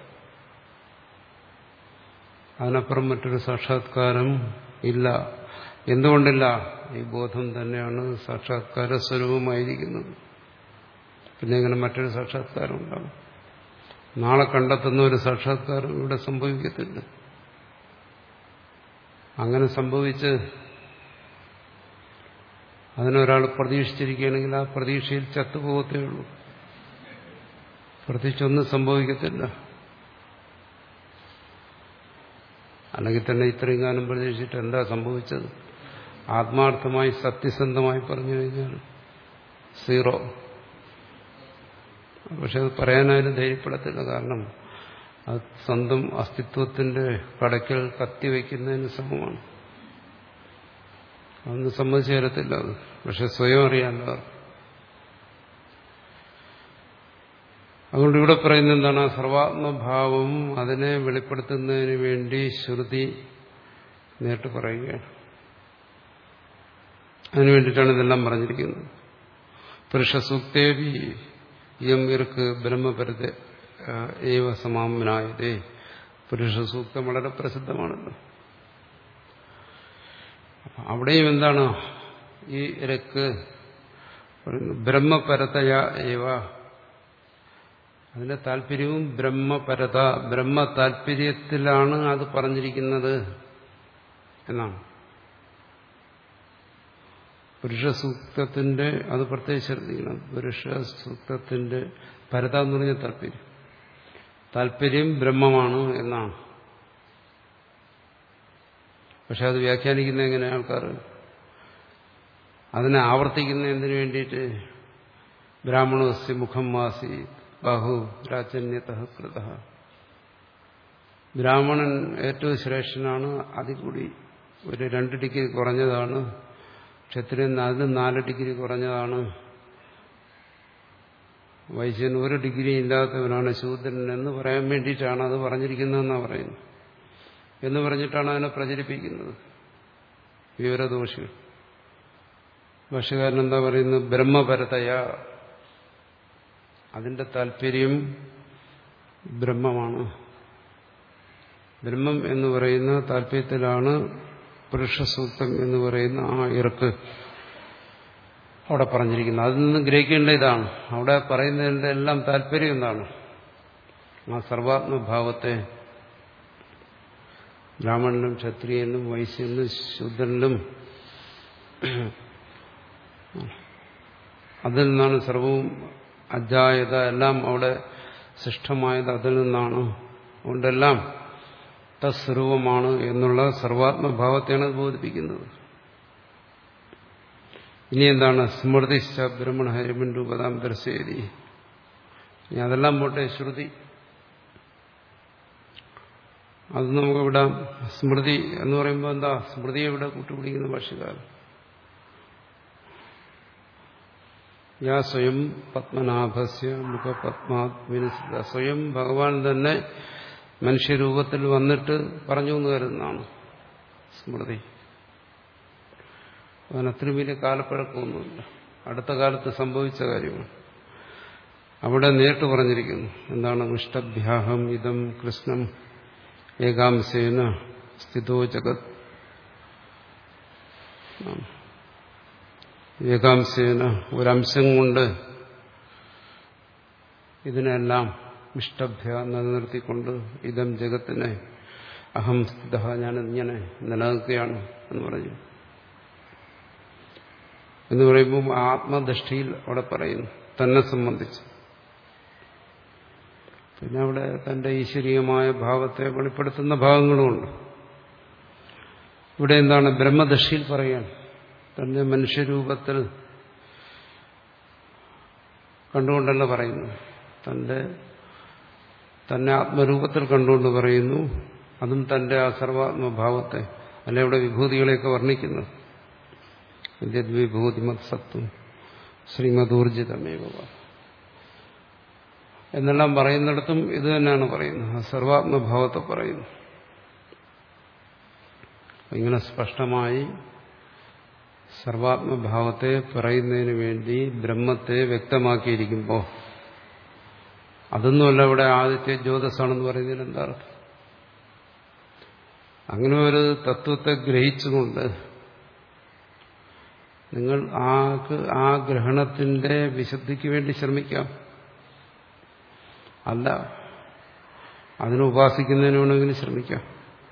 അതിനപ്പുറം മറ്റൊരു സാക്ഷാത്കാരം ഇല്ല എന്തുകൊണ്ടില്ല ഈ ബോധം തന്നെയാണ് സാക്ഷാത്കാര സ്വരൂപമായിരിക്കുന്നത് പിന്നെ എങ്ങനെ മറ്റൊരു സാക്ഷാത്കാരം ഉണ്ടാകും നാളെ കണ്ടെത്തുന്ന ഒരു സാക്ഷാത്കാരം ഇവിടെ സംഭവിക്കത്തില്ല അങ്ങനെ സംഭവിച്ച് അതിനൊരാൾ പ്രതീക്ഷിച്ചിരിക്കുകയാണെങ്കിൽ ആ പ്രതീക്ഷയിൽ ചത്തുപോകത്തേ ഉള്ളൂ പ്രത്യേകിച്ചൊന്നും സംഭവിക്കത്തില്ല അല്ലെങ്കിൽ തന്നെ ഇത്രയും കാലം പ്രതീക്ഷിച്ചിട്ട് എന്താ സംഭവിച്ചത് ആത്മാർത്ഥമായി സത്യസന്ധമായി പറഞ്ഞു കഴിഞ്ഞാൽ സീറോ പക്ഷെ അത് പറയാനായാലും ധൈര്യപ്പെടത്തില്ല കാരണം അത് സ്വന്തം അസ്തിത്വത്തിന്റെ കടയ്ക്കൽ കത്തിവെക്കുന്നതിന് സമമാണ് അതൊന്നും സമ്മതിച്ചു തരത്തില്ല അത് പക്ഷെ സ്വയം അറിയാമല്ലോ അതുകൊണ്ട് ഇവിടെ പറയുന്നത് എന്താണ് സർവാത്മഭാവം അതിനെ വെളിപ്പെടുത്തുന്നതിന് വേണ്ടി ശ്രുതി നേരിട്ട് പറയുകയാണ് അതിനു വേണ്ടിയിട്ടാണ് ഇതെല്ലാം പറഞ്ഞിരിക്കുന്നത് പുരുഷസൂക്തേവി ഇയം ഇർക്ക് ബ്രഹ്മപരത ഏവ സമാമനായതേ പുരുഷസൂക്തം വളരെ പ്രസിദ്ധമാണല്ലോ അവിടെയും എന്താണ് ഈ ഇരക്ക് ബ്രഹ്മപരതയ ഏവ അതിന്റെ താല്പര്യവും ബ്രഹ്മപരത ബ്രഹ്മ താല്പര്യത്തിലാണ് അത് പറഞ്ഞിരിക്കുന്നത് എന്നാണ് പുരുഷസൂക്തത്തിന്റെ അത് പ്രത്യേകിച്ച് ശ്രദ്ധിക്കണം പുരുഷസൂക്തത്തിന്റെ പരത എന്ന് പറഞ്ഞ താല്പര്യം താല്പര്യം ബ്രഹ്മമാണ് എന്നാണ് പക്ഷെ അത് വ്യാഖ്യാനിക്കുന്ന എങ്ങനെ ആൾക്കാർ അതിനെ ആവർത്തിക്കുന്ന എന്തിനു വേണ്ടിയിട്ട് ബ്രാഹ്മണസ്യ മുഖം വാസി ബാഹു രാജന്യത കൃത ബ്രാഹ്മണൻ ഏറ്റവും ശ്രേഷ്ഠനാണ് അതിൽ കൂടി ഒരു രണ്ട് ഡിഗ്രി കുറഞ്ഞതാണ് ക്ഷത്രിയൻ അതിന് നാല് ഡിഗ്രി കുറഞ്ഞതാണ് വൈശ്യൻ ഒരു ഡിഗ്രി ഇല്ലാത്തവനാണ് ശൂദ്രൻ എന്ന് പറയാൻ വേണ്ടിയിട്ടാണ് അത് പറഞ്ഞിരിക്കുന്നതെന്നാണ് പറയുന്നത് എന്ന് പറഞ്ഞിട്ടാണ് അതിനെ പ്രചരിപ്പിക്കുന്നത് വിവരദോഷികൾ ഭാഷകാരൻ എന്താ പറയുന്നത് ബ്രഹ്മപരതയ അതിന്റെ താല്പര്യം ബ്രഹ്മമാണ് ബ്രഹ്മം എന്ന് പറയുന്ന താല്പര്യത്തിലാണ് പുരുഷസൂക്തം എന്ന് പറയുന്ന ആ ഇറക്ക് അവിടെ പറഞ്ഞിരിക്കുന്നത് അതിൽ നിന്ന് ഗ്രഹിക്കേണ്ട ഇതാണ് അവിടെ പറയുന്നതിന്റെ എല്ലാം താല്പര്യം എന്താണ് ആ സർവാത്മഭാവത്തെ ബ്രാഹ്മണനും ക്ഷത്രിയനും വൈശ്യനും ശൂദ്രനും അതിൽ നിന്നാണ് സർവവും അജായത എല്ലാം അവിടെ സൃഷ്ടമായത് അതിൽ നിന്നാണ് അതുകൊണ്ടെല്ലാം തസ്വരൂപമാണ് എന്നുള്ള സർവാത്മഭാവത്തെയാണ് അത് ബോധിപ്പിക്കുന്നത് ഇനി എന്താണ് സ്മൃതിശ്ച ബ്രഹ്മണ ഹരിമൻ രൂപതാം ദർശയതി ഇനി അതെല്ലാം പോട്ടെ ശ്രുതി അത് നമുക്കിവിടെ സ്മൃതി എന്ന് പറയുമ്പോൾ എന്താ സ്മൃതിയെ ഇവിടെ കൂട്ടുപിടിക്കുന്ന ഭാഷകാരൻ യാ സ്വയം പത്മനാഭസ്യ മുഖപത്മാത്മിനിസിത സ്വയം ഭഗവാൻ തന്നെ മനുഷ്യരൂപത്തിൽ വന്നിട്ട് പറഞ്ഞു എന്ന് കരുതുന്നതാണ് സ്മൃതി അതിനത്രയും വലിയ കാലപ്പഴക്കമൊന്നുമില്ല അടുത്ത കാലത്ത് സംഭവിച്ച കാര്യമാണ് അവിടെ നേരിട്ട് പറഞ്ഞിരിക്കുന്നു എന്താണ് ഇഷ്ടഭ്യാഹം ഇതം കൃഷ്ണം ഏകാംശേന സ്ഥിതോ ജഗത് ഏകാംശേന ഒരംശം കൊണ്ട് ഇതിനെല്ലാം ഇഷ്ടഭ്യ നിലനിർത്തിക്കൊണ്ട് ഇതം ജഗത്തിനെ അഹം സ്ഥിത ഞാനിങ്ങനെ നിലനിൽക്കുകയാണ് എന്ന് പറഞ്ഞു എന്ന് പറയുമ്പോൾ ആത്മദൃഷ്ടിയിൽ അവിടെ പറയുന്നു തന്നെ സംബന്ധിച്ച് പിന്നെ അവിടെ തന്റെ ഈശ്വരീയമായ ഭാവത്തെ വെളിപ്പെടുത്തുന്ന ഭാഗങ്ങളുമുണ്ട് ഇവിടെ എന്താണ് ബ്രഹ്മദൃഷ്ടിയിൽ പറയാൻ തന്റെ മനുഷ്യരൂപത്തിൽ കണ്ടുകൊണ്ടല്ല പറയുന്നു തന്റെ തന്നെ ആത്മരൂപത്തിൽ കണ്ടുകൊണ്ട് പറയുന്നു അതും തന്റെ ആ സർവാത്മഭാവത്തെ അല്ല ഇവിടെ വിഭൂതികളെയൊക്കെ വർണ്ണിക്കുന്നത് വിഭൂതിമത് സത്വം ശ്രീമദൂർജിതമേവ എന്നെല്ലാം പറയുന്നിടത്തും ഇത് തന്നെയാണ് പറയുന്നത് സർവാത്മഭാവത്തെ പറയുന്നു ഇങ്ങനെ സ്പഷ്ടമായി സർവാത്മഭാവത്തെ പറയുന്നതിന് വേണ്ടി ബ്രഹ്മത്തെ വ്യക്തമാക്കിയിരിക്കുമ്പോൾ അതൊന്നുമല്ല ഇവിടെ ആദിത്യ ജ്യോതിസാണെന്ന് പറയുന്നതിന് എന്താ അർത്ഥം അങ്ങനെ ഒരു തത്വത്തെ ഗ്രഹിച്ചുകൊണ്ട് നിങ്ങൾ ആ ആ ഗ്രഹണത്തിന്റെ വിശുദ്ധിക്ക് വേണ്ടി ശ്രമിക്കാം അല്ല അതിനെ ഉപാസിക്കുന്നതിന് വേണമെങ്കിലും ശ്രമിക്കാം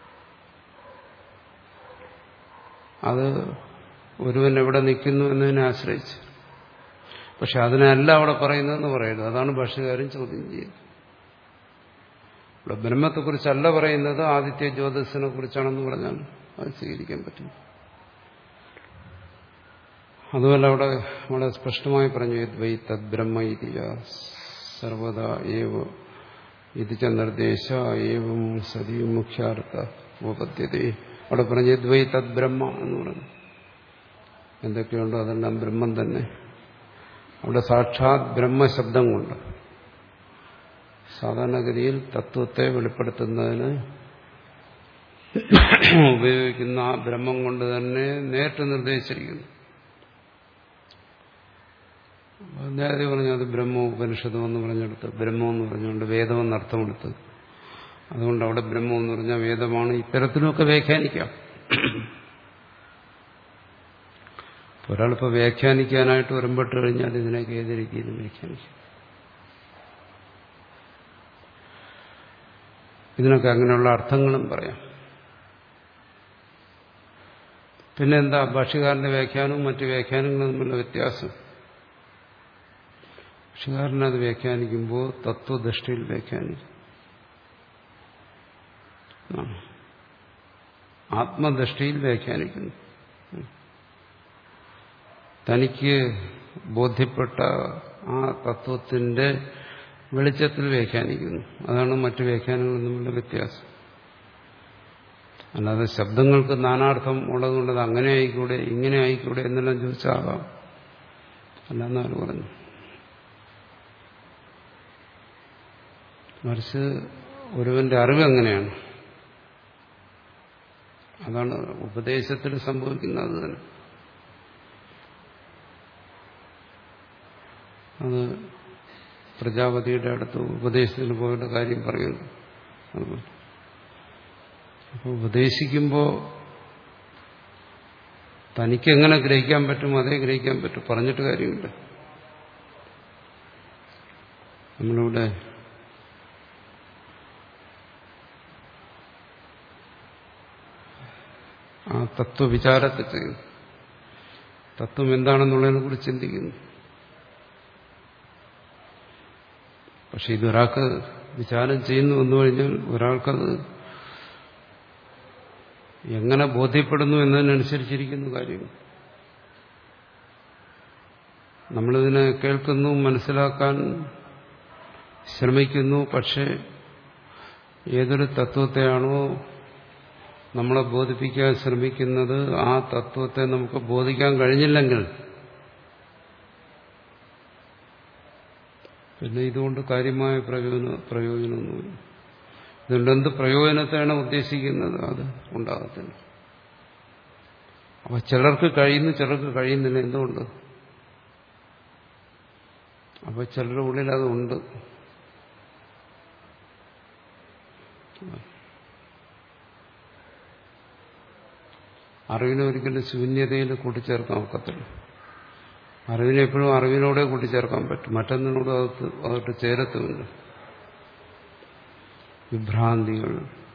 അത് ഒരുവൻ എവിടെ നിൽക്കുന്നു എന്നതിനെ ആശ്രയിച്ച് പക്ഷെ അതിനല്ല അവിടെ പറയുന്നതെന്ന് പറയുന്നത് അതാണ് ഭാഷകാരൻ ചോദ്യം ചെയ്യുന്നത് ഇവിടെ ബ്രഹ്മത്തെക്കുറിച്ചല്ല പറയുന്നത് ആദിത്യ ജ്യോതിസിനെ കുറിച്ചാണെന്ന് പറഞ്ഞാൽ അത് സ്വീകരിക്കാൻ പറ്റും അതുപോലെ അവിടെ വളരെ സ്പഷ്ടമായി പറഞ്ഞു ദ്വൈ തദ്ബ്രഹ്മ ഇതിയ സർവത ഏവ ഇത് ച നിർദ്ദേശ ഏവം സതി മുഖ്യാർത്ഥ ഉപപദ്ധ്യത അവിടെ പറഞ്ഞ ദ്വൈ തദ്ബ്രഹ്മ എന്ന് പറഞ്ഞു എന്തൊക്കെയുണ്ടോ അതെല്ലാം ബ്രഹ്മം തന്നെ അവിടെ സാക്ഷാത് ബ്രഹ്മശബ്ദം കൊണ്ട് സാധാരണഗതിയിൽ തത്വത്തെ വെളിപ്പെടുത്തുന്നതിന് ഉപയോഗിക്കുന്ന ആ ബ്രഹ്മം കൊണ്ട് തന്നെ നേരിട്ട് നിർദ്ദേശിച്ചിരിക്കുന്നു നേരത്തെ പറഞ്ഞു അത് ബ്രഹ്മ ഉപനിഷത്തും എന്ന് പറഞ്ഞെടുത്ത് ബ്രഹ്മം എന്ന് പറഞ്ഞുകൊണ്ട് വേദമെന്ന് അർത്ഥമെടുത്ത് അതുകൊണ്ട് അവിടെ ബ്രഹ്മം എന്ന് പറഞ്ഞാൽ വേദമാണ് ഇത്തരത്തിലുമൊക്കെ വ്യാഖ്യാനിക്കാം ഒരാളിപ്പോൾ വ്യാഖ്യാനിക്കാനായിട്ട് വരുമ്പോട്ട് കഴിഞ്ഞാൽ ഇതിനൊക്കെ ഏത് രീതിയിലും വ്യാഖ്യാനിക്കും ഇതിനൊക്കെ അങ്ങനെയുള്ള അർത്ഥങ്ങളും പറയാം പിന്നെ എന്താ ഭാഷ്യകാരന്റെ വ്യാഖ്യാനവും മറ്റു വ്യാഖ്യാനങ്ങളും തമ്മിലുള്ള വ്യത്യാസം ഭാഷ്യകാരനത് വ്യാഖ്യാനിക്കുമ്പോൾ തത്വദൃഷ്ടിയിൽ വ്യാഖ്യാനിക്കും ആത്മദൃഷ്ടിയിൽ വ്യാഖ്യാനിക്കുന്നു തനിക്ക് ബോധ്യപ്പെട്ട ആ തത്വത്തിന്റെ വെളിച്ചത്തിൽ വ്യാഖ്യാനിക്കുന്നു അതാണ് മറ്റു വ്യാഖ്യാനങ്ങളിൽ തമ്മിലുള്ള വ്യത്യാസം അല്ലാതെ ശബ്ദങ്ങൾക്ക് നാനാർത്ഥം ഉള്ളതുകൊണ്ട് അത് അങ്ങനെ ആയിക്കൂടെ ഇങ്ങനെ ആയിക്കൂടെ എന്നെല്ലാം ചോദിച്ചാകാം അല്ലെന്നാണ് പറഞ്ഞു മറിച്ച് ഒരുവന്റെ അറിവ് എങ്ങനെയാണ് അതാണ് ഉപദേശത്തിൽ സംഭവിക്കുന്നത് അത് തന്നെ അത് പ്രജാപതിയുടെ അടുത്ത് ഉപദേശത്തിന് പോയിട്ട് കാര്യം പറയുന്നു അപ്പോൾ ഉപദേശിക്കുമ്പോൾ തനിക്കെങ്ങനെ ഗ്രഹിക്കാൻ പറ്റും അതേ ഗ്രഹിക്കാൻ പറ്റും പറഞ്ഞിട്ട് കാര്യമില്ല നമ്മളിവിടെ ആ തത്വവിചാരത്തെ ചെയ്യുന്നു തത്വം എന്താണെന്നുള്ളതിനെ കുറിച്ച് ചിന്തിക്കുന്നു പക്ഷെ ഇതൊരാൾക്ക് വിചാരം ചെയ്യുന്നു വന്നു കഴിഞ്ഞാൽ ഒരാൾക്കത് എങ്ങനെ ബോധ്യപ്പെടുന്നു എന്നതിനനുസരിച്ചിരിക്കുന്നു കാര്യം നമ്മളിതിനെ കേൾക്കുന്നു മനസ്സിലാക്കാൻ ശ്രമിക്കുന്നു പക്ഷെ ഏതൊരു തത്വത്തെയാണോ നമ്മളെ ബോധിപ്പിക്കാൻ ശ്രമിക്കുന്നത് ആ തത്വത്തെ നമുക്ക് ബോധിക്കാൻ കഴിഞ്ഞില്ലെങ്കിൽ പിന്നെ ഇതുകൊണ്ട് കാര്യമായ പ്രയോജന പ്രയോജനമൊന്നുമില്ല ഇതുകൊണ്ട് എന്ത് പ്രയോജനത്തെയാണ് ഉദ്ദേശിക്കുന്നത് അത് ഉണ്ടാകത്തില്ല അപ്പൊ ചിലർക്ക് കഴിയുന്നു ചിലർക്ക് കഴിയുന്നില്ല എന്തുകൊണ്ട് അപ്പൊ ചിലരുടെ ഉള്ളിൽ അതുണ്ട് അറിവിനെ ഒരിക്കലും ശൂന്യതയിൽ കൂട്ടിച്ചേർക്കാൻ ഒക്കത്തില്ല അറിവിനെ എപ്പോഴും അറിവിനോടെ കൂട്ടിച്ചേർക്കാൻ പറ്റും മറ്റൊന്നിനോട് അകത്ത് അകത്ത് ചേരത്തുമില്ല വിഭ്രാന്തികൾ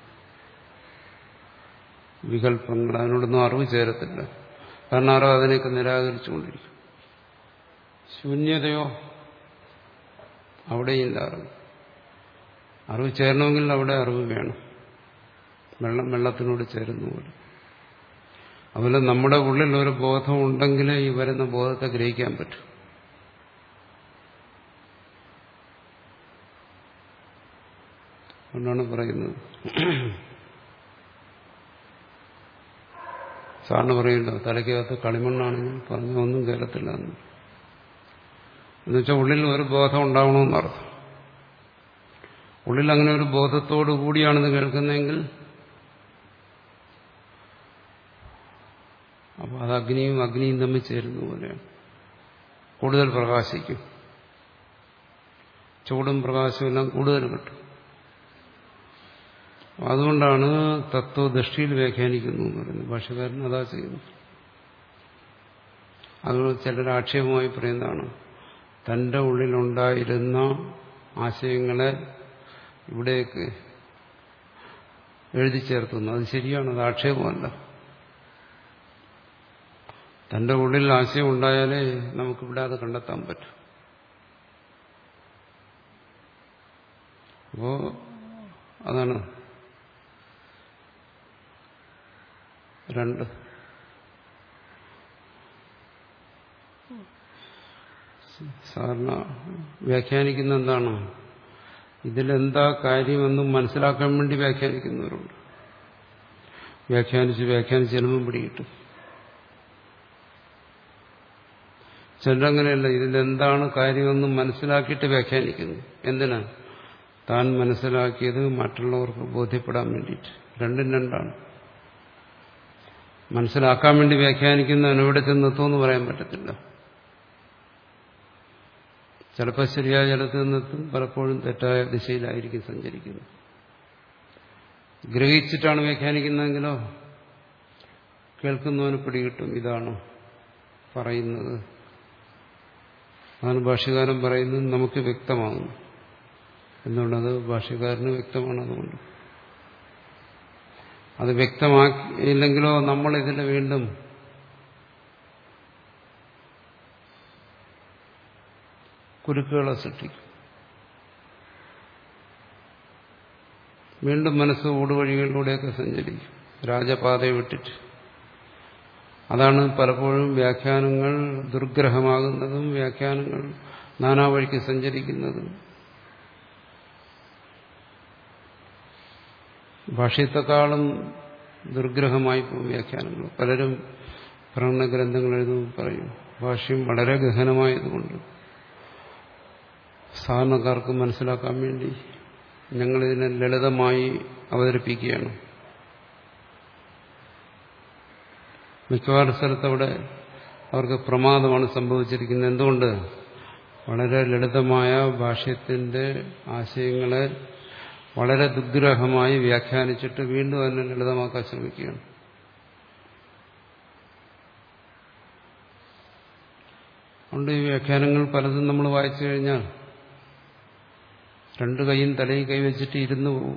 വികല്പങ്ങൾ അതിനോടൊന്നും അറിവ് ചേരത്തില്ല കാരണം അറിവ് അതിനെയൊക്കെ നിരാകരിച്ചുകൊണ്ടിരിക്കും ശൂന്യതയോ അവിടെയില്ല അറിവ് അറിവ് ചേരണമെങ്കിൽ അവിടെ അറിവ് വേണം വെള്ളം വെള്ളത്തിനോട് ചേരുന്ന പോലെ അതുപോലെ നമ്മുടെ ഉള്ളിൽ ഒരു ബോധം ഉണ്ടെങ്കിലേ ഈ വരുന്ന ബോധത്തെ ഗ്രഹിക്കാൻ പറ്റും അതുകൊണ്ടാണ് പറയുന്നത് സാറിന് പറയല്ലോ തലയ്ക്കകത്ത് കളിമണ്ണാണെങ്കിൽ പറഞ്ഞ ഒന്നും കേരളത്തില്ല എന്ന് എന്നുവെച്ചാൽ ഉള്ളിൽ ഒരു ബോധം ഉണ്ടാവണമെന്നർത്ഥം ഉള്ളിൽ അങ്ങനെ ഒരു ബോധത്തോടു കൂടിയാണിത് കേൾക്കുന്നതെങ്കിൽ അപ്പോൾ അത് അഗ്നിയും അഗ്നിയും തമ്മിൽ ചേരുന്ന പോലെയാണ് കൂടുതൽ പ്രകാശിക്കും ചൂടും പ്രകാശവും എല്ലാം കൂടുതൽ കിട്ടും അതുകൊണ്ടാണ് തത്വദൃഷ്ടിയിൽ വ്യാഖ്യാനിക്കുന്നു എന്ന് പറയുന്നത് ഭാഷകാരൻ അതാ ചെയ്യുന്നു അത് ചിലർ ആക്ഷേപമായി പറയുന്നതാണ് തന്റെ ഉള്ളിലുണ്ടായിരുന്ന ആശയങ്ങളെ ഇവിടേക്ക് എഴുതി ചേർത്തുന്നു അത് ശരിയാണ് അത് ആക്ഷേപമല്ല തന്റെ ഉള്ളിൽ ആശയം ഉണ്ടായാലേ നമുക്കിവിടെ അത് കണ്ടെത്താൻ പറ്റും അപ്പോ അതാണ് രണ്ട് സാധാരണ വ്യാഖ്യാനിക്കുന്ന എന്താണ് ഇതിലെന്താ കാര്യമെന്നും മനസ്സിലാക്കാൻ വേണ്ടി വ്യാഖ്യാനിക്കുന്നവരുണ്ട് വ്യാഖ്യാനിച്ച് വ്യാഖ്യാനിച്ച് ചിലവും പിടികിട്ടും ചിലരങ്ങനെയല്ല ഇതിലെന്താണ് കാര്യമെന്നും മനസ്സിലാക്കിയിട്ട് വ്യാഖ്യാനിക്കുന്നു എന്തിനാ താൻ മനസ്സിലാക്കിയത് മറ്റുള്ളവർക്ക് ബോധ്യപ്പെടാൻ വേണ്ടിയിട്ട് രണ്ടും രണ്ടാണ് മനസ്സിലാക്കാൻ വേണ്ടി വ്യാഖ്യാനിക്കുന്നവൻ എവിടെ ചെന്നെത്തുമെന്ന് പറയാൻ പറ്റത്തില്ല ചിലപ്പോൾ ശരിയായ ജലത്തിൽ നിന്നെത്തും പലപ്പോഴും തെറ്റായ ദിശയിലായിരിക്കും സഞ്ചരിക്കുന്നത് ഗ്രഹിച്ചിട്ടാണ് വ്യാഖ്യാനിക്കുന്നതെങ്കിലോ കേൾക്കുന്നവന് പിടികിട്ടും ഇതാണ് പറയുന്നത് അതാണ് ഭാഷ്യകാരൻ പറയുന്നത് നമുക്ക് വ്യക്തമാകുന്നു എന്നുള്ളത് ഭാഷ്യകാരന് വ്യക്തമാണ് അതുകൊണ്ട് അത് വ്യക്തമാക്കിയില്ലെങ്കിലോ നമ്മൾ ഇതിൽ വീണ്ടും കുരുക്കുകളെ സൃഷ്ടിക്കും വീണ്ടും മനസ്സ് ഊടുവഴികളിലൂടെയൊക്കെ സഞ്ചരിക്കും രാജപാതയെ വിട്ടിട്ട് അതാണ് പലപ്പോഴും വ്യാഖ്യാനങ്ങൾ ദുർഗ്രഹമാകുന്നതും വ്യാഖ്യാനങ്ങൾ നാനാവഴിക്ക് സഞ്ചരിക്കുന്നതും ഭാഷ്യത്തെക്കാളും ദുർഗ്രഹമായി പോകും വ്യാഖ്യാനങ്ങൾ പലരും പ്രകടന ഗ്രന്ഥങ്ങൾ എഴുതുമ്പോൾ പറയും ഭാഷ്യം വളരെ ഗഹനമായതുകൊണ്ട് സാധാരണക്കാർക്ക് മനസ്സിലാക്കാൻ വേണ്ടി ഞങ്ങളിതിനെ ലളിതമായി അവതരിപ്പിക്കുകയാണ് മിക്കവാറും സ്ഥലത്തവിടെ അവർക്ക് പ്രമാദമാണ് സംഭവിച്ചിരിക്കുന്നത് എന്തുകൊണ്ട് വളരെ ലളിതമായ ഭാഷ്യത്തിന്റെ ആശയങ്ങളെ വളരെ ദുർഗ്രഹമായി വ്യാഖ്യാനിച്ചിട്ട് വീണ്ടും അതിനെ ലളിതമാക്കാൻ ശ്രമിക്കുകയാണ് അതുകൊണ്ട് ഈ വ്യാഖ്യാനങ്ങൾ പലതും നമ്മൾ വായിച്ചു കഴിഞ്ഞാൽ രണ്ടു കൈയും തലയിൽ കൈവച്ചിട്ട് ഇരുന്നു പോകും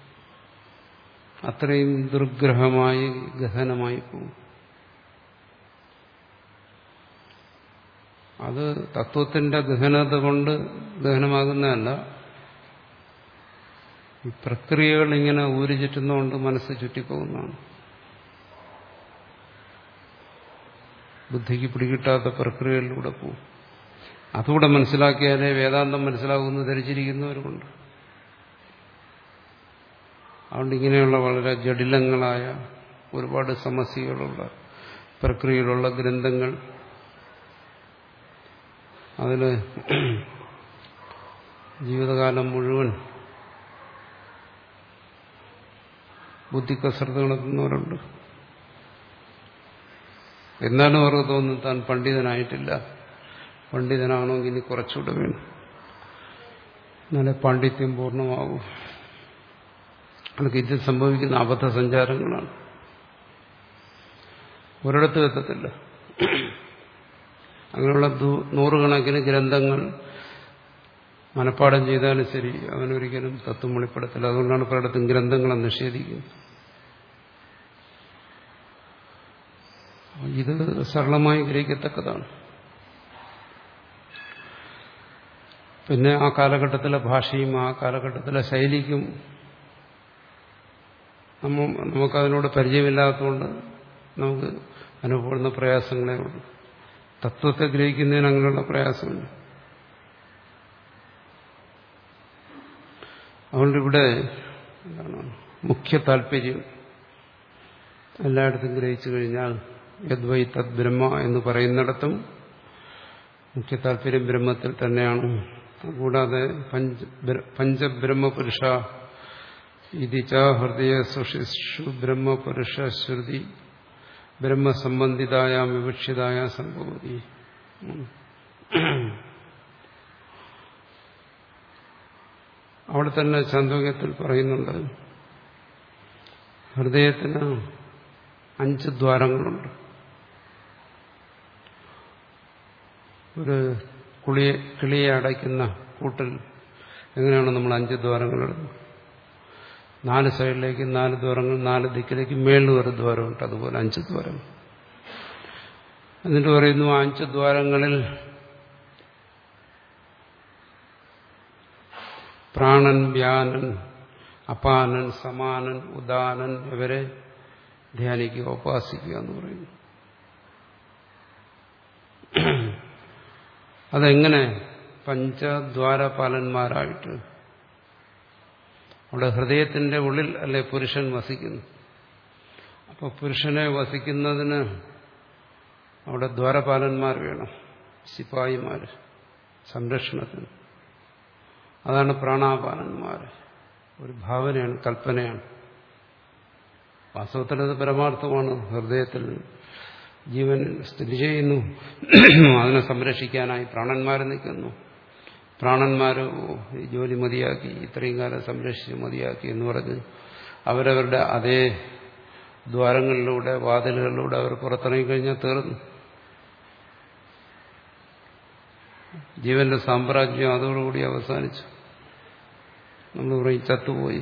അത്രയും ദുർഗ്രഹമായി ഗഹനമായി പോകും അത് തത്വത്തിന്റെ ഗഹനത കൊണ്ട് ഗഹനമാകുന്നതല്ല ഈ പ്രക്രിയകൾ ഇങ്ങനെ ഊരി ചുറ്റുന്നതുകൊണ്ട് മനസ്സ് ചുറ്റിപ്പോകുന്നതാണ് ബുദ്ധിക്ക് പിടികിട്ടാത്ത പ്രക്രിയകളിലൂടെ പോകും അതുകൂടെ മനസ്സിലാക്കിയാലേ വേദാന്തം മനസ്സിലാകുമെന്ന് ധരിച്ചിരിക്കുന്നവരുമുണ്ട് അതുകൊണ്ട് ഇങ്ങനെയുള്ള വളരെ ജടിലങ്ങളായ ഒരുപാട് സമസ്യകളുള്ള പ്രക്രിയയിലുള്ള ഗ്രന്ഥങ്ങൾ അതിൽ ജീവിതകാലം മുഴുവൻ ബുദ്ധിക്കസരത്ത് നടത്തുന്നവരുണ്ട് എന്നാലും അവർക്ക് തോന്നുന്നു താൻ പണ്ഡിതനായിട്ടില്ല പണ്ഡിതനാണെങ്കിൽ ഇനി കുറച്ചുകൂടെ വേണം എന്നാലേ പാണ്ഡിത്യം പൂർണ്ണമാകൂ അതൊക്കെ ഇത് സംഭവിക്കുന്ന അബദ്ധ സഞ്ചാരങ്ങളാണ് ഒരിടത്തും എത്തത്തില്ല അങ്ങനെയുള്ള നൂറുകണക്കിന് ഗ്രന്ഥങ്ങൾ മനഃപ്പാടം ചെയ്താലും ശരി അവനൊരിക്കലും തത്വം വെളിപ്പെടുത്തില്ല അതുകൊണ്ടാണ് പലയിടത്തും ഗ്രന്ഥങ്ങളെ നിഷേധിക്കുന്നത് ഇത് സരളമായി ഗ്രഹിക്കത്തക്കതാണ് പിന്നെ ആ കാലഘട്ടത്തിലെ ഭാഷയും ആ കാലഘട്ടത്തിലെ ശൈലിക്കും നമ്മ നമുക്കതിനോട് പരിചയമില്ലാത്തതുകൊണ്ട് നമുക്ക് അനുഭവപ്പെടുന്ന പ്രയാസങ്ങളേ ഉള്ളൂ തത്വത്തെ ഗ്രഹിക്കുന്നതിന് അങ്ങനെയുള്ള പ്രയാസമില്ല അതുകൊണ്ട് ഇവിടെ എന്താണ് മുഖ്യ താല്പര്യം എല്ലായിടത്തും ഗ്രഹിച്ചു കഴിഞ്ഞാൽ യദ്വൈ തദ് ബ്രഹ്മ എന്ന് പറയുന്നിടത്തും മുഖ്യ താല്പര്യം ബ്രഹ്മത്തിൽ തന്നെയാണ് കൂടാതെ പഞ്ചബ്രഹ്മപുരുഷ ഇതി ച ഹൃദയ സുഷിഷു ബ്രഹ്മപുരുഷ ശ്രുതി ബ്രഹ്മസംബന്ധിതായ വിവക്ഷിതായ സംഭവതി അവിടെ തന്നെ ചാന്തോക്യത്തിൽ പറയുന്നുണ്ട് ഹൃദയത്തിന് അഞ്ച് ദ്വാരങ്ങളുണ്ട് ഒരു കുളിയെ കിളിയെ അടയ്ക്കുന്ന കൂട്ടിൽ എങ്ങനെയാണ് നമ്മൾ അഞ്ച് ദ്വാരങ്ങളിടുന്നത് നാല് സൈഡിലേക്ക് നാല് ദ്വാരങ്ങൾ നാല് ദിക്കിലേക്ക് മേളിൽ ഒരു ദ്വാരമുണ്ട് അതുപോലെ അഞ്ച് ദ്വാരങ്ങൾ എന്നിട്ട് പറയുന്നു ആ അഞ്ച് ദ്വാരങ്ങളിൽ പ്രാണൻ വ്യാനൻ അപാനൻ സമാനൻ ഉദാനൻ ഇവരെ ധ്യാനിക്കുക ഉപാസിക്കുക എന്ന് പറയുന്നു അതെങ്ങനെ പഞ്ചദ്വാരപാലന്മാരായിട്ട് അവിടെ ഹൃദയത്തിന്റെ ഉള്ളിൽ അല്ലെ പുരുഷൻ വസിക്കുന്നു അപ്പോൾ പുരുഷനെ വസിക്കുന്നതിന് അവിടെ ദ്വാരപാലന്മാർ വേണം സിപ്പായിമാർ സംരക്ഷണത്തിന് അതാണ് പ്രാണാപാലന്മാർ ഒരു ഭാവനയാണ് കൽപ്പനയാണ് വാസ്തവത്തിൽ അത് പരമാർത്ഥമാണ് ഹൃദയത്തിൽ ജീവൻ സ്ഥിതി ചെയ്യുന്നു അതിനെ സംരക്ഷിക്കാനായി പ്രാണന്മാർ നിൽക്കുന്നു പ്രാണന്മാർ ഈ ജോലി മതിയാക്കി ഇത്രയും കാലം സംരക്ഷിച്ച് മതിയാക്കി എന്ന് പറഞ്ഞ് അവരവരുടെ അതേ ദ്വാരങ്ങളിലൂടെ വാതിലുകളിലൂടെ അവർ പുറത്തിറങ്ങി കഴിഞ്ഞാൽ തീർന്നു ജീവന്റെ സാമ്രാജ്യം അതോടുകൂടി അവസാനിച്ചു നമ്മൾ പറയും ചത്തുപോയി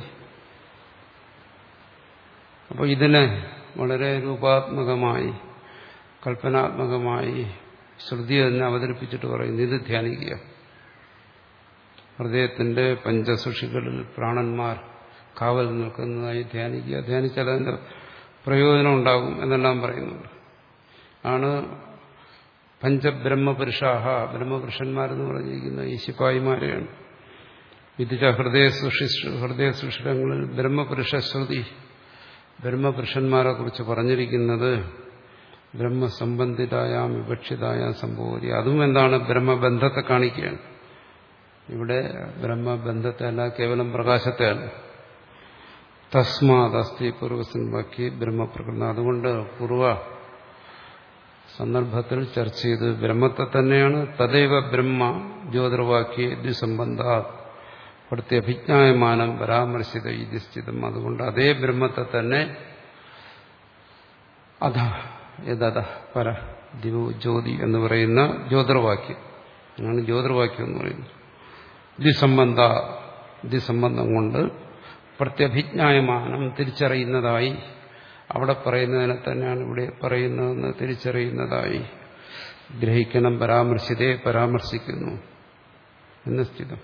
അപ്പോൾ ഇതിനെ വളരെ രൂപാത്മകമായി കൽപ്പനാത്മകമായി ശ്രുതി തന്നെ അവതരിപ്പിച്ചിട്ട് പറയുന്നു ഇത് ധ്യാനിക്കുക ഹൃദയത്തിന്റെ പഞ്ചസുഷികളിൽ പ്രാണന്മാർ കാവൽ നിൽക്കുന്നതായി ധ്യാനിക്കുക ധ്യാനിച്ചാൽ അതിന്റെ പ്രയോജനം ഉണ്ടാകും എന്നെല്ലാം പറയുന്നുണ്ട് ആണ് പഞ്ചബ്രഹ്മപുരുഷാഹ ബ്രഹ്മപുരുഷന്മാരെന്ന് പറഞ്ഞിരിക്കുന്ന ഈ ശിപ്പായിമാരെയാണ് വിധിച്ച ഹൃദയ സുഷി ഹൃദയ സുഷിരങ്ങളിൽ ബ്രഹ്മപുരുഷശ്രുതി ബ്രഹ്മപുരുഷന്മാരെ കുറിച്ച് പറഞ്ഞിരിക്കുന്നത് ബ്രഹ്മസംബന്ധിതായാം വിവക്ഷിതായാം സംഭവതി അതും എന്താണ് ബ്രഹ്മബന്ധത്തെ കാണിക്കുകയാണ് ഇവിടെ ബ്രഹ്മബന്ധത്തെ അല്ല കേവലം പ്രകാശത്തെയല്ല തസ്മാത് അസ്ഥി പൂർവസംബാക്കി ബ്രഹ്മപ്രകൃതി അതുകൊണ്ട് പൂർവ സന്ദർഭത്തിൽ ചർച്ച ചെയ്ത് ബ്രഹ്മത്തെ തന്നെയാണ് തദൈവ ബ്രഹ്മ ജ്യോതിർവാക്യ ദ്വിസംബന്ധ പ്രത്യഭിജ്ഞായമാനം പരാമർശിത ഇതിസ്ഥിതം അതുകൊണ്ട് അതേ ബ്രഹ്മത്തെ തന്നെ അധ യഥ പര ദിവു ജ്യോതി എന്ന് പറയുന്ന ജ്യോതിർവാക്യം ആണ് ജ്യോതിർവാക്യം എന്ന് പറയുന്നത് ദ്വിസംബന്ധ ദ്വിസംബന്ധം കൊണ്ട് പ്രത്യഭിജ്ഞായമാനം തിരിച്ചറിയുന്നതായി അവിടെ പറയുന്നതിനെ തന്നെയാണ് ഇവിടെ പറയുന്നതെന്ന് തിരിച്ചറിയുന്നതായി ഗ്രഹിക്കണം പരാമർശിതേ പരാമർശിക്കുന്നു എന്ന് സ്ഥിതം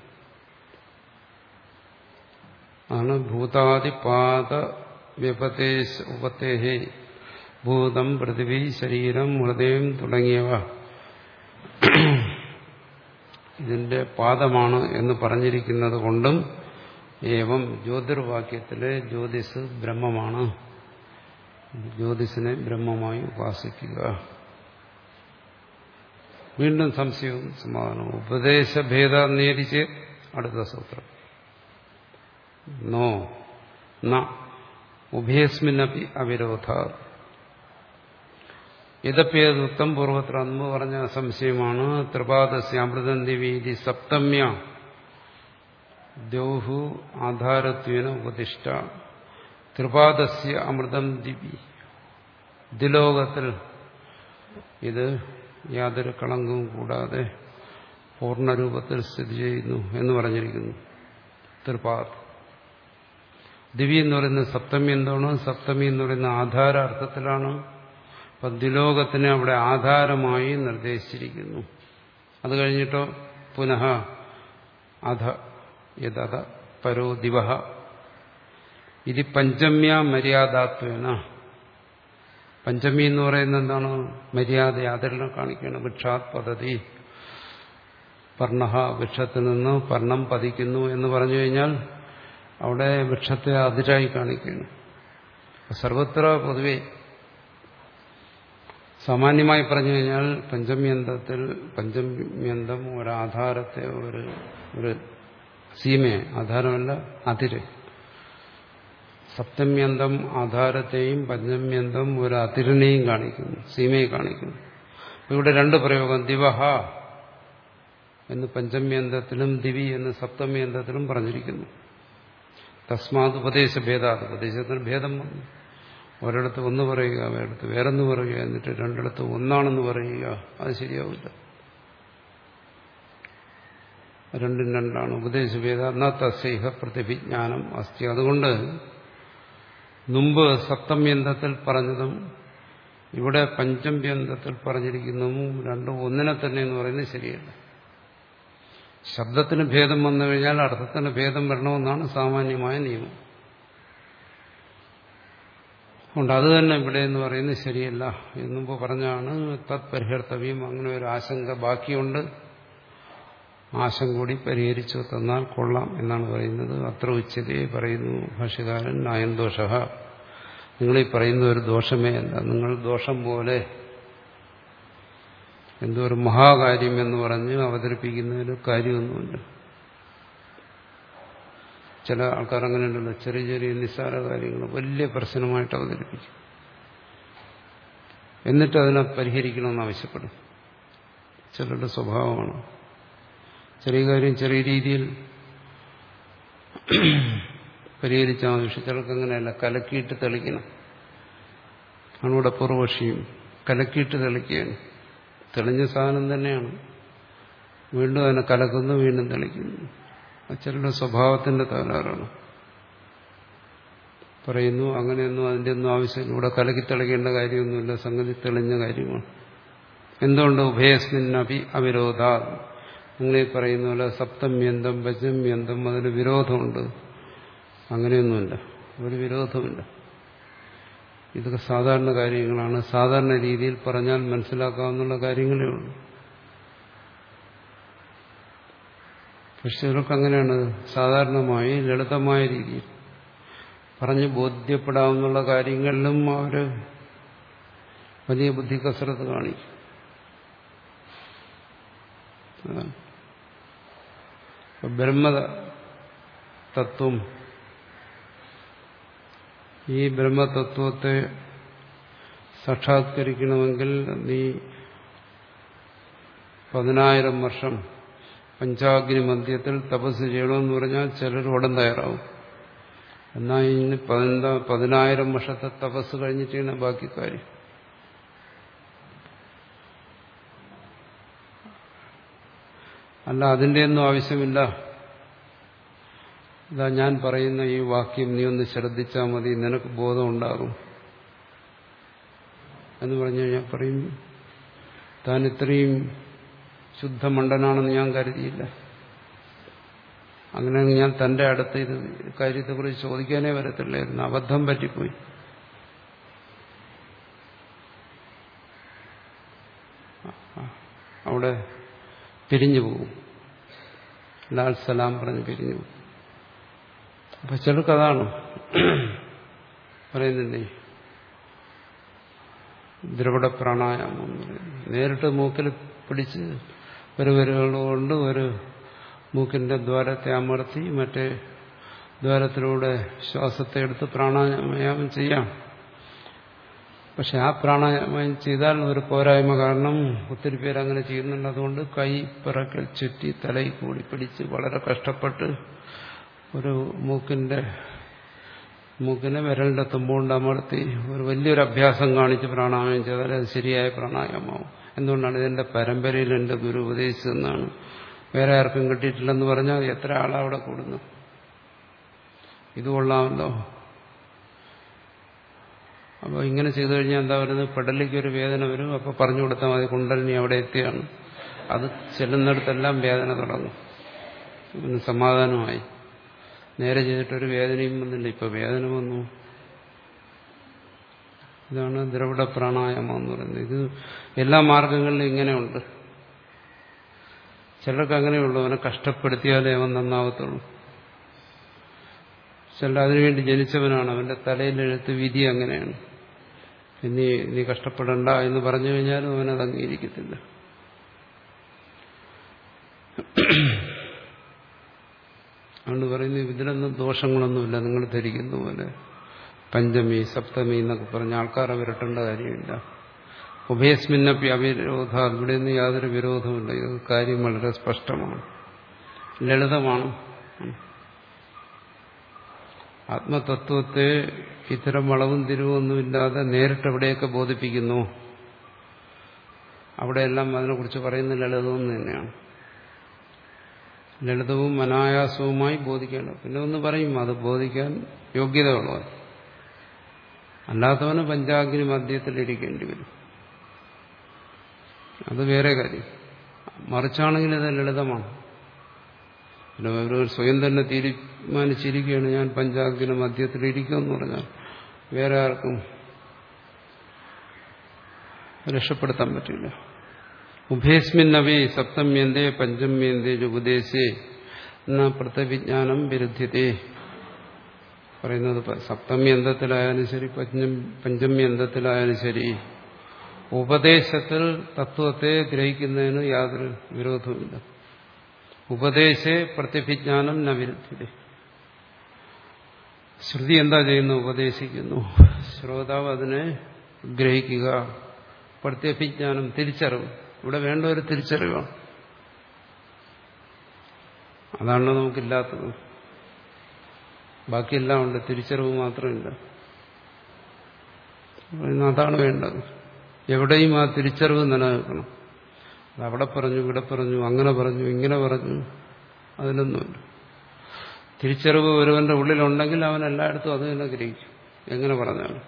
ആണ് ഭൂതാദിപാദ വ്യപദേശ ഉപത്തേഹേ ഭൂതം പൃഥിവി ശരീരം ഹൃദയം തുടങ്ങിയവ ഇതിന്റെ പാദമാണ് എന്ന് പറഞ്ഞിരിക്കുന്നത് കൊണ്ടും ഏവം ജ്യോതിർവാക്യത്തിലെ ജ്യോതിസ് ബ്രഹ്മമാണ് ജ്യോതിസിനെ ബ്രഹ്മമായി ഉപാസിക്കുക വീണ്ടും സംശയവും സമാധാനവും ഉപദേശഭേദ നേരിച്ച് അടുത്ത സൂത്രം നോ ന ഉഭയസ്മിന്നപി അവിരോധ യഥപ്യേതുക്തം പൂർവത്ര അന്ന് പറഞ്ഞ സംശയമാണ് ത്രിപാദസ്യാമൃതം ദിവീതി സപ്തമ്യ ദ്യൗഹു ആധാരത്വേന ഉപദിഷ്ട ത്രിപാദസ്യ അമൃതം ദിവി ദിലോകത്തിൽ ഇത് യാതൊരു കളങ്കവും കൂടാതെ പൂർണ്ണരൂപത്തിൽ സ്ഥിതി ചെയ്യുന്നു എന്ന് പറഞ്ഞിരിക്കുന്നു ത്രിപാദ് ദിവി എന്ന് പറയുന്ന സപ്തമി എന്താണ് സപ്തമി എന്ന് പറയുന്ന ആധാര അർത്ഥത്തിലാണ് അപ്പം ദിലോകത്തിനെ അവിടെ ആധാരമായി നിർദ്ദേശിച്ചിരിക്കുന്നു അത് കഴിഞ്ഞിട്ടോ പുനഃ അധ യഥ പരോ ദിവ ഇത് പഞ്ചമ്യ മര്യാദാത്വേന പഞ്ചമി എന്ന് പറയുന്നത് എന്താണ് മര്യാദ ആദരണം കാണിക്കുകയാണ് വൃക്ഷാത് പദ്ധതി പർണ വൃക്ഷത്തിൽ നിന്ന് പർണം പതിക്കുന്നു എന്ന് പറഞ്ഞു കഴിഞ്ഞാൽ അവിടെ വൃക്ഷത്തെ അതിരായി കാണിക്കുന്നു സർവത്ര പൊതുവെ സാമാന്യമായി പറഞ്ഞു കഴിഞ്ഞാൽ പഞ്ചമ്യന്തത്തിൽ പഞ്ചമ്യന്തം ഒരാധാരത്തെ ഒരു ഒരു സീമയെ ആധാരമല്ല അതിര് സപ്തമ്യന്തം ആധാരത്തെയും പഞ്ചമ്യന്തം ഒരു അതിരിനെയും കാണിക്കുന്നു സീമയെ കാണിക്കുന്നു ഇവിടെ രണ്ട് പ്രയോഗം ദിവഹ എന്ന് പഞ്ചമ്യന്തത്തിലും ദിവി എന്ന് സപ്തമ്യന്തത്തിലും പറഞ്ഞിരിക്കുന്നു തസ്മാത് ഉപദേശഭേദാത് ഉപദേശത്തിന് ഭേദം വന്നു ഒരിടത്ത് ഒന്ന് പറയുക ഒരിടത്ത് വേറൊന്ന് പറയുക എന്നിട്ട് രണ്ടിടത്ത് ഒന്നാണെന്ന് പറയുക അത് ശരിയാവില്ല രണ്ടും രണ്ടാണ് ഉപദേശഭേദ എന്നാ തസ്സൈഹ പ്രതിഭിജ്ഞാനം അസ്ഥി അതുകൊണ്ട് മുമ്പ് സപ്തമ്യന്തത്തിൽ പറഞ്ഞതും ഇവിടെ പഞ്ചമ്യന്തത്തിൽ പറഞ്ഞിരിക്കുന്നതും രണ്ടും ഒന്നിനെ തന്നെ എന്ന് പറയുന്നത് ശരിയല്ല ശബ്ദത്തിന് ഭേദം വന്നു കഴിഞ്ഞാൽ അർത്ഥത്തിന് ഭേദം വരണമെന്നാണ് സാമാന്യമായ നിയമം അതുകൊണ്ട് അത് തന്നെ ഇവിടെ എന്ന് പറയുന്നത് ശരിയല്ല എന്നുമ്പോ പറഞ്ഞാണ് തത് പരിഹർത്തവ്യം അങ്ങനെ ഒരു ആശങ്ക ബാക്കിയുണ്ട് ആശം കൂടി പരിഹരിച്ചു തന്നാൽ കൊള്ളാം എന്നാണ് പറയുന്നത് അത്ര ഉച്ചതയെ പറയുന്നു ഭാഷ്യകാരൻ നായന്തോഷ നിങ്ങളീ പറയുന്ന ഒരു ദോഷമേ അല്ല നിങ്ങൾ ദോഷം പോലെ എന്തോ ഒരു മഹാകാര്യം എന്ന് പറഞ്ഞ് അവതരിപ്പിക്കുന്നതിന് കാര്യമൊന്നുമില്ല ചില ആൾക്കാർ അങ്ങനെ ഉണ്ടല്ലോ ചെറിയ ചെറിയ നിസ്സാര കാര്യങ്ങൾ വലിയ പ്രശ്നമായിട്ട് അവതരിപ്പിക്കും എന്നിട്ട് അതിനെ പരിഹരിക്കണമെന്ന് ആവശ്യപ്പെടും ചിലരുടെ സ്വഭാവമാണ് ചെറിയ കാര്യം ചെറിയ രീതിയിൽ പരിഹരിച്ചാൽ മതി പക്ഷെ ചിലർക്ക് അങ്ങനെയല്ല കലക്കിയിട്ട് തെളിക്കണം ആണിവിടെ പൂർവക്ഷിയും കലക്കിയിട്ട് തെളിക്കുകയാണ് തെളിഞ്ഞ സാധനം തന്നെയാണ് വീണ്ടും അതിനെ കലക്കുന്നു വീണ്ടും തെളിക്കുന്നു ചിലരുടെ സ്വഭാവത്തിന്റെ തകരാറാണ് പറയുന്നു അങ്ങനെയൊന്നും അതിന്റെ ഒന്നും ആവശ്യമില്ല ഇവിടെ കലക്കി തെളിക്കേണ്ട കാര്യമൊന്നുമില്ല സംഗതി തെളിഞ്ഞ കാര്യമാണ് എന്തുകൊണ്ട് ഉഭയസ്മിന്നപി അവിരോധ നിങ്ങളീ പറയുന്ന പോലെ സപ്തമ്യന്തം പഞ്ചമ്യന്തം അതിന് വിരോധമുണ്ട് അങ്ങനെയൊന്നുമില്ല ഒരു വിരോധമില്ല ഇതൊക്കെ സാധാരണ കാര്യങ്ങളാണ് സാധാരണ രീതിയിൽ പറഞ്ഞാൽ മനസ്സിലാക്കാവുന്ന കാര്യങ്ങളേ ഉള്ളൂ പക്ഷെ ഇവർക്ക് അങ്ങനെയാണ് സാധാരണമായി ലളിതമായ രീതിയിൽ പറഞ്ഞ് ബോധ്യപ്പെടാവുന്ന കാര്യങ്ങളിലും അവർ വലിയ ബുദ്ധി കസരത്ത് കാണിക്കും അതാണ് ബ്രഹ്മ തത്വം ഈ ബ്രഹ്മതത്വത്തെ സാക്ഷാത്കരിക്കണമെങ്കിൽ നീ പതിനായിരം വർഷം പഞ്ചാഗ്നി മധ്യത്തിൽ തപസ് ചെയ്യണമെന്ന് പറഞ്ഞാൽ ചിലർ ഉടൻ തയ്യാറാവും എന്നാൽ ഇനി പതിനാ പതിനായിരം വർഷത്തെ തപസ് കഴിഞ്ഞിട്ടാണ് ബാക്കി കാര്യം അല്ല അതിൻ്റെയൊന്നും ആവശ്യമില്ല ഇതാ ഞാൻ പറയുന്ന ഈ വാക്യം നീ ഒന്ന് ശ്രദ്ധിച്ചാൽ മതി നിനക്ക് ബോധം ഉണ്ടാകും എന്ന് പറഞ്ഞു കഴിഞ്ഞാൽ പറയും താൻ ഇത്രയും ശുദ്ധമണ്ഡനാണെന്ന് ഞാൻ കരുതിയില്ല അങ്ങനെ ഞാൻ തന്റെ അടുത്ത് ഇത് കാര്യത്തെക്കുറിച്ച് ചോദിക്കാനേ വരത്തില്ലായിരുന്നു അബദ്ധം പറ്റിപ്പോയി അവിടെ പിരിഞ്ഞു പോകും ലാൽ സലാം പറഞ്ഞ് പിരിഞ്ഞു പോകും അപ്പൊ ചിലർക്കതാണ് പറയുന്നില്ലേ ദ്രവിഡ പ്രാണായാമം നേരിട്ട് മൂക്കിൽ പിടിച്ച് ഒരു വിരലുകൊണ്ട് ഒരു മൂക്കിന്റെ ദ്വാരത്തെ അമർത്തി മറ്റേ ദ്വാരത്തിലൂടെ ശ്വാസത്തെ എടുത്ത് പ്രാണായാമം ചെയ്യാം പക്ഷെ ആ പ്രാണായാമം ചെയ്താൽ ഒരു പോരായ്മ കാരണം ഒത്തിരി പേര് അങ്ങനെ ചെയ്യുന്നുണ്ട് അതുകൊണ്ട് കൈ പിറക്കൽ ചുറ്റി തലയിൽ കൂടി പിടിച്ച് വളരെ കഷ്ടപ്പെട്ട് ഒരു മൂക്കിന്റെ മൂക്കിനെ വിരലിന്റെ തുമ്പുകൊണ്ട് അമർത്തി ഒരു വലിയൊരു അഭ്യാസം കാണിച്ച് പ്രാണായാമം ചെയ്താൽ അത് ശരിയായ പ്രാണായാമമാവും എന്തുകൊണ്ടാണ് ഇതിന്റെ പരമ്പരയിൽ എന്റെ ഗുരു ഉപദേശിച്ചതെന്നാണ് വേറെ ആർക്കും കിട്ടിയിട്ടില്ലെന്ന് പറഞ്ഞാൽ എത്ര ആളാ അവിടെ കൂടുന്നു ഇത് കൊള്ളാമല്ലോ അപ്പോൾ ഇങ്ങനെ ചെയ്തു കഴിഞ്ഞാൽ എന്താ പറയുന്നത് പെടലിക്ക് ഒരു വേദന വരും അപ്പോൾ പറഞ്ഞു കൊടുത്താൽ മതി കുണ്ടലിനി അവിടെ എത്തിയാണ് അത് ചെല്ലുന്നിടത്തെല്ലാം വേദന തുടങ്ങും പിന്നെ സമാധാനമായി നേരെ ചെയ്തിട്ടൊരു വേദനയും വന്നില്ല ഇപ്പൊ വേദന വന്നു ഇതാണ് ദ്രവിഡ പ്രാണായാമം എന്ന് പറയുന്നത് ഇത് എല്ലാ മാർഗങ്ങളിലും ഇങ്ങനെയുണ്ട് ചിലർക്ക് അങ്ങനെയുള്ളൂ അവനെ കഷ്ടപ്പെടുത്തിയാലേ അവൻ നന്നാവത്തുള്ളൂ ചിലർ അതിനുവേണ്ടി ജനിച്ചവനാണ് അവന്റെ തലയിലെഴുത്ത് വിധി അങ്ങനെയാണ് ഇനി നീ കഷ്ടപ്പെടണ്ട എന്ന് പറഞ്ഞു കഴിഞ്ഞാലും അവനത് അംഗീകരിക്കത്തില്ല അതുകൊണ്ട് പറയുന്നു ഇതിലൊന്നും ദോഷങ്ങളൊന്നുമില്ല നിങ്ങൾ ധരിക്കുന്ന പോലെ പഞ്ചമി സപ്തമി എന്നൊക്കെ പറഞ്ഞ ആൾക്കാരെ വിരട്ടേണ്ട കാര്യമില്ല ഉഭയസ്മിന്നപ്പി അവിരോധ ഇവിടെ നിന്ന് യാതൊരു വിരോധവുമില്ല ഇത് കാര്യം വളരെ സ്പഷ്ടമാണ് ലളിതമാണ് ആത്മതത്വത്തെ ഇത്തരം വളവും തിരിവൊന്നുമില്ലാതെ നേരിട്ട് എവിടെയൊക്കെ ബോധിപ്പിക്കുന്നു അവിടെയെല്ലാം അതിനെക്കുറിച്ച് പറയുന്ന ലളിതവും തന്നെയാണ് ലളിതവും അനായാസവുമായി ബോധിക്കേണ്ടത് പിന്നെ ഒന്ന് പറയും അത് ബോധിക്കാൻ യോഗ്യതയുള്ളവൻ അല്ലാത്തവന് പഞ്ചാഗ്നി മധ്യത്തിലിരിക്കേണ്ടി വരും അത് വേറെ കാര്യം മറിച്ചാണെങ്കിൽ ഇത് ലളിതമാണ് പിന്നെ അവർ സ്വയം തന്നെ തീരുമാനിച്ചിരിക്കുകയാണ് ഞാൻ പഞ്ചാഗ്നി മധ്യത്തിലിരിക്കുമെന്ന് പറഞ്ഞാൽ വേറെ ആർക്കും രക്ഷപ്പെടുത്താൻ പറ്റില്ല ഉഭയസ്മിന്നവി സപ്തമ്യന്തേ പഞ്ചമ്യന്തേ ഉപദേശേ എന്ന പ്രത്യവിജ്ഞാനം വിരുദ്ധ്യതേ പറയുന്നത് സപ്തമ്യന്തത്തിലായാലും ശരി പഞ്ചം പഞ്ചമ്യന്തത്തിലായാലും ശരി ഉപദേശത്തിൽ തത്വത്തെ ഗ്രഹിക്കുന്നതിന് യാതൊരു വിരോധവുമില്ല ഉപദേശേ പ്രത്യഭിജ്ഞാനം ന വിരുദ്ധ്യത ശ്രുതി എന്താ ചെയ്യുന്നു ഉപദേശിക്കുന്നു ശ്രോതാവ് അതിനെ ഗ്രഹിക്കുക പ്രത്യഭിജ്ഞാനം തിരിച്ചറിവ് ഇവിടെ വേണ്ട ഒരു തിരിച്ചറിവാണ് അതാണ് നമുക്കില്ലാത്തത് ബാക്കിയെല്ലാം ഉണ്ട് തിരിച്ചറിവ് മാത്രമില്ല അതാണ് വേണ്ടത് എവിടെയും ആ തിരിച്ചറിവ് നിലനിൽക്കണം അത് അവിടെ പറഞ്ഞു ഇവിടെ പറഞ്ഞു അങ്ങനെ പറഞ്ഞു ഇങ്ങനെ പറഞ്ഞു അതിലൊന്നുമില്ല തിരിച്ചറിവ് ഒരുവന്റെ ഉള്ളിലുണ്ടെങ്കിൽ അവൻ എല്ലായിടത്തും അത് തന്നെ ഗ്രഹിക്കും എങ്ങനെ പറഞ്ഞാലും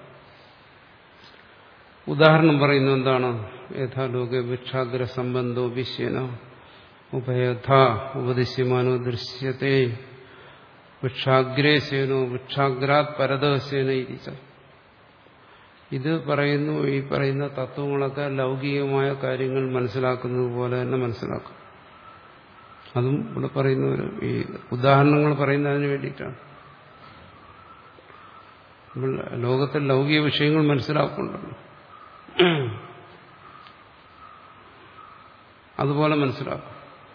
ഉദാഹരണം പറയുന്നു എന്താണ് യഥാലോക ഭിക്ഷാഗ്ര സംബന്ധോ വിശ്യന ഉഭയഥ ഉപദിശ്യമാനോ ദൃശ്യത്തെ ഭിക്ഷാഗ്രേശേനോ ഭിക്ഷാഗ്രാത് പരദശേന ഇരിച്ച ഇത് പറയുന്നു ഈ പറയുന്ന തത്വങ്ങളൊക്കെ ലൗകികമായ കാര്യങ്ങൾ മനസ്സിലാക്കുന്നത് പോലെ തന്നെ മനസ്സിലാക്കും അതും ഇവിടെ പറയുന്ന ഒരു ഈ ഉദാഹരണങ്ങൾ പറയുന്നതിന് വേണ്ടിയിട്ടാണ് നമ്മൾ ലോകത്തിൽ ലൗകിക വിഷയങ്ങൾ മനസ്സിലാക്കുന്നുണ്ടല്ലോ അതുപോലെ മനസ്സിലാക്കും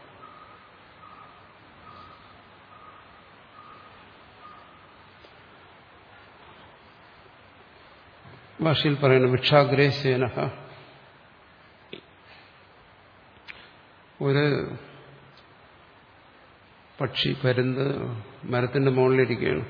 ഭാഷയിൽ പറയുന്നു ഭിക്ഷാഗ്രേ സേന ഒരു പക്ഷി പരുന്ത് മരത്തിന്റെ മുകളിലിരിക്കുകയാണ്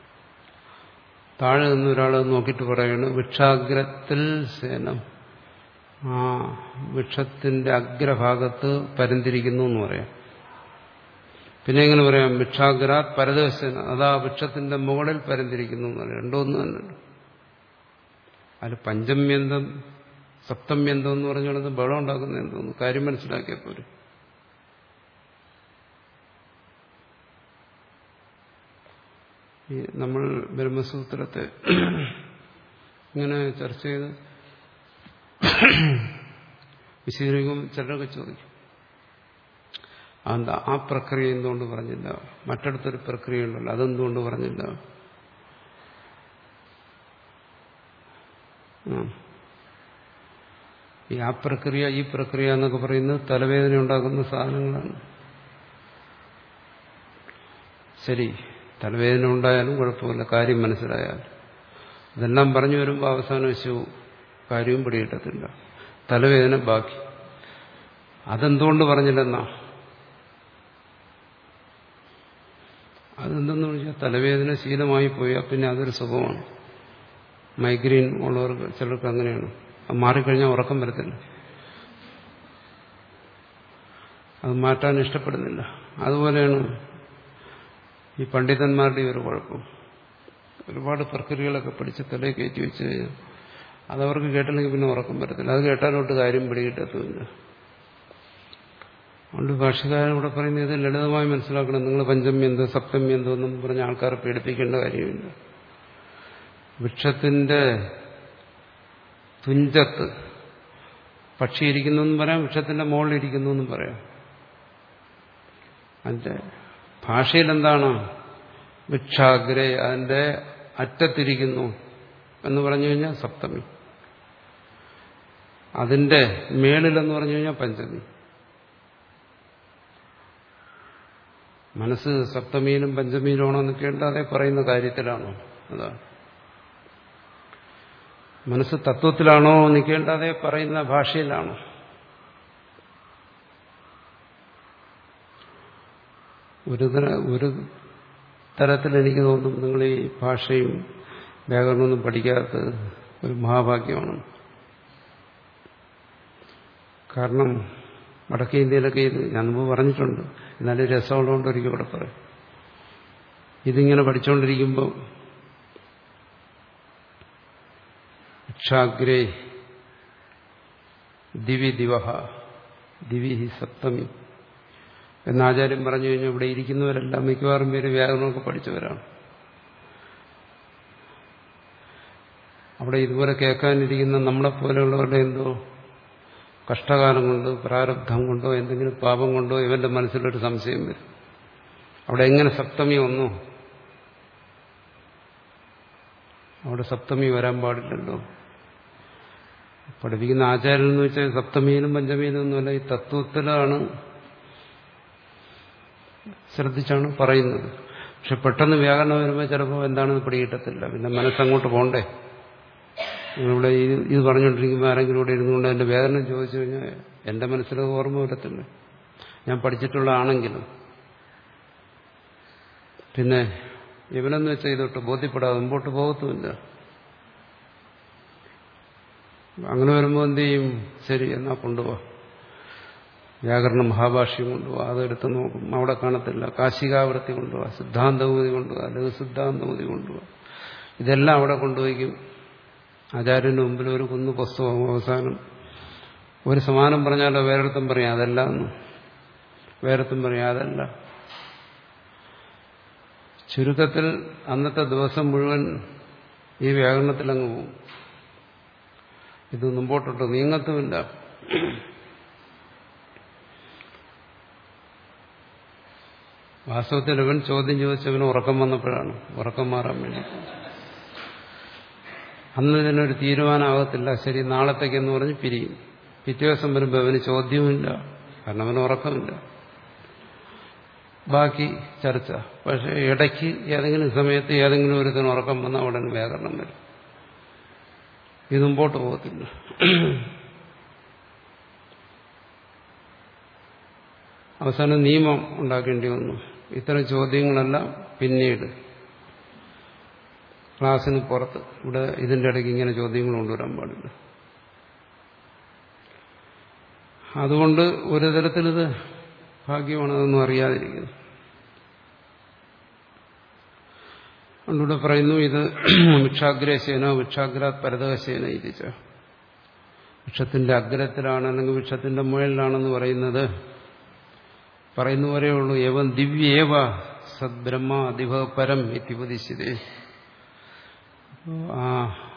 താഴെ നിന്ന് ഒരാൾ നോക്കിയിട്ട് പറയാണ് വൃക്ഷാഗ്രത്തിൽ സേനം ആ വൃക്ഷത്തിന്റെ അഗ്രഭാഗത്ത് പരന്തിരിക്കുന്നു എന്ന് പറയാം പിന്നെ എങ്ങനെ പറയാം വൃക്ഷാഗ്രാത് പരദശന അതാ വൃക്ഷത്തിന്റെ മുകളിൽ പരന്തിരിക്കുന്നു എന്ന് പറയാം രണ്ടൊന്നും തന്നെ അതിൽ പഞ്ചമ്യന്തം സപ്തമ്യന്തം എന്ന് പറഞ്ഞുകൊണ്ട് ബഹളം ഉണ്ടാക്കുന്ന എന്തോന്നു കാര്യം മനസ്സിലാക്കിയപ്പോരും ഈ നമ്മൾ ബ്രഹ്മസൂത്രത്തെ ഇങ്ങനെ ചർച്ച ചെയ്ത് വിശദീകരിക്കുമ്പോൾ ചിലരൊക്കെ ചോദിക്കും അതെന്താ ആ പ്രക്രിയ എന്തുകൊണ്ട് പറഞ്ഞില്ല മറ്റടുത്തൊരു പ്രക്രിയ ഉണ്ടല്ലോ അതെന്തുകൊണ്ട് പറഞ്ഞില്ല ഈ ആ പ്രക്രിയ ഈ പ്രക്രിയ എന്നൊക്കെ പറയുന്നത് തലവേദന ഉണ്ടാക്കുന്ന സാധനങ്ങളാണ് ശരി തലവേദന ഉണ്ടായാലും കുഴപ്പമില്ല കാര്യം മനസ്സിലായാലും ഇതെല്ലാം പറഞ്ഞു വരുമ്പോൾ അവസാന വശവും കാര്യവും പിടികിട്ടത്തില്ല തലവേദന ബാക്കി അതെന്തുകൊണ്ട് പറഞ്ഞില്ലെന്നാ അതെന്തെന്ന് വെച്ചാൽ തലവേദന ശീലമായി പോയാൽ പിന്നെ അതൊരു സുഖമാണ് മൈഗ്രെയിൻ ഉള്ളവർക്ക് ചിലർക്ക് അങ്ങനെയാണ് അത് മാറിക്കഴിഞ്ഞാൽ ഉറക്കം വരത്തില്ല അത് മാറ്റാൻ ഇഷ്ടപ്പെടുന്നില്ല അതുപോലെയാണ് ഈ പണ്ഡിതന്മാരുടെ ഒരു കുഴപ്പം ഒരുപാട് പ്രക്രിയകളൊക്കെ പഠിച്ച് തലയിൽ കയറ്റി വെച്ച് കഴിഞ്ഞാൽ അതവർക്ക് കേട്ടില്ലെങ്കിൽ പിന്നെ ഉറക്കം വരത്തില്ല അത് കേട്ടാലോട്ട് കാര്യം പിടികിട്ടത്തുമില്ല അതുകൊണ്ട് ഭാഷകാരൻ ഇവിടെ പറയുന്നത് ഇത് ലളിതമായി മനസ്സിലാക്കണം നിങ്ങൾ പഞ്ചമി എന്തോ സപ്തമി എന്തോ എന്നും പറഞ്ഞ ആൾക്കാരെ പേടിപ്പിക്കേണ്ട കാര്യമില്ല വൃക്ഷത്തിന്റെ തുഞ്ചത്ത് പക്ഷി ഇരിക്കുന്നു എന്നും പറയാം വൃക്ഷത്തിന്റെ മുകളിൽ ഇരിക്കുന്നു എന്നും പറയാം അതിന്റെ ഭാഷയിൽ എന്താണ് ഭിക്ഷാഗ്രേ അതിന്റെ അറ്റത്തിരിക്കുന്നു എന്ന് പറഞ്ഞു കഴിഞ്ഞാൽ സപ്തമി അതിന്റെ മേളിലെന്ന് പറഞ്ഞു കഴിഞ്ഞാൽ പഞ്ചമി മനസ്സ് സപ്തമിയിലും പഞ്ചമിയിലാണോ നിൽക്കേണ്ട അതേ പറയുന്ന കാര്യത്തിലാണോ അതാണ് മനസ്സ് തത്വത്തിലാണോ നിൽക്കേണ്ട അതേ പറയുന്ന ഭാഷയിലാണോ ഒരു ഒരു തരത്തിൽ എനിക്ക് തോന്നും നിങ്ങൾ ഈ ഭാഷയും വ്യാകരണമൊന്നും പഠിക്കാത്തത് ഒരു മഹാഭാഗ്യമാണ് കാരണം വടക്കേ ഇന്ത്യയിലൊക്കെ ഇത് ഞാൻ മുമ്പ് പറഞ്ഞിട്ടുണ്ട് എന്നാലും രസമുള്ളതുകൊണ്ട് ഒരിക്കൽ ഇവിടെ പറയും ഇതിങ്ങനെ പഠിച്ചുകൊണ്ടിരിക്കുമ്പോൾ ക്ഷാഗ്രേ ദിവി ദിവഹ ദിവി ഹി സപ്തമി എന്ന് ആചാര്യം പറഞ്ഞു കഴിഞ്ഞാൽ ഇവിടെ ഇരിക്കുന്നവരെല്ലാം മിക്കവാറും പേര് വ്യാകരണമൊക്കെ പഠിച്ചവരാണ് അവിടെ ഇതുപോലെ കേൾക്കാനിരിക്കുന്ന നമ്മളെ പോലെയുള്ളവരുടെ എന്തോ കഷ്ടകാലം കൊണ്ട് പ്രാരബ്ധം കൊണ്ടോ എന്തെങ്കിലും പാപം കൊണ്ടോ ഇവന്റെ മനസ്സിലൊരു സംശയം വരും അവിടെ എങ്ങനെ സപ്തമി വന്നു അവിടെ സപ്തമി വരാൻ പാടില്ലല്ലോ പഠിപ്പിക്കുന്ന ആചാര്യൻ എന്ന് വെച്ചാൽ സപ്തമിയിലും പഞ്ചമിയിലും ഒന്നുമല്ല ഈ തത്വത്തിലാണ് ശ്രദ്ധിച്ചാണ് പറയുന്നത് പക്ഷെ പെട്ടെന്ന് വ്യാകരണം വരുമ്പോൾ ചിലപ്പോൾ എന്താണെന്ന് പിടികിട്ടത്തില്ല പിന്നെ മനസ്സങ്ങോട്ട് പോണ്ടേ ഇവിടെ ഇത് പറഞ്ഞുകൊണ്ടിരിക്കുമ്പോൾ ആരെങ്കിലും ഇവിടെ ഇരുന്നുകൊണ്ട് എന്റെ വേദന ചോദിച്ചു കഴിഞ്ഞാൽ എന്റെ മനസ്സിൽ ഓർമ്മ വരത്തില്ല ഞാൻ പഠിച്ചിട്ടുള്ള ആണെങ്കിലും പിന്നെ ഇവനെന്ന് വെച്ചാൽ ഇതൊട്ട് ബോധ്യപ്പെടാതെ മുമ്പോട്ട് പോകത്തുമില്ല അങ്ങനെ വരുമ്പോൾ എന്ത് ചെയ്യും ശരി എന്നാ കൊണ്ടുപോവാ വ്യാകരണ മഹാഭാഷ്യം കൊണ്ടുപോവാ അതെടുത്ത് നോക്കും അവിടെ കാണത്തില്ല കാശികാവൃത്തി കൊണ്ടുപോവാ സിദ്ധാന്തമൂതി കൊണ്ടുപോവാ അല്ലെങ്കിൽ സിദ്ധാന്തമൂതി കൊണ്ടുപോവാ ഇതെല്ലാം അവിടെ കൊണ്ടുപോയിക്കും ആചാര്യന്റെ മുമ്പിൽ ഒരു കുന്നു പുസ്തകം അവസാനം ഒരു സമാനം പറഞ്ഞാലോ വേറെടുത്തും പറയാം അതല്ല വേറെത്തും പറയാം അതല്ല ചുരുക്കത്തിൽ അന്നത്തെ ദിവസം മുഴുവൻ ഈ വ്യാകരണത്തിലങ്ങ് പോകും ഇത് മുമ്പോട്ടോട്ട് നീങ്ങത്തുമില്ല വാസ്തവത്തിൽ ഇവൻ ചോദ്യം ചോദിച്ചവന് ഉറക്കം വന്നപ്പോഴാണ് ഉറക്കം മാറാൻ വേണ്ടി അന്ന് ഇതിനൊരു തീരുമാനമാകത്തില്ല ശരി നാളത്തേക്കെന്ന് പറഞ്ഞ് പിരിയും പിറ്റേ ദിവസം വരുമ്പോൾ അവന് ചോദ്യവുമില്ല കാരണം അവന് ഉറക്കമില്ല ബാക്കി ചർച്ച പക്ഷെ ഇടയ്ക്ക് ഏതെങ്കിലും സമയത്ത് ഏതെങ്കിലും ഒരുത്തിന് ഉറക്കം വന്നാൽ ഉടൻ വ്യാകരണം വരും ഇത് മുമ്പോട്ട് പോകത്തില്ല അവസാനം നിയമം ഉണ്ടാക്കേണ്ടി വന്നു ഇത്തരം ചോദ്യങ്ങളെല്ലാം പിന്നീട് ക്ലാസ്സിന് പുറത്ത് ഇവിടെ ഇതിന്റെ ഇടയ്ക്ക് ഇങ്ങനെ ചോദ്യങ്ങൾ കൊണ്ടുവരാൻ പാടില്ല അതുകൊണ്ട് ഒരു തരത്തിലിത് ഭാഗ്യമാണ് അതൊന്നും അറിയാതിരിക്കുന്നത് അതുകൊണ്ടിവിടെ പറയുന്നു ഇത് വിക്ഷാഗ്രസേന വിക്ഷാഗ്രാത് പരതകസേന ഇതിച്ച വൃക്ഷത്തിന്റെ അഗ്രത്തിലാണ് അല്ലെങ്കിൽ വൃക്ഷത്തിന്റെ മുകളിലാണെന്ന് പറയുന്നത് പറയുന്ന പോരേ ഉള്ളൂ ഏവം ദിവ്യേവ സദ്ബ്രഹ്മ അധിഭ പരം ഇത്യുപദിശ്യതേ ആ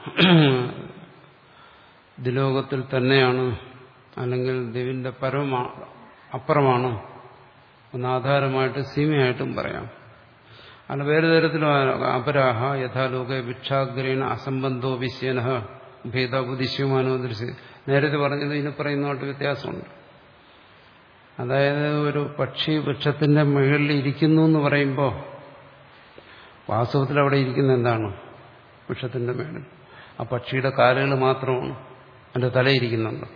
ദിലോകത്തിൽ തന്നെയാണ് അല്ലെങ്കിൽ ദിവിന്റെ പരമ അപ്പുറമാണ് ഒന്ന് ആധാരമായിട്ട് സീമയായിട്ടും പറയാം അല്ല വേറെ തരത്തിലും അപരാഹ യഥാലോക ഭിക്ഷാഗ്രേണ അസംബന്ധോ വിശ്യന ഭേദോപദിശ്യമാനോ ദൃശ്യ നേരത്തെ പറഞ്ഞത് ഇതിന് പറയുന്നതായിട്ട് വ്യത്യാസമുണ്ട് അതായത് ഒരു പക്ഷി വൃക്ഷത്തിന്റെ മുകളിൽ ഇരിക്കുന്നു എന്ന് പറയുമ്പോൾ വാസ്തവത്തിൽ അവിടെ ഇരിക്കുന്ന എന്താണ് വൃക്ഷത്തിന്റെ മേളിൽ ആ പക്ഷിയുടെ കാലുകൾ മാത്രമാണ് അതിന്റെ തലയിരിക്കുന്നുണ്ട്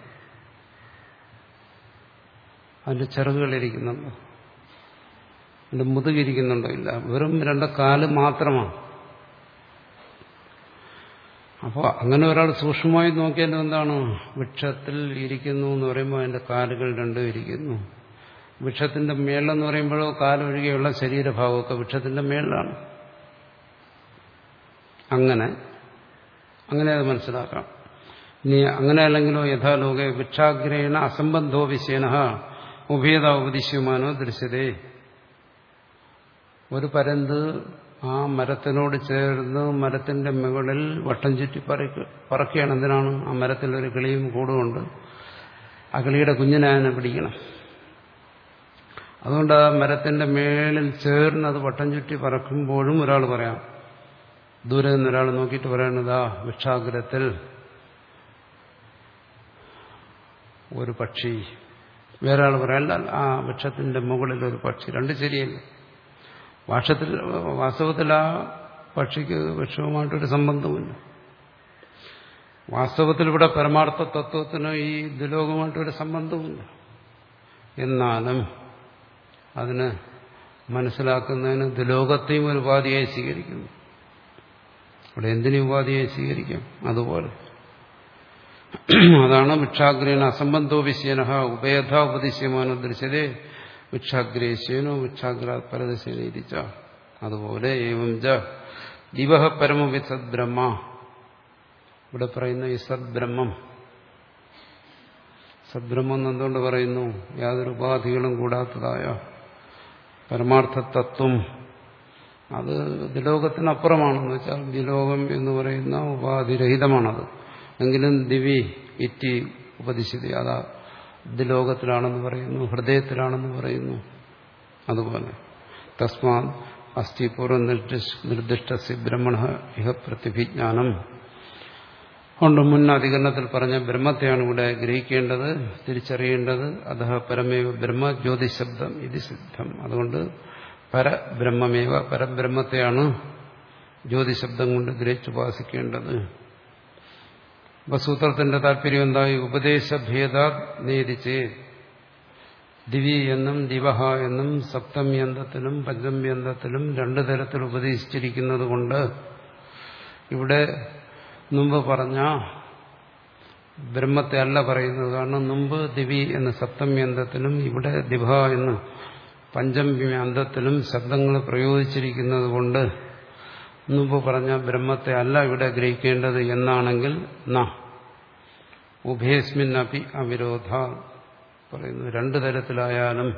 അതിന്റെ ചിറകുകളിരിക്കുന്നുണ്ടോ അതിന്റെ മുതുകിരിക്കുന്നുണ്ടോ ഇല്ല വെറും രണ്ട് കാല് മാത്രമാണ് അപ്പോൾ അങ്ങനെ ഒരാൾ സൂക്ഷ്മമായി നോക്കിയാൽ എന്താണ് വൃക്ഷത്തിൽ ഇരിക്കുന്നു എന്ന് പറയുമ്പോൾ അതിന്റെ കാലുകൾ രണ്ടും ഇരിക്കുന്നു വൃക്ഷത്തിന്റെ മേളെന്ന് പറയുമ്പോഴോ കാലൊഴികെയുള്ള ശരീരഭാവമൊക്കെ വൃക്ഷത്തിന്റെ മേളിലാണ് അങ്ങനെ അങ്ങനെ അത് മനസ്സിലാക്കാം ഇനി അങ്ങനെ അല്ലെങ്കിലോ യഥാലോക ഭിക്ഷാഗ്രേണ അസംബന്ധോ വിശേന ഉഭയത ഉപദിശ്യമാനോ ദൃശ്യതേ ഒരു പരന്ത് ആ മരത്തിനോട് ചേർന്ന് മരത്തിന്റെ മുകളിൽ വട്ടം ചുറ്റി പറക്ക പറക്കുകയാണ് എന്തിനാണ് ആ മരത്തിൽ ഒരു കിളിയും കൂടുമുണ്ട് ആ കിളിയുടെ കുഞ്ഞിനെ അതിനെ പിടിക്കണം അതുകൊണ്ട് ആ മരത്തിന്റെ മേളിൽ ചേർന്ന് അത് വട്ടം ചുറ്റി പറക്കുമ്പോഴും ഒരാൾ പറയാം ദൂരെ നിന്ന് ഒരാൾ നോക്കിയിട്ട് പറയുന്നത് ആ വൃക്ഷാഗ്രത്തിൽ ഒരു പക്ഷി വേറെ ആൾ പറയാല്ല ആ വൃക്ഷത്തിന്റെ മുകളിൽ ഒരു പക്ഷി രണ്ട് ശരിയല്ല വാഷത്തിൽ വാസ്തവത്തിൽ ആ പക്ഷിക്ക് വൃക്ഷവുമായിട്ടൊരു സംബന്ധമില്ല വാസ്തവത്തിൽ ഇവിടെ പരമാർത്ഥ തത്വത്തിന് ഈ ദുലോകമായിട്ടൊരു സംബന്ധമില്ല എന്നാലും അതിന് മനസ്സിലാക്കുന്നതിന് ദുലോകത്തെയും ഒരു ഉപാധിയായി സ്വീകരിക്കുന്നു അവിടെ എന്തിനു ഉപാധിയായി സ്വീകരിക്കാം അതുപോലെ അതാണ് ഭിക്ഷാഗ്രേണ അസംബന്ധോ വിശ്യന ഉപേധ ഉപദിശ്യമാനോ ദൃശ്യതേ ഭിക്ഷാഗ്രേശ്യനോ ഭിക്ഷാഗ്രാ പരദശേന ഇരിച്ച അതുപോലെ ഏവം ജ ദിവഹ പരമവി സദ്ബ്രഹ്മ ഇവിടെ പറയുന്ന ഈ സദ്ബ്രഹ്മം സദ്ബ്രഹ്മം എന്തുകൊണ്ട് പറയുന്നു യാതൊരു ഉപാധികളും കൂടാത്തതായ പരമാർത്ഥ തത്വം അത് ദിലോകത്തിനപ്പുറമാണെന്ന് വെച്ചാൽ ദിലോകം എന്ന് പറയുന്ന ഉപാധിരഹിതമാണത് എങ്കിലും ദിവി ഇറ്റി ഉപദിശിതി അതാ ബുദ്ധിലോകത്തിലാണെന്ന് പറയുന്നു ഹൃദയത്തിലാണെന്ന് പറയുന്നു അതുപോലെ തസ്മാ അസ്ഥി പൂർവ്വ നിർദ്ദിഷ്ട ബ്രഹ്മണ ഇഹ പ്രതിഭിജ്ഞാനം അതുകൊണ്ട് മുൻ അധികരണത്തിൽ പറഞ്ഞ ബ്രഹ്മത്തെയാണ് ഇവിടെ ഗ്രഹിക്കേണ്ടത് തിരിച്ചറിയേണ്ടത് അധ പരമേവ ബ്രഹ്മ ജ്യോതിശബ്ദം ഇത് സിദ്ധം അതുകൊണ്ട് പരബ്രഹ്മമേവ പരബ്രഹ്മത്തെയാണ് ജ്യോതിശബ്ദം കൊണ്ട് ഗ്രഹിച്ചുപാസിക്കേണ്ടത് അപ്പൊ സൂത്രത്തിന്റെ താല്പര്യം എന്തായി ഉപദേശഭേദാ നേരിച്ച് ദിവി എന്നും ദിവഹ എന്നും സപ്തമ്യന്തത്തിലും പഞ്ചമ്യന്തത്തിലും രണ്ടു തരത്തിൽ ഉപദേശിച്ചിരിക്കുന്നത് കൊണ്ട് ഇവിടെ മുമ്പ് പറഞ്ഞ ബ്രഹ്മത്തെ അല്ല പറയുന്നത് കാരണം മുമ്പ് ദിവി എന്ന സപ്തമ്യന്തത്തിലും ഇവിടെ ദിവ എന്ന് പഞ്ചമ്യന്തത്തിലും ശബ്ദങ്ങൾ പ്രയോഗിച്ചിരിക്കുന്നത് കൊണ്ട് മുമ്പ് പറഞ്ഞ ബ്രഹ്മത്തെ അല്ല ഇവിടെ ഗ്രഹിക്കേണ്ടത് എന്നാണെങ്കിൽ ന ഉഭയസ്മിൻ അപി അവിരോധ പറയുന്നു രണ്ടു തരത്തിലായാലും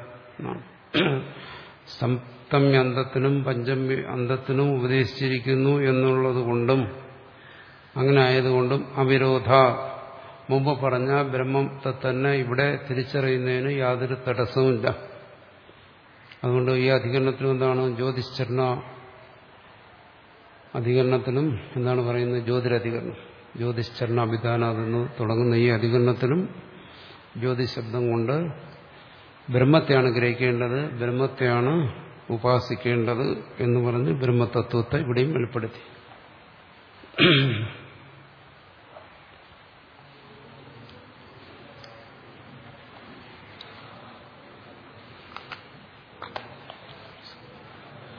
സപ്തമ്യ അന്തത്തിനും പഞ്ചമ്യ അന്തത്തിനും ഉപദേശിച്ചിരിക്കുന്നു എന്നുള്ളത് കൊണ്ടും അങ്ങനെ ആയതുകൊണ്ടും അവിരോധ മുമ്പ് പറഞ്ഞ ബ്രഹ്മത്തെ തന്നെ ഇവിടെ തിരിച്ചറിയുന്നതിന് യാതൊരു തടസ്സവുമില്ല അതുകൊണ്ട് ഈ അധികരണത്തിലും എന്താണ് ജ്യോതിശ്ചരണ അധികരണത്തിലും എന്താണ് പറയുന്നത് ജ്യോതിരധികരണം ജ്യോതിശ്ചരണ അഭിധാനാതെന്ന് തുടങ്ങുന്ന ഈ അധികരണത്തിലും ജ്യോതിശബ്ദം കൊണ്ട് ബ്രഹ്മത്തെയാണ് ഗ്രഹിക്കേണ്ടത് ബ്രഹ്മത്തെയാണ് ഉപാസിക്കേണ്ടത് എന്ന് പറഞ്ഞ് ബ്രഹ്മതത്വത്തെ ഇവിടെയും വെളിപ്പെടുത്തി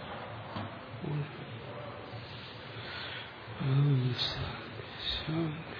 ശാന്തി